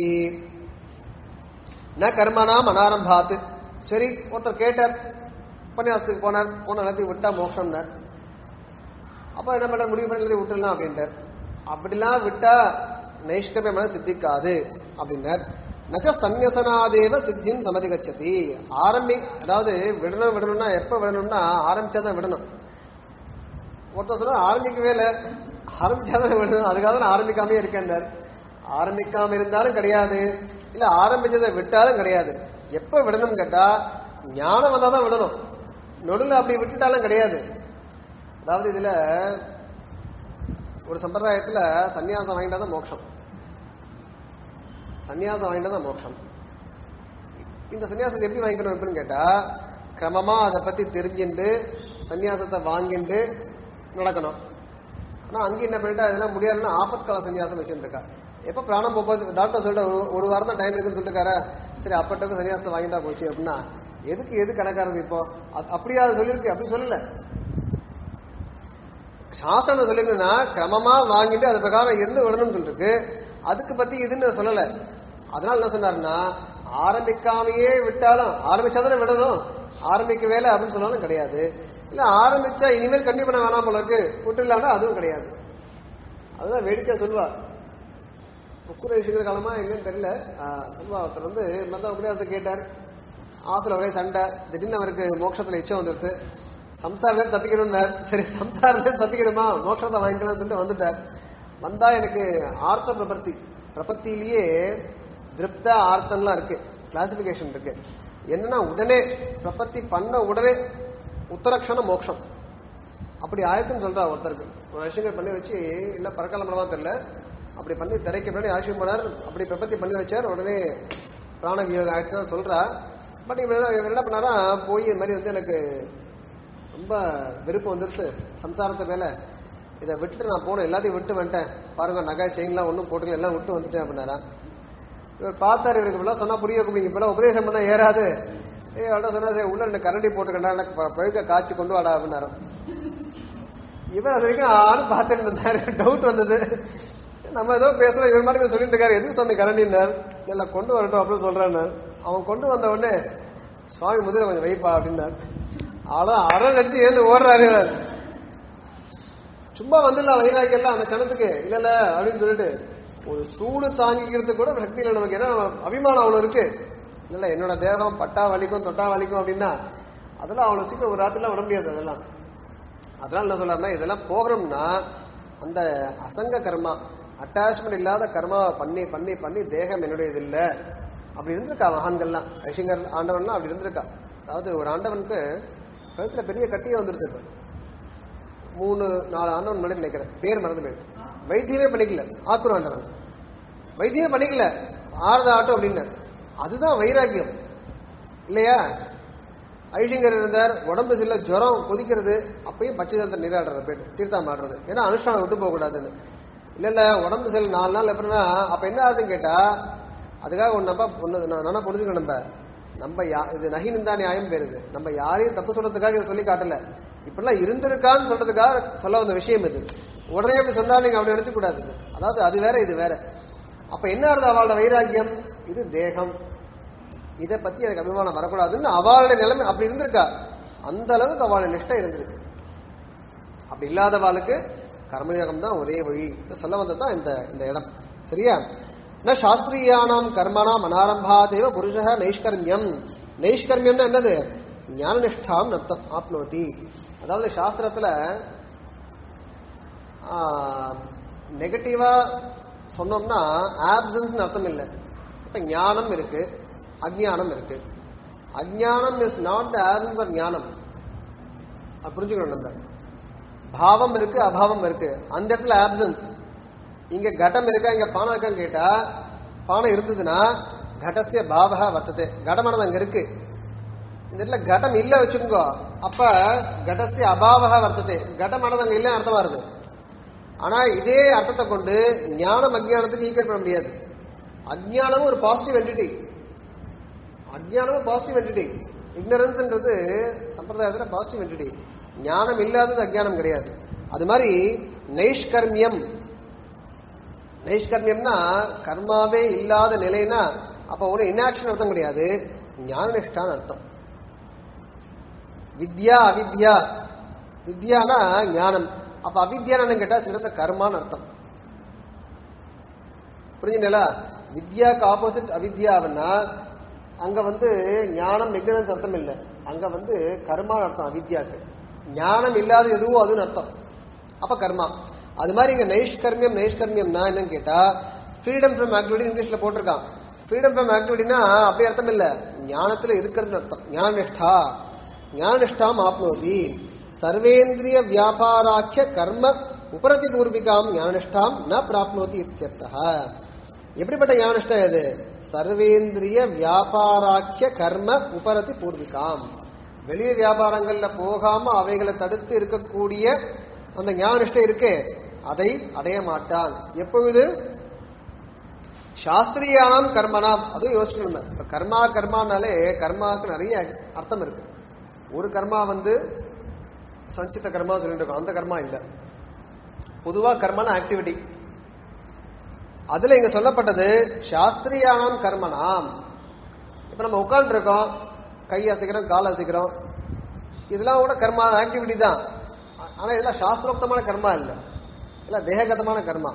ந கர்மனாம் அனாரம்பாத்து சரி ஒருத்தர் கேட்டார் உபன்யாசத்துக்கு போனார் போன எல்லாத்தையும் விட்டா மோட்சம்னார் அப்ப என்ன பண்ண முடிவு பண்ணி எல்லாத்தையும் விட்டுடலாம் அப்படின்ட்டார் அப்படிலாம் விட்டா நைஷ்கர்மியமான சித்திக்காது அப்படின்னார் நச்ச சந்நியசனாதேவ சித்தியும் சமதிகச்சதி ஆரம்பி அதாவது விடணும் விடணும்னா எப்ப விடணும்னா ஆரம்பிச்சாதான் விடணும் ஒருத்தர் சொன்னா ஆரம்பிக்கவே இல்லை ஆரம்பிச்சாதான் விடணும் அதுக்காக தான் ஆரம்பிக்காமே இருக்கேன்னார் ஆரம்பிக்காம இருந்தாலும் கிடையாது இல்ல ஆரம்பிச்சதை விட்டாலும் கிடையாது எப்ப விடணும் கேட்டா ஞானம் வந்தாதான் விடணும் நொடுல அப்படி விட்டுட்டாலும் கிடையாது அதாவது இதுல ஒரு சம்பிரதாயத்துல சன்னியாசம் வாங்கிட்டா தான் மோட்சம் சன்னியாசம் வாங்கிட்டா தான் மோட்சம் இந்த சன்னியாசத்தை எப்படி வாங்கிக்கணும் எப்படின்னு கேட்டா கிரமமா அதை பத்தி தெரிஞ்சுட்டு சன்னியாசத்தை வாங்கிட்டு நடக்கணும் ஆனா அங்க என்ன பண்ணிட்டா இதெல்லாம் முடியாதுன்னா ஆபத்கால சன்னியாசம் வச்சுட்டு இருக்கா எப்ப பிராணம் போகும்போது டாக்டர் சொல்லிட்டு ஒரு- ஒரு வாரம் தான் டைம் இருக்குன்னு சொல்லிருக்காரா சரி அப்பட்டுக்கு சன்னியாசத்தை வாங்கிட்டா போச்சு அப்படின்னா எதுக்கு எது கணக்காரது இப்போ அது- அப்படியா அது சொல்லியிருக்கு அப்படி சொல்லல சாஸ்திரம் சொல்லிருக்குன்னா கிரமமா வாங்கிட்டு அது பிரகாரம் இருந்து விடணும்னு சொல்லிருக்கு அதுக்கு பத்தி இதுன்னு சொல்லல அதனால என்ன சொன்னாருன்னா ஆரம்பிக்காமையே விட்டாலும் ஆரம்பிச்சாதானே விடணும் ஆரம்பிக்க வேலை அப்படின்னு சொன்னாலும் கிடையாது இல்ல ஆரம்பிச்சா இனிமேல் கண்டிப்பா பண்ண வேணாம் போல இருக்கு விட்டுலாம்னா அதுவும் கிடையாது அதுதான் வேடிக்கை சொல்லுவா முக்குர இருக்கிற காலமா எங்கன்னு தெரியல ஆஹ் சொல்லுவா ஒருத்தர் வந்து மத்த உபதேசத்தை கேட்டார் ஆத்துல ஒரே சண்டை திடீர்னு அவருக்கு மோட்சத்துல இச்சம் வந்துருது சம்சாரத்துல தப்பிக்கணும்னார் சரி சம்சாரத்துல தப்பிக்கணுமா மோட்சத்தை வாங்கிக்கலாம்னு சொல்லிட்டு வந்துட்டார் வந்தா எனக்கு ஆர்த்த பிரபத்தி பிரபத்திலேயே திருப்த ஆர்த்தம்லாம் இருக்கு கிளாசிபிகேஷன் இருக்கு என்னன்னா உடனே பிரபத்தி பண்ண உடனே உத்தரக்ஷண மோட்சம் அப்படி ஆயிருக்குன்னு சொல்றா ஒருத்தருக்கு ஒரு விஷயங்கள் பண்ணி வச்சு இல்ல பரக்காலமரமா தெரியல அப்படி பண்ணி திரைக்கு முன்னாடி ஆசியம் பண்ணார் அப்படி பிரபத்தி பண்ணி வச்சார் உடனே பிராண வியோகம் ஆயிடுச்சுன்னு சொல்றா பட் இவர் என்ன- இவர் என்ன பண்ணாரா போய் இந்த மாதிரி வந்து எனக்கு ரொம்ப விருப்பம் வந்துருச்சு சம்சாரத்தை மேல இதை விட்டுட்டு நான் போனேன் எல்லாத்தையும் விட்டு வந்துட்டேன் பாருங்க நகை செயின்லாம் ஒன்றும் போட்டுக்கல எல்லாம் விட்டு வந்துட்டேன் அப்படின்னாரா இவர் பார்த்தாரு இவருக்கு இப்பெல்லாம் சொன்னா புரிய நீங்க இப்பெல்லாம் உபதேசம் பண்ணா ஏறாது ஏய் அவட சொன்னா சரி, உள்ள ரெண்டு கரண்டி போட்டுக்கண்டா எனக்கு ப- பழுக்க காய்ச்சி கொண்டு வாடா அப்படின்னாரு இவர் அது வரைக்கும் ஆளு பார்த்துட்டு இருந்தாரு டவுட் வந்தது நம்ம ஏதோ பேசுறோம் இவர் மாதிரி சொல்லிட்டு இருக்காரு எதுக்கு சுவாமி கரண்டினார் இல்ல கொண்டு வரட்டும் அப்படின்னு சொல்றாரு அவன் கொண்டு வந்த உடனே சுவாமி முதல்ல கொஞ்சம் வைப்பா அப்படின்னார் ஆனா அரண் எடுத்து எழுந்து ஓடுறாரு இவர் சும்மா வந்துடலாம் வைராக்கியெல்லாம் அந்த கணத்துக்கு இல்ல இல்ல அப்படின்னு சொல்லிட்டு ஒரு சூடு தாங்கிக்கிறதுக்கு கூட சக்தி இல்லை நமக்கு ஏன்னா நம்ம அபிமானம் அவ்வளவு இருக்கு இல்ல இல்ல என்னோட தேகம் பட்டா வலிக்கும் தொட்டா வலிக்கும் அப்படின்னா அதெல்லாம் அவ்வளவு சீக்கிரம் ஒரு ராத்திரிலாம் விட முடியாது அதெல்லாம் அதனால என்ன சொல்றாருன்னா இதெல்லாம் போகணும்னா அந்த அசங்க கர்மா அட்டாச்மெண்ட் இல்லாத கர்மாவை பண்ணி பண்ணி பண்ணி தேகம் என்னுடையது இல்ல அப்படி இருந்திருக்கா மகான்கள்லாம் ரிஷிங்கர் ஆண்டவன்லாம் அப்படி இருந்திருக்கா அதாவது ஒரு ஆண்டவனுக்கு கழுத்துல பெரிய கட்டியே வந்துருது இப்ப. மூணு நாலு ஆண்டவன் முன்னாடி நினைக்கிறேன் பேர் மறந்து போயிருக்கு வைத்தியமே பண்ணிக்கல ஆத்துரு ஆண்டவன் வைத்தியமே பண்ணிக்கல ஆறுத ஆட்டம் அப்படின்னார் அதுதான் வைராக்கியம் இல்லையா ஐஷிங்கர் இருந்தார் உடம்பு சில ஜுரம் கொதிக்கிறது அப்பயும் பச்சை ஜலத்தை நீராடுற பேர் தீர்த்தம் ஆடுறது ஏன்னா அனுஷ்டானம் விட்டு போக கூடாதுன்னு இல்ல இல்ல உடம்பு சில நாலு நாள் எப்படின்னா அப்ப என்ன ஆகுதுன்னு கேட்டா அதுக்காக ஒண்ணு நம்ம ஒண்ணு நானா புரிஞ்சுக்கணும் நம்ம நம்ம யா- இது நகினிந்தா நியாயம் பேருது நம்ம யாரையும் தப்பு சொல்றதுக்காக இதை சொல்லி காட்டல இப்படிலாம் இருந்திருக்கான்னு சொல்றதுக்காக சொல்ல வந்த விஷயம் இது உடனே அப்படி சொன்னா நீங்க அப்படி நினைச்சு கூடாது அதாவது அது வேற இது வேற அப்ப என்ன ஆகுது அவளோட வைராக்கியம் இது தேகம் இதை பத்தி எனக்கு அபிமானம் வரக்கூடாதுன்னு அவளுடைய நிலைமை அப்படி இருந்திருக்கா அந்த அளவுக்கு அவளுடைய நிஷ்டை இருந்திருக்கு அப்படி இல்லாதவாளுக்கு கர்மயோகம் தான் ஒரே வழி இதை சொல்ல வந்தது தான் இந்த இந்த இடம் சரியா ந சாஸ்திரியானாம் கர்மணாம் அனாரம்பாதேவ புருஷ நைஷ்கர்மியம் நைஷ்கர்மியம்னா என்னது ஞானநிஷ்டாம் அர்த்தம் ஆப்னோதி அதாவது சாஸ்திரத்துல நெகட்டிவா சொன்னோம்னா ஆப்சன்ஸ் அர்த்தம் இல்லை இப்ப ஞானம் இருக்கு அஜ்ஞானம் இருக்கு அஜ்ஞானம் is not the absence of ஞானம் அது புரிஞ்சுக்கணும் நம்ம பாவம் இருக்கு அபாவம் இருக்கு அந்த இடத்துல ஆப்சன்ஸ் இங்க கடம் இருக்கா இங்க பானை இருக்கான்னு கேட்டா பானை இருந்ததுன்னா கடசிய பாவகா வர்த்தது கடமானது அங்க இருக்கு இந்த இடத்துல கடம் இல்ல வச்சுக்கோங்க அப்ப கடசிய அபாவகா வர்த்தது கடமானது அங்க இல்ல அர்த்தமா வருது ஆனா இதே அர்த்தத்தை கொண்டு ஞானம் அஜ்ஞானத்துக்கு ஈக்குவல் பண்ண முடியாது அஜ்ஞானமும் ஒரு பாசிட்டிவ் என்டிட்டி அஜ்ஞானமும் பாசிட்டிவ் என்டிட்டி இக்னரன்ஸ்ன்றது சம்பிரதாயத்துல பாசிட்டிவ் என்டிட்டி ஞானம் இல்லாதது அஜ்ஞானம் கிடையாது அது மாதிரி நைஷ்கர்மியம் நைஷ்கர்மியம்னா கர்மாவே இல்லாத நிலைனா அப்ப ஒரு இன்ஆக்ஷன் அர்த்தம் கிடையாது ஞான நிஷ்டான அர்த்தம் வித்யா அவித்யா வித்யானா ஞானம் அப்ப அவித்யான்னு கேட்டா சிலத்த கர்மான்னு அர்த்தம் புரிஞ்சுங்களா வித்யாக்கு ஆப்போசிட் அவித்யாவுன்னா அங்க வந்து ஞானம் இக்னரன்ஸ் அர்த்தம் இல்லை அங்க வந்து கர்மான்னு அர்த்தம் அவித்யாக்கு ஞானம் இல்லாத எதுவோ அதுன்னு அர்த்தம் அப்ப கர்மா அது மாதிரி இங்க நைஷ்கர்மியம் நைஷ்கர்மியம்னா என்னன்னு கேட்டா ஃப்ரீடம் ஃப்ரம் ஆக்டிவிட்டி இங்கிலீஷ்ல போட்டிருக்கான் ஃப்ரீடம் ஃப்ரம் ஆக்டிவிட்டினா அப்படி அர்த்தம் இல்ல ஞானத்துல இருக்கிறதுன்னு அர்த்தம் ஞான நிஷ்டா ஞான நிஷ்டாம் ஆப்னோதி சர்வேந்திரிய வியாபாராக்கிய கர்ம உபரதி பூர்விகாம் ஞானநிஷ்டாம் ந பிராப்னோதி இத்தியர்த்தः எப்படிப்பட்ட ஞானநிஷ்டா இது சர்வேந்திரிய வியாபாராக்கிய கர்ம உபரதி பூர்விகாம் வெளிய வியாபாரங்கள்ல போகாம அவைகளை தடுத்து இருக்கக்கூடிய அந்த ஞானநிஷ்டை இருக்கே அதை அடைய மாட்டான் எப்பொழுது சாஸ்திரியானாம் கர்மனாம் அதுவும் யோசிக்கணும் இப்ப கர்மா கர்மானாலே கர்மாவுக்கு நிறைய அர்த்தம் இருக்கு ஒரு கர்மா வந்து சஞ்சித கர்மா சொல்லிட்டு இருக்கோம் அந்த கர்மா இல்ல பொதுவா கர்மான ஆக்டிவிட்டி அதுல இங்க சொல்லப்பட்டது சாஸ்திரியானாம் கர்மனாம் இப்ப நம்ம உட்கார்ந்து இருக்கோம் கை அசைக்கிறோம் கால் அசைக்கிறோம் இதெல்லாம் கூட கர்மா ஆக்டிவிட்டி தான் ஆனா இதெல்லாம் சாஸ்திரோக்தமான கர்மா இல்ல இல்ல தேககதமான கர்மா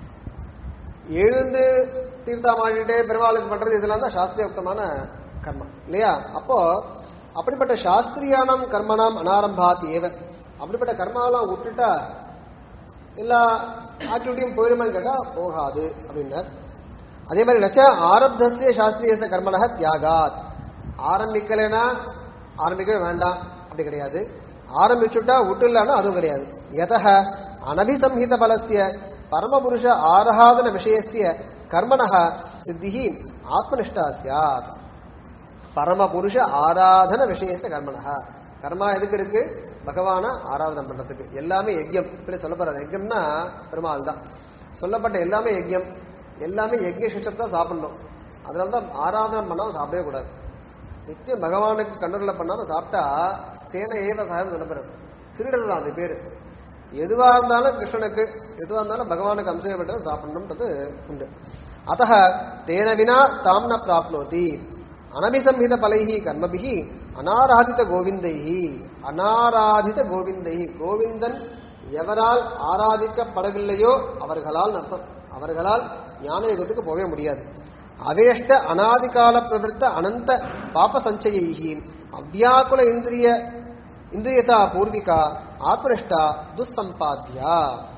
எழுந்து தீர்த்தா மாட்டிட்டு பெருமாளுக்கு பண்றது இதெல்லாம் தான் சாஸ்திரோக்தமான கர்மா இல்லையா அப்போ அப்படிப்பட்ட சாஸ்திரியானம் கர்மனாம் அனாரம்பாத் ஏவ அப்படிப்பட்ட கர்மாவெல்லாம் விட்டுட்டா எல்லா ஆக்டிவிட்டியும் போயிடுமான்னு கேட்டா போகாது அப்படின்னார் அதே மாதிரி நச்ச ஆரப்தஸ்ய சாஸ்திரிய கர்மனக தியாகாத் ஆரம்பிக்கலைன்னா ஆரம்பிக்கவே வேண்டாம் அப்படி கிடையாது ஆரம்பிச்சுட்டா விட்டுலான்னா அதுவும் கிடையாது எதக அனபிசம்ஹித பலசிய பரமபுருஷ ஆராதன விஷயசிய கர்மனக சித்திஹி ஆத்மனிஷ்டா சியாத் பரமபுருஷ ஆராதன விஷயச கர்மனஹ கர்மா எதுக்கு இருக்கு பகவான ஆராதனை பண்றதுக்கு எல்லாமே யஜ்யம் இப்படி சொல்ல போறாரு யஜ்யம்னா பெருமாள் தான் சொல்லப்பட்ட எல்லாமே யஜ்யம் எல்லாமே யஜ்ய சிஷத்தை சாப்பிடணும் அதனால தான் ஆராதனை பண்ணாம சாப்பிடவே கூடாது நித்தியம் பகவானுக்கு கண்ணுரில் பண்ணாம சாப்பிட்டா ஸ்தேன ஏவ சகம் சொல்லப்படுறது திருடர் தான் அது பேரு எதுவா இருந்தாலும் கிருஷ்ணனுக்கு எதுவா இருந்தாலும் பகவானுக்கு அம்சப்பட்டது சாப்பிடணும்ன்றது உண்டு அத்த தேன வினா தாம் ந பிராப்னோதி அனபிசம்ஹித பலைஹி கர்மபிஹி அனாராதித கோவிந்தைஹி அனாராதித கோவிந்தைஹி கோவிந்தன் எவரால் ஆராதிக்கப்படவில்லையோ அவர்களால் அர்த்தம் அவர்களால் ஞான யுகத்துக்கு போகவே முடியாது அவேஷ்ட அனாதிகால பிரவருத்த அனந்த பாப சஞ்சயைஹி அவ்யாக்குல இந்திரிய இந்திரியதா பூர்விகா ஆத்மனிஷ்டா துஸ்சம்பாத்தியா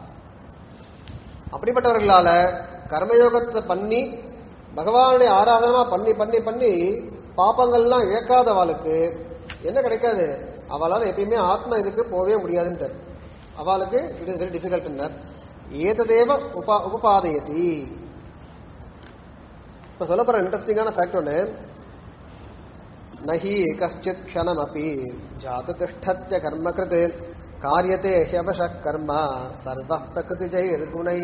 அப்படிப்பட்டவர்களால கர்மயோகத்தை பண்ணி பகவானுடைய ஆராதனமா பண்ணி பண்ணி பண்ணி பாப்பங்கள்லாம் இழக்காதவாளுக்கு என்ன கிடைக்காது அவளால் எப்பயுமே ஆத்ம இதுக்கு போகவே முடியாதுன்ட்டு அவளுக்கு இட் இஸ் வெரி டிஃபிகல்ட் ஏததேவ உபா உபபாதயதி இப்ப சொல்ல போற இன்ட்ரெஸ்டிங்கான ஃபேக்ட் ஒன்று நஹி கஷ்டித் க்ஷணமபி ஜாத்து திஷ்டத்ய கர்ம கிருத் காரியத்தே ஹியவச கர்ம சர்வ பிரகிருதி ஜெயிர்குணை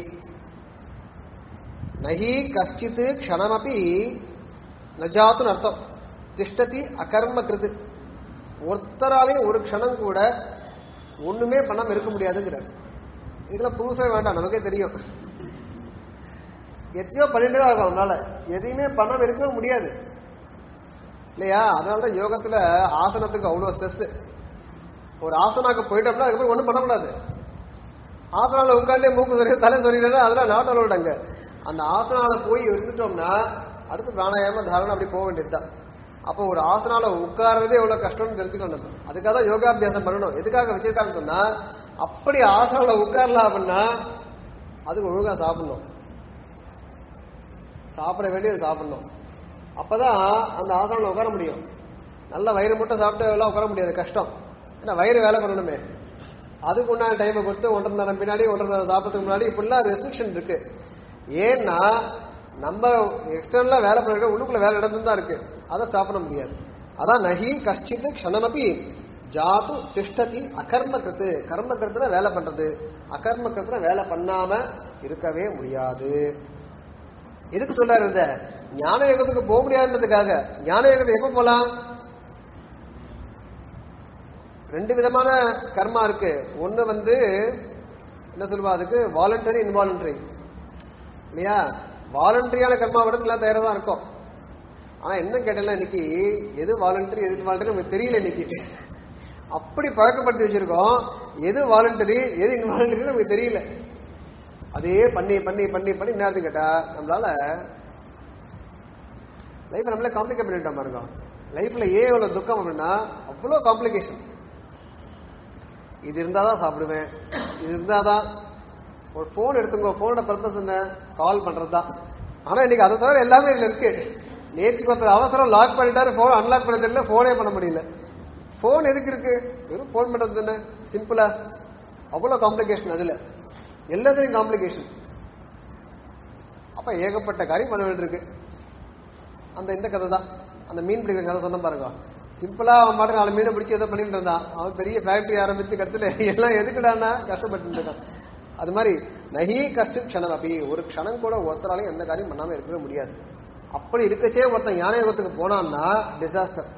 நஹி கஷ்டித் க்ஷணமபி நஜாத்துன்னு அர்த்தம் திஷ்டதி அகர்ம கிருது ஒருத்தராலையும் ஒரு க்ஷணம் கூட ஒண்ணுமே பண்ணாம இருக்க முடியாதுங்கிறார் இதுல ப்ரூஃபே வேண்டாம் நமக்கே தெரியும் எத்தையோ பண்ணிட்டு தான் இருக்கும் அவனால எதையுமே பண்ணாம இருக்கவே முடியாது இல்லையா அதனால தான் யோகத்துல ஆசனத்துக்கு அவ்வளோ ஸ்ட்ரெஸ் ஒரு ஆசனாக்கு போயிட்டோம்னா அதுக்கப்புறம் ஒன்றும் பண்ணக்கூடாது ஆசனால உட்காந்தே மூக்கு சொல்லி தலை சொல்லிடுறா அதெல்லாம் நாட் அலோட் அங்க அந்த ஆசனால போய் இருந்துட்டோம்னா அடுத்து பிராணாயாம தாரணம் அப்படி போக வேண்டியதுதான் அப்போ ஒரு ஆசனால உட்கார்றதே எவ்வளவு கஷ்டம்னு தெரிஞ்சுக்கணும் நம்ம அதுக்காக தான் யோகாபியாசம் பண்ணணும் எதுக்காக வச்சிருக்காங்கன்னு சொன்னா அப்படி ஆசனால உட்காரலாம் அப்படின்னா அதுக்கு ஒழுங்கா சாப்பிடணும் சாப்பிட வேண்டியது சாப்பிடணும் அப்பதான் அந்த ஆசனால உட்கார முடியும் நல்ல வயிறு மட்டும் சாப்பிட்டு எல்லாம் உட்கார முடியாது கஷ்டம் ஏன்னா வயிறு வேலை பண்ணணுமே அதுக்கு உண்டான டைமை கொடுத்து ஒன்றரை மணி நேரம் பின்னாடி ஒன்றரை மணி நேரம் சாப்பிட்றதுக்கு முன்னாடி இப்படிலாம் ரெஸ்ட்ரிக்ஷன் இருக்கு ஏன்னா நம்ம எக்ஸ்டர்னலா வேலை பண்ணிருக்க உள்ளுக்குள்ள வேலை நடந்து தான் இருக்கு அதை ஸ்டாப் பண்ண முடியாது அதான் நகி கஷ்டித் க்ஷணமபி ஜாது திஷ்டதி அகர்ம கிருத்து கர்ம கிருத்துல வேலை பண்றது அகர்ம கிருத்துல வேலை பண்ணாம இருக்கவே முடியாது எதுக்கு சொல்றாரு இந்த ஞான யோகத்துக்கு போக முடியாதுன்றதுக்காக ஞான யோகத்தை எப்ப போலாம் ரெண்டு விதமான கர்மா இருக்கு ஒண்ணு வந்து என்ன சொல்லுவா அதுக்கு வாலண்டரி இன்வாலண்டரி இல்லையா வாலண்டரியான கர்மா விட எல்லாம் தயாரா தான் இருக்கும் ஆனா என்ன கேட்டல இன்னைக்கு எது வாலண்டரி எது இன்வாலண்டரி நமக்கு தெரியல இன்னைக்கு அப்படி பழக்கப்படுத்தி வச்சிருக்கோம் எது வாலண்டரி எது இன்வாலண்டரி நமக்கு தெரியல அதே பண்ணி பண்ணி பண்ணி பண்ணி என்ன கேட்டா நம்மளால லைஃப் நம்மளே காம்ப்ளிகேட் பண்ணிட்டோம் பாருங்க லைஃப்ல ஏன் இவ்வளவு துக்கம் அப்படின்னா அவ்வளவு காம்ப்ளிகேஷன் இது இருந்தாதான் சாப்பிடுவேன் இது இருந்தாதான் ஒரு போன் எடுத்துங்க போனோட பர்பஸ் என்ன கால் பண்றது தான் ஆனா இன்னைக்கு அதை தவிர எல்லாமே இதுல இருக்கு நேற்றுக்கு ஒருத்தர் அவசரம் லாக் பண்ணிட்டாரு போன் அன்லாக் பண்ண தெரியல போனே பண்ண முடியல போன் எதுக்கு இருக்கு வெறும் போன் பண்றது தானே சிம்பிளா அவ்வளவு காம்ப்ளிகேஷன் அதுல எல்லாத்துலயும் காம்ப்ளிகேஷன் அப்ப ஏகப்பட்ட காரியம் பண்ண வேண்டியிருக்கு அந்த இந்த கதை தான் அந்த மீன் பிடிக்கிற கதை சொன்ன பாருங்க சிம்பிளா அவன் மாட்டு நாலு மீனை பிடிச்சி ஏதோ பண்ணிட்டு இருந்தான் அவன் பெரிய ஃபேக்டரி ஆரம்பிச்சு கருத்துல எல்லாம் எதுக்குடான்னா கஷ்டப்பட்டு இருக்கான் அது மாதிரி நகி கஷ்ட க்ஷணம் அப்படி ஒரு க்ஷணம் கூட ஒருத்தராலையும் எந்த காரியம் பண்ணாம இருக்கவே முடியாது அப்படி இருக்கச்சே ஒருத்தன் ஞான யோகத்துக்கு போனான்னா டிசாஸ்டர்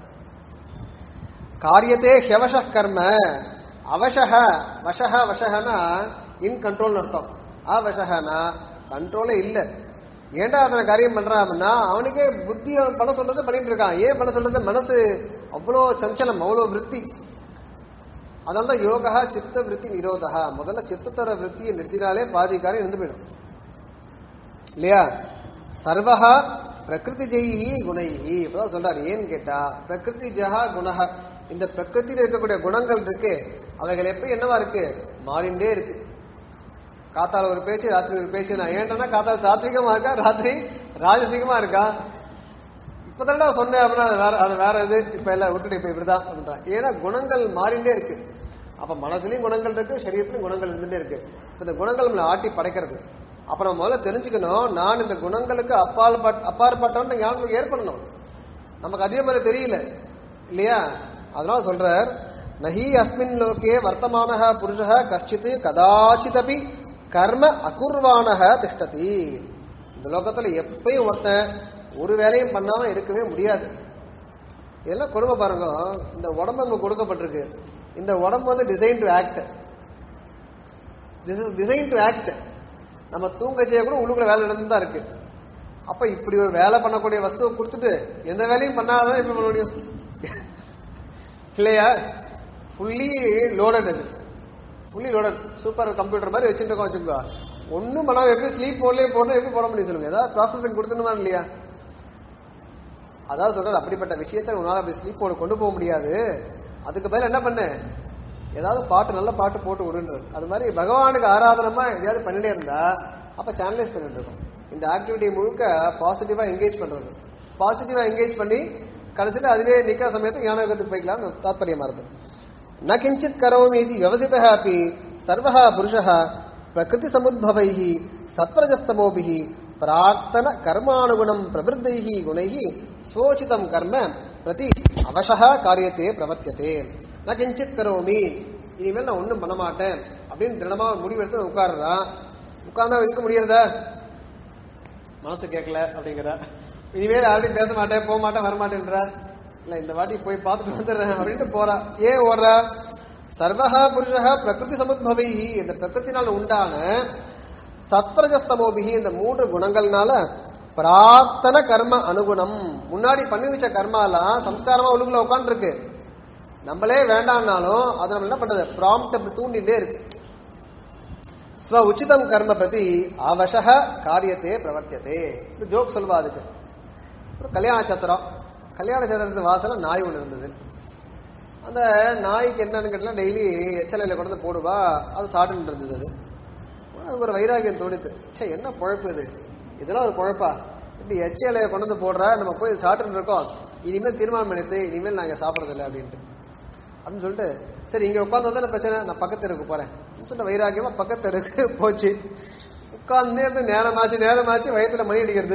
காரியத்தே ஹெவச கர்ம அவசக வசக வசகனா இன் கண்ட்ரோல் அர்த்தம் அவசகனா கண்ட்ரோலே இல்ல ஏன்டா அதனை காரியம் பண்றான் அப்படின்னா அவனுக்கே புத்தி அவன் பண்ண சொல்றது பண்ணிட்டு இருக்கான் ஏன் பண்ண சொல்றது மனசு அவ்வளோ சஞ்சலம் அவ்வளோ விருத்தி அதனால தான் யோகா சித்த விருத்தி நிரோதா முதல்ல சித்தத்தோட விருத்தியை நிறுத்தினாலே பாதி காரியம் இருந்து போயிடும் இல்லையா சர்வஹா பிரகிருதி ஜெயி குணைஹி இப்பதான் சொல்றாரு ஏன்னு கேட்டா பிரகிருதி ஜஹா குணஹ இந்த பிரகிருதியில இருக்கக்கூடிய குணங்கள் இருக்கு அவைகள் எப்ப என்னவா இருக்கு மாறிண்டே இருக்கு காத்தால ஒரு பேச்சு ராத்திரி ஒரு பேச்சு நான் ஏன்டா காத்தால சாத்விகமா இருக்கா ராத்திரி ராஜசிகமா இருக்கா இப்பதானே சொன்னேன் அப்படின்னா அது வேற அது வேற இது இப்ப எல்லாம் விட்டுட்டு இப்ப இப்படிதான் அப்படின்றான் ஏன்னா குணங்கள் மாறிண்டே இருக்கு அப்ப மனசுலயும் குணங்கள் இருக்கு சரீரத்திலும் குணங்கள் இருந்துட்டே இருக்கு இப்ப இந்த குணங்கள் நம்மளை ஆட்டி படைக்கிறது அப்ப நம்ம முதல்ல தெரிஞ்சுக்கணும் நான் இந்த குணங்களுக்கு அப்பால் அப்பாற்பட்டவன் ஞாபகம் ஏற்படணும் நமக்கு அதே மாதிரி தெரியல இல்லையா அதனால சொல்றார் நஹி அஸ்மின் லோகே வர்த்தமான புருஷ கஷ்டித் கதாச்சிதபி கர்ம அகுர்வானக திஷ்டதி இந்த லோகத்துல எப்பயும் ஒருத்தன் ஒரு வேலையும் பண்ணாம இருக்கவே முடியாது இதெல்லாம் கொடுமை பாருங்க இந்த உடம்பு நமக்கு கொடுக்கப்பட்டிருக்கு இந்த உடம்பு வந்து design to act this is design to act நம்ம தூங்க செய்ய கூட உள்ளுக்குள்ள வேலை நடந்து தான் இருக்கு அப்ப இப்படி ஒரு வேலை பண்ணக்கூடிய வஸ்துவை கொடுத்துட்டு எந்த வேலையும் பண்ணாதான் எப்படி பண்ண முடியும் இல்லையா ஃபுல்லி லோடட் அது ஃபுல்லி லோடட் சூப்பர் கம்ப்யூட்டர் மாதிரி வச்சுட்டு இருக்கோம் வச்சுக்கோ ஒன்றும் பண்ணாம எப்படி ஸ்லீப் போர்ட்லயே போட்டு எப்படி போட முடியும் சொல்லுங்க ஏதாவது ப்ராசஸிங் கொடுத்துணுமா இல்லையா அதாவது சொல்றது அப்படிப்பட்ட விஷயத்தை உன்னால அப்படி ஸ்லீப் போர்டு கொண்டு போக முடியாது அதுக்கு பதில் என்ன பண்ணு ஏதாவது பாட்டு நல்ல பாட்டு போட்டு விடுன்றது அது மாதிரி பகவானுக்கு ஆராதனமா எதையாவது பண்ணிட்டே இருந்தா அப்ப சேனலைஸ் பண்ணிட்டு இருக்கோம் இந்த ஆக்டிவிட்டி முழுக்க பாசிட்டிவா என்கேஜ் பண்றது பாசிட்டிவா என்கேஜ் பண்ணி கடைசியில் அதுவே நிக்கிற சமயத்துக்கு ஞானயோகத்துக்கு போய்க்கலாம்னு தாத்பரியமா இருக்கு ந கிஞ்சித் கரோமி இது வியவசிதः अपि सर्वः पुरुषः प्रकृतिसमुद्भवैः सत्वरजस्तमोभिः प्राक्तन कर्मानुगुणं प्रवृद्धैः गुणैः स्वोचितं कर्म प्रति அவசக காரியத்தே பிரவர்த்தியதே நான் கிஞ்சித் கரோமி இனிமேல் நான் ஒன்றும் பண்ண மாட்டேன் அப்படின்னு திருடமா முடிவெடுத்து உட்காருறான் உட்கார்ந்தா இருக்க முடியறதா மனசு கேட்கல அப்படிங்கிற இனிமேல் யார்ட்டையும் பேச மாட்டேன் போக மாட்டேன் வரமாட்டேன்றா இல்ல இந்த வாட்டி போய் பார்த்துட்டு வந்துடுறேன் அப்படின்ட்டு போறா ஏன் ஓடுறா சர்வஹா புருஷா பிரகிருதி சமுத்பவைஹி இந்த பிரகிருத்தினால் உண்டான சத்வரஜஸ்தமோபிகி இந்த மூன்று குணங்கள்னால பிரார்த்தன கர்ம அனுகுணம் முன்னாடி பண்ணி வச்ச கர்மாலாம் சம்ஸ்காரமா உள்ளுக்குள்ள உட்காந்துருக்கு நம்மளே வேண்டாம்னாலும் அது நம்ம என்ன பண்றது ப்ராம்ப்ட் அப்படி தூண்டிட்டே இருக்கு ஸ்வ உச்சிதம் கர்ம பிரதி அவசக காரியத்தே பிரவர்த்தியதே இந்த ஜோக் சொல்வா அதுக்கு ஒரு கல்யாண சத்திரம் கல்யாண சத்திரத்து வாசல நாய் ஒன்று இருந்தது அந்த நாய்க்கு என்னன்னு கேட்டா டெய்லி எச்சலையில கொண்டு வந்து போடுவா அது சாப்பிட்டு இருந்தது அது அது ஒரு வைராகியம் தோணித்து சே என்ன பொழப்பு இது இதெல்லாம் ஒரு பொழப்பா இப்படி எச்சலையை கொண்டு வந்து போடுற நம்ம போய் சாப்பிட்டு இருக்கோம் இனிமேல் தீர்மானம் பண்ணிட்டு இனிமேல் நாங்க சாப்பிடறது இல்லை அப்படின்ட்டு அப்படின்னு சொல்லிட்டு சரி இங்க உட்காந்து வந்தா பிரச்சனை நான் பக்கத்து தெருக்கு போறேன் சொன்ன வைராகியமா பக்கத்து தெருக்கு போச்சு உட்கார்ந்தே இருந்து நேரமாச்சு நேரமாச்சு வயத்துல மணி அடிக்கிறது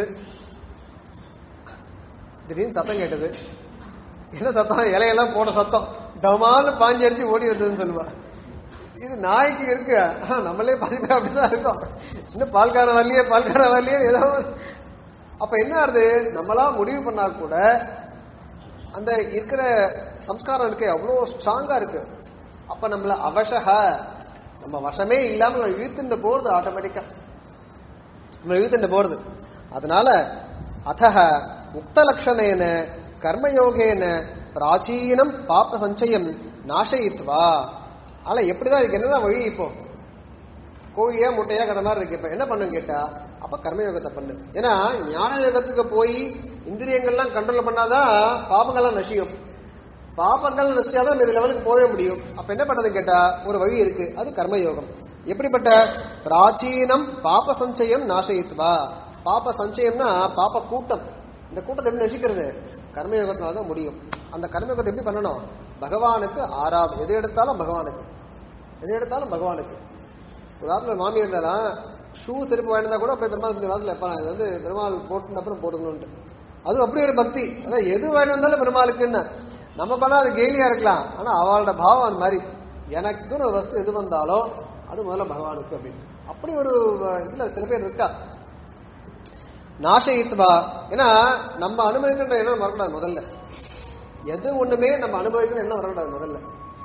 திடீர்னு சத்தம் கேட்டது என்ன சத்தம் இலையெல்லாம் போன சத்தம் டமான்னு பாஞ்சு அடிச்சு ஓடி வந்ததுன்னு சொல்லுவா இது நாய்க்கு இருக்கு ஆனா, நம்மளே பாதி பேர் அப்படிதான் இருக்கோம் இன்னும் பால்கார வரலையே பால்கார வரலையே ஏதோ ஒரு- அப்ப என்ன ஆகுது நம்மளா முடிவு பண்ணா கூட அந்த இருக்கிற சம்ஸ்காரம் இருக்கு அவ்வளோ ஸ்ட்ராங்கா இருக்கு அப்ப நம்மள அவசக நம்ம வசமே இல்லாம நம்ம இழுத்துட்டு போறது ஆட்டோமேட்டிக்கா நம்ம இழுத்துட்டு போறது அதனால அதக உக்த லட்சணேன கர்மயோகேன பிராச்சீனம் பாப்ப சஞ்சயம் நாசயித்வா ஆனா எப்படிதான் இதுக்கு என்னதான் வழி இப்போ கோழியா முட்டையா கதை மாதிரி இருக்கு இப்ப என்ன பண்ணும் கேட்டா அப்ப கர்மயோகத்தை பண்ணு ஏன்னா ஞான யோகத்துக்கு போய் இந்திரியங்கள்லாம் கண்ட்ரோல் பண்ணாதான் பாபங்கள்லாம் நசியும் பாபங்கள் நசிச்சாதான் இந்த லெவலுக்கு போகவே முடியும் அப்ப என்ன பண்றது கேட்டா ஒரு வழி இருக்கு அது கர்மயோகம் எப்படிப்பட்ட பிராச்சீனம் பாப சஞ்சயம் நாசயித்வா பாப சஞ்சயம்னா பாப கூட்டம் இந்த கூட்டத்தை எப்படி நசிக்கிறது கர்மயோகத்தினால தான் முடியும் அந்த கர்மயோகத்தை எப்படி பண்ணணும் பகவானுக்கு ஆராதம் எது எடுத்தாலும் பகவானுக்கு எது எடுத்தாலும் பகவானுக்கு ஒரு காலத்துல மாமி இருந்தாரா ஷூ செருப்பு வாங்கினா கூட போய் பெருமாள் இந்த காலத்துல எப்ப இது வந்து பெருமாள் போட்டு அப்புறம் போட்டுக்கணும்ட்டு அது அப்படி ஒரு பக்தி அதான் எது வாங்கி வந்தாலும் பெருமாளுக்குன்னு நம்ம பண்ணா அது கேலியா இருக்கலாம் ஆனா அவளோட பாவம் அந்த மாதிரி எனக்குன்னு ஒரு வஸ்து எது வந்தாலும் அது முதல்ல பகவானுக்கு அப்படின்னு அப்படி ஒரு அஹ், இதுல சில பேர் இருக்கா நாசயித்வா ஏன்னா நம்ம அனுபவிக்கின்ற எண்ணம் வரக்கூடாது முதல்ல எது ஒண்ணுமே நம்ம அனுபவிக்கணும் எண்ணம் வரக்கூடாது முதல்ல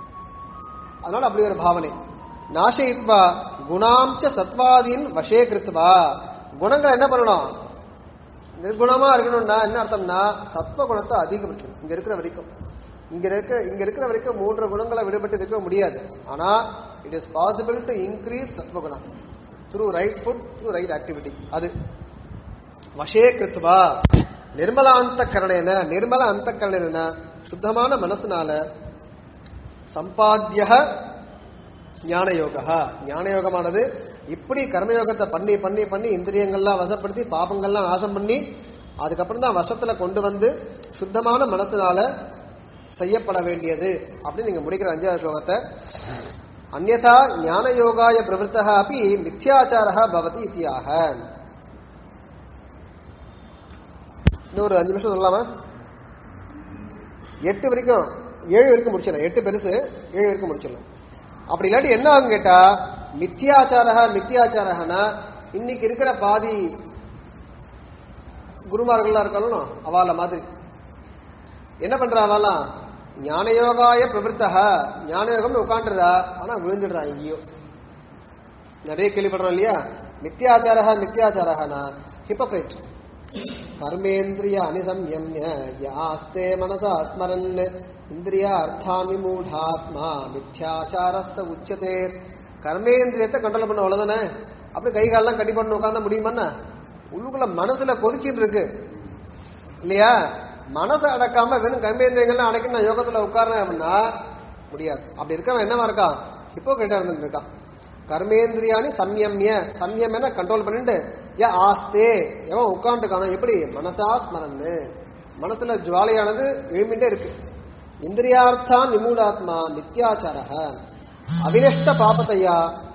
அதனால அப்படி ஒரு பாவனை நாசயித்வா குணாம்ச சத்வாதீன் வசே கிருத்வா குணங்களை என்ன பண்ணணும் நிர்குணமா இருக்கணும்னா என்ன அர்த்தம்னா சத்வ குணத்தை அதிகப்படுத்தணும் இங்க இருக்கிற வரைக்கும் இங்க இருக்க இங்க இருக்கிற வரைக்கும் மூன்று குணங்களை விடுபட்டு இருக்க முடியாது ஆனா it is possible to increase சத்வகுணம் through right food through right activity அது வசே கிருத்வா நிர்மலாந்த கரணேன நிர்மல அந்த கரணேன சுத்தமான மனசுனால சம்பாத்திய ஞானயோகா ஞானயோகமானது இப்படி கர்மயோகத்தை பண்ணி பண்ணி பண்ணி இந்திரியங்கள்லாம் வசப்படுத்தி பாபங்கள்லாம் நாசம் பண்ணி அதுக்கப்புறம் தான் வசத்துல கொண்டு வந்து சுத்தமான மனத்தினால செய்யப்பட வேண்டியது அப்படின்னு நீங்க முடிக்கிற அஞ்சாவது ஸ்லோகத்தை அந்யதா ஞானயோகாய பிரவருத்தா அப்படி மித்யாச்சாரா பவதி இத்தியாக இன்னும் ஒரு அஞ்சு நிமிஷம் சொல்லலாமா எட்டு வரைக்கும் ஏழு வரைக்கும் முடிச்சிடலாம் எட்டு பெருசு ஏழு வரைக்கும் முடிச்சிடலாம் அப்படி இல்லாட்டி என்ன ஆகும் கேட்டா மித்தியாச்சாரா மித்தியாச்சாரகனா இன்னைக்கு இருக்கிற பாதி குருமார்கள்லாம் இருக்காலும் அவால மாதிரி என்ன பண்றா அவலாம் ஞானயோகாய பிரவருத்தக ஞானயோகம்னு உட்காந்துடுறா ஆனா விழுந்துடுறா எங்கேயோ நிறைய கேள்விப்படுறோம் இல்லையா மித்தியாச்சாரா மித்தியாச்சாரகனா ஹிப்போக்ரைட் கர்மேந்திரிய அனிசம்யம்ய யாஸ்தே மனசா ஸ்மரன் இந்திரியா அர்த்தாமி மூடாத்மா மித்யாச்சாரஸ்த உச்சதே கர்மேந்திரியத்தை கண்ட்ரோல் பண்ண அவ்வளவுதானே அப்படி கை காலெல்லாம் கட்டி பண்ண உட்கார்ந்தா முடியுமாண்ணா உள்ளுக்குள்ள மனசுல கொதிச்சுட்டு இருக்கு இல்லையா மனசை அடக்காம வெறும் கர்மேந்திரியங்கள்லாம் அடக்கி நான் யோகத்துல உட்கார்றேன் அப்படின்னா முடியாது அப்படி இருக்கவன் என்னவா இருக்கான் இப்போ கிட்ட இருந்துட்டு இருக்கான் கர்மேந்திரியானி சம்யம்ய சம்யம்னா கண்ட்ரோல் பண்ணிட்டு ஏ ஆஸ்தே எவன் உட்காந்துருக்கானோ எப்படி மனசா ஸ்மரன்னு மனசுல ஜுவாலையானது எழுமிட்டே இருக்கு இந்திரியார்த்தான் நிமூடாத்மா நித்யாச்சாரக அவினஷ்ட பாபத்தையா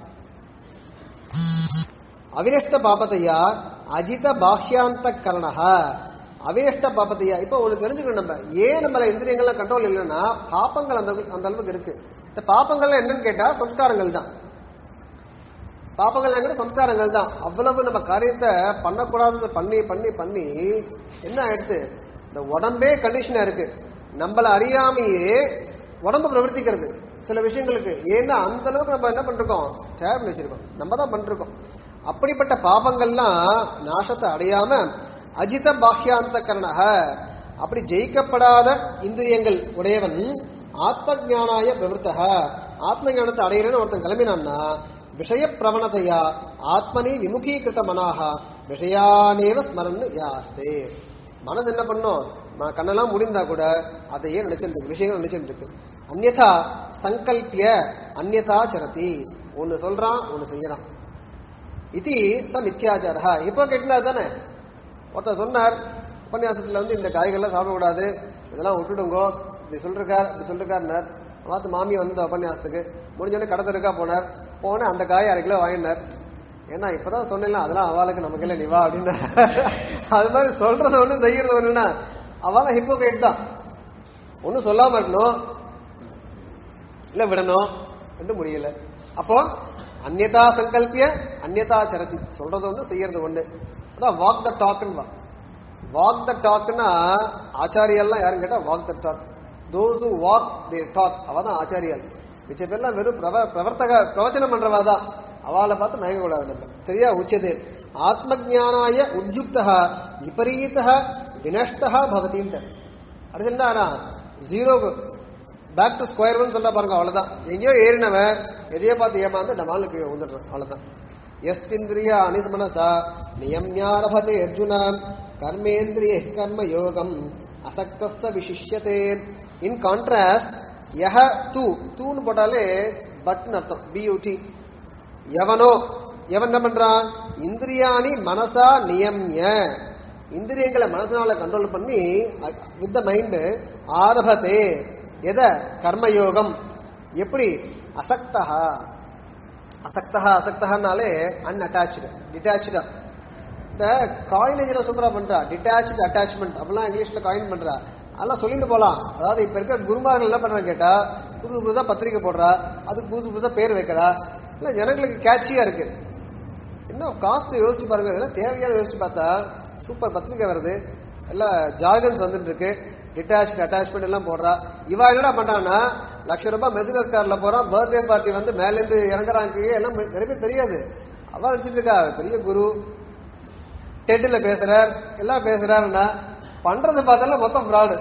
அவினஷ்ட பாபத்தையா அஜித பாஹ்யாந்த கரணக அவினஷ்ட பாபத்தையா இப்போ உங்களுக்கு தெரிஞ்சுக்கணும் நம்ம ஏன் நம்மள இந்திரியங்கள்லாம் கண்ட்ரோல் இல்லைன்னா பாப்பங்கள் அந்த அந்த அளவுக்கு இருக்கு இந்த பாப்பங்கள்லாம் என்னன்னு கேட்டா சம்ஸ்காரங்கள் தான் பாப்பங்கள் என்கிட்ட சம்ஸ்காரங்கள் தான் அவ்வளவு நம்ம காரியத்தை பண்ணக்கூடாததை பண்ணி பண்ணி பண்ணி என்ன ஆயிடுச்சு இந்த உடம்பே கண்டிஷனா இருக்கு நம்மள அறியாமையே உடம்பு பிரவர்த்திக்கிறது சில விஷயங்களுக்கு ஏன்னா அந்த அளவுக்கு நம்ம என்ன பண்றோம் தயார் பண்ணி வச்சிருக்கோம் நம்ம தான் பண்றோம் அப்படிப்பட்ட பாபங்கள்லாம் நாசத்தை அடையாம அஜித பாஹ்யாந்த கரணக அப்படி ஜெயிக்கப்படாத இந்திரியங்கள் உடையவன் ஆத்ம ஞானாய பிரவருத்தக ஆத்ம ஞானத்தை அடையிறன்னு ஒருத்தன் கிளம்பினான்னா விஷய பிரவணதையா ஆத்மனி விமுகீகிருத மனாக விஷயானேவ ஸ்மரன் யாஸ்தே மனது என்ன பண்ணும் ம- கண்ணெல்லாம் முடிந்தா கூட அதையே நினைச்சிட்டு இருக்கு விஷயங்கள் நினைச்சிட்டு இருக்கு அந்யதா சங்கல்பிய அந்யதா சரதி ஒன்னு சொல்றான் ஒன்னு செய்யறான் இது ச மித்யாச்சாரா இப்போ கேட்கல தானே ஒருத்தர் சொன்னார் உபன்யாசத்துல வந்து இந்த காய்கள்லாம் சாப்பிடக்கூடாது இதெல்லாம் விட்டுடுங்கோ இப்படி சொல்லிருக்கார் இப்படி சொல்லிருக்காருனார் பார்த்து மாமி வந்து உபன்யாசத்துக்கு முடிஞ்சோடனே கடை தெருக்கா போனார் போன அந்த காய் அரை கிலோ வாங்கினார் ஏன்னா இப்பதான் சொன்னேன்ல அதெல்லாம் அவளுக்கு நமக்கு இல்லை நீ வா அப்படின்னு அது மாதிரி சொல்றது ஒண்ணு செய்யறது ஒண்ணுன்னா அவள ஹிப்போகிரேட் தான் ஒன்னும் சொல்லாம இருக்கணும் இல்ல விடணும் ரெண்டும் முடியல அப்போ அந்நியதா சங்கல்பிய அந்நியதா சரதி சொல்றது ஒண்ணு செய்யறது ஒண்ணு அதான் வாக் த டாக்னு வா வாக் த டாக்னா ஆச்சாரியெல்லாம் யாரும் கேட்டா walk the talk those who walk they talk அவ தான் ஆச்சாரியல் மிச்ச பேர்லாம் வெறும் பிரவ பிரவர்த்தக பிரவச்சனம் பண்றவா தான் அவளை பார்த்து மயங்க கூடாது நம்ம சரியா உச்சதே ஆத்ம ஜானாய உத்யுக்தா விபரீத வினஷ்டா பவதின்ட்டு அடுத்து என்ன zero back to square one சொல்ல பாருங்க அவ்வளவுதான் எங்கேயோ ஏறினவன் எதையோ பார்த்து ஏமாந்து நம்மளுக்கு வந்துடுறான் அவ்வளவுதான் எஸ்பிந்திரிய அனிஸ்மனசா நியம்யாரபதே அர்ஜுன கர்மேந்திரிய கர்ம யோகம் அசக்தஸ்த விசிஷ்யதே இன் கான்ட்ராஸ்ட் யஹ தூ தூன்னு போட்டாலே பட்னு அர்த்தம் பியூடி எவனோ எவன் என்ன பண்றான் இந்திரியாணி மனசா நியம்ய இந்திரியங்களை மனசனால கண்ட்ரோல் பண்ணி வித் த மைண்ட் ஆரபதே எத கர்மயோகம் எப்படி அசக்தஹா அசக்தஹா அசக்தஹானாலே அன்அட்டாச்சு டிட்டாச்சா இந்த காயினேஜ்ல சூப்பரா பண்றா டிட்டாச்சு அட்டாச்மெண்ட் அப்படிலாம் இங்கிலீஷ்ல காயின் பண்றா அதெல்லாம் சொல்லிட்டு போலாம் அதாவது இப்ப இருக்க குருமார்கள் என்ன பண்றாங்க கேட்டா புது புதுசா பத்திரிக்கை போடுறா அதுக்கு புதுசு புதுசா பேர் வைக்கிறா இல்ல ஜனங்களுக்கு கேட்சியா இருக்கு இன்னும் காஸ்ட் யோசிச்சு பாருங்க இதெல்லாம் தேவையான யோசிச்சு பார்த்தா சூப்பர் பத்திரிக்கை வருது எல்லாம் ஜார்கன்ஸ் வந்துட்டு இருக்கு டிட்டாச் அட்டாச்மெண்ட் எல்லாம் போடுறா இவா என்னடா பண்றான்னா லட்ச ரூபாய் மெசினஸ் கார்ல போறான் பர்த்டே பார்ட்டி வந்து மேல இருந்து இறங்குறாங்க எல்லாம் நிறைய பேர் தெரியாது அவ அடிச்சிட்டு இருக்கா பெரிய குரு டெட்டில் பேசுறார் எல்லாம் பேசுறாருன்னா பண்றது பார்த்தாலும் மொத்தம் ஃப்ராடு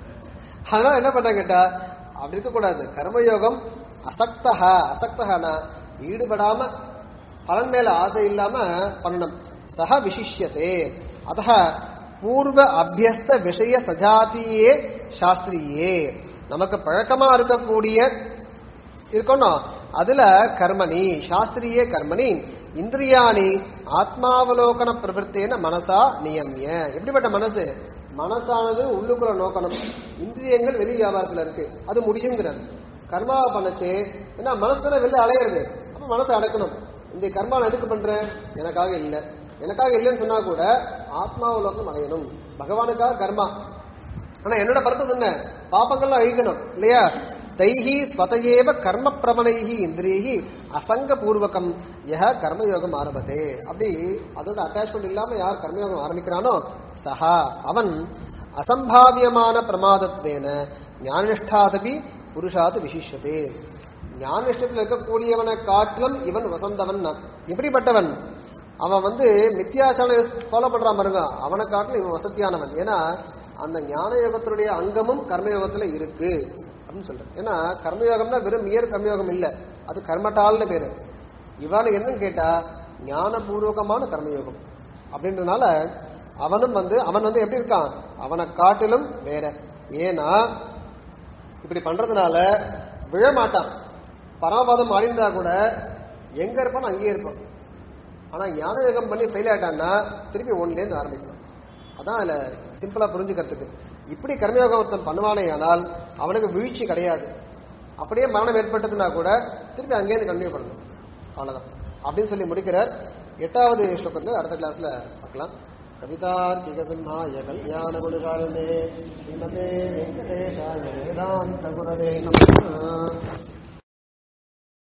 அதனால என்ன பண்ண கேட்டா அப்படி இருக்கக்கூடாது கர்மயோகம் அசக்தஹா அசக்தஹானா ஈடுபடாம பலன் மேல ஆசை இல்லாம பண்ணணும் சக விசிஷ்யத்தே அத பூர்வ அபியஸ்த விஷய சஜாத்தியே சாஸ்திரியே நமக்கு பழக்கமா இருக்கக்கூடிய இருக்கணும் அதுல கர்மணி சாஸ்திரியே கர்மணி இந்திரியாணி ஆத்மாவலோகன பிரவருத்தேன மனசா நியமிய எப்படிப்பட்ட மனசு மனசானது உள்ளுக்குள்ள நோக்கணும் இந்திரியங்கள் வெளி வியாபாரத்துல இருக்கு அது முடியுங்கிறது கர்மாவை பண்ணச்சு ஏன்னா மனசுல வெளில அலையிறது அப்ப மனசை அடக்கணும் இந்த கர்மா நான் எதுக்கு பண்றேன் எனக்காக இல்ல எனக்காக இல்லைன்னு சொன்னா கூட ஆத்மாவலோகம் அடையணும் பகவானுக்காக கர்மா ஆனா என்னோட பர்பஸ் என்ன பாப்பங்கள்லாம் அழிக்கணும் இல்லையா தைஹி ஸ்வதையேவ கர்ம பிரமணைஹி இந்திரியி அசங்க பூர்வகம் யஹ கர்மயோகம் ஆரம்பத்தே அப்படி அதோட அட்டாச்மெண்ட் இல்லாம யார் கர்மயோகம் ஆரம்பிக்கிறானோ சஹா அவன் அசம்பாவியமான பிரமாதத்வேன ஞானிஷ்டாதபி புருஷாத் விசிஷ்யதே ஞானிஷ்டத்தில் இருக்கக்கூடியவனை காட்டிலும் இவன் வசந்தவன் எப்படிப்பட்டவன் அவன் வந்து மித்தியாச்சாரம் ஃபாலோ பண்றான் பாருங்க அவனை காட்டிலும் இவன் வசதியானவன் ஏன்னா அந்த ஞான யோகத்தினுடைய அங்கமும் கர்மயோகத்துல இருக்கு அப்படின்னு சொல்றேன் ஏன்னா கர்மயோகம்னா வெறும் இயர் கர்மயோகம் இல்ல அது கர்மட்டால்னு பேரு இவனு என்னன்னு கேட்டா ஞானபூர்வகமான கர்மயோகம் அப்படின்றதுனால அவனும் வந்து அவன் வந்து எப்படி இருக்கான் அவனை காட்டிலும் வேற ஏன்னா இப்படி பண்றதுனால விழமாட்டான் பரமபாதம் ஆடிந்தா கூட எங்க இருப்பான் அங்கேயே இருப்பான் ஆனா ஞான யோகம் பண்ணி ஃபெயில் ஆயிட்டான்னா திருப்பி ஒன்னுல இருந்து ஆரம்பிக்கணும் அதான் அதுல சிம்பிளா புரிஞ்சுக்கிறதுக்கு இப்படி கர்மயோகம் ஒருத்தன் பண்ணுவானே ஆனால் அவனுக்கு வீழ்ச்சி கிடையாது அப்படியே மரணம் ஏற்பட்டதுன்னா கூட திருப்பி அங்கேயிருந்து கண்டினியூ பண்ணணும் அவ்வளவுதான் அப்படின்னு சொல்லி முடிக்கிறார் எட்டாவது ஸ்லோகத்துல அடுத்த கிளாஸ்ல பார்க்கலாம் கவிதார்க்கிக சிம்ஹாய கல்யாண குணகாலனே ஸ்ரீமதே வெங்கடேஷாய வேதாந்த குரவே நம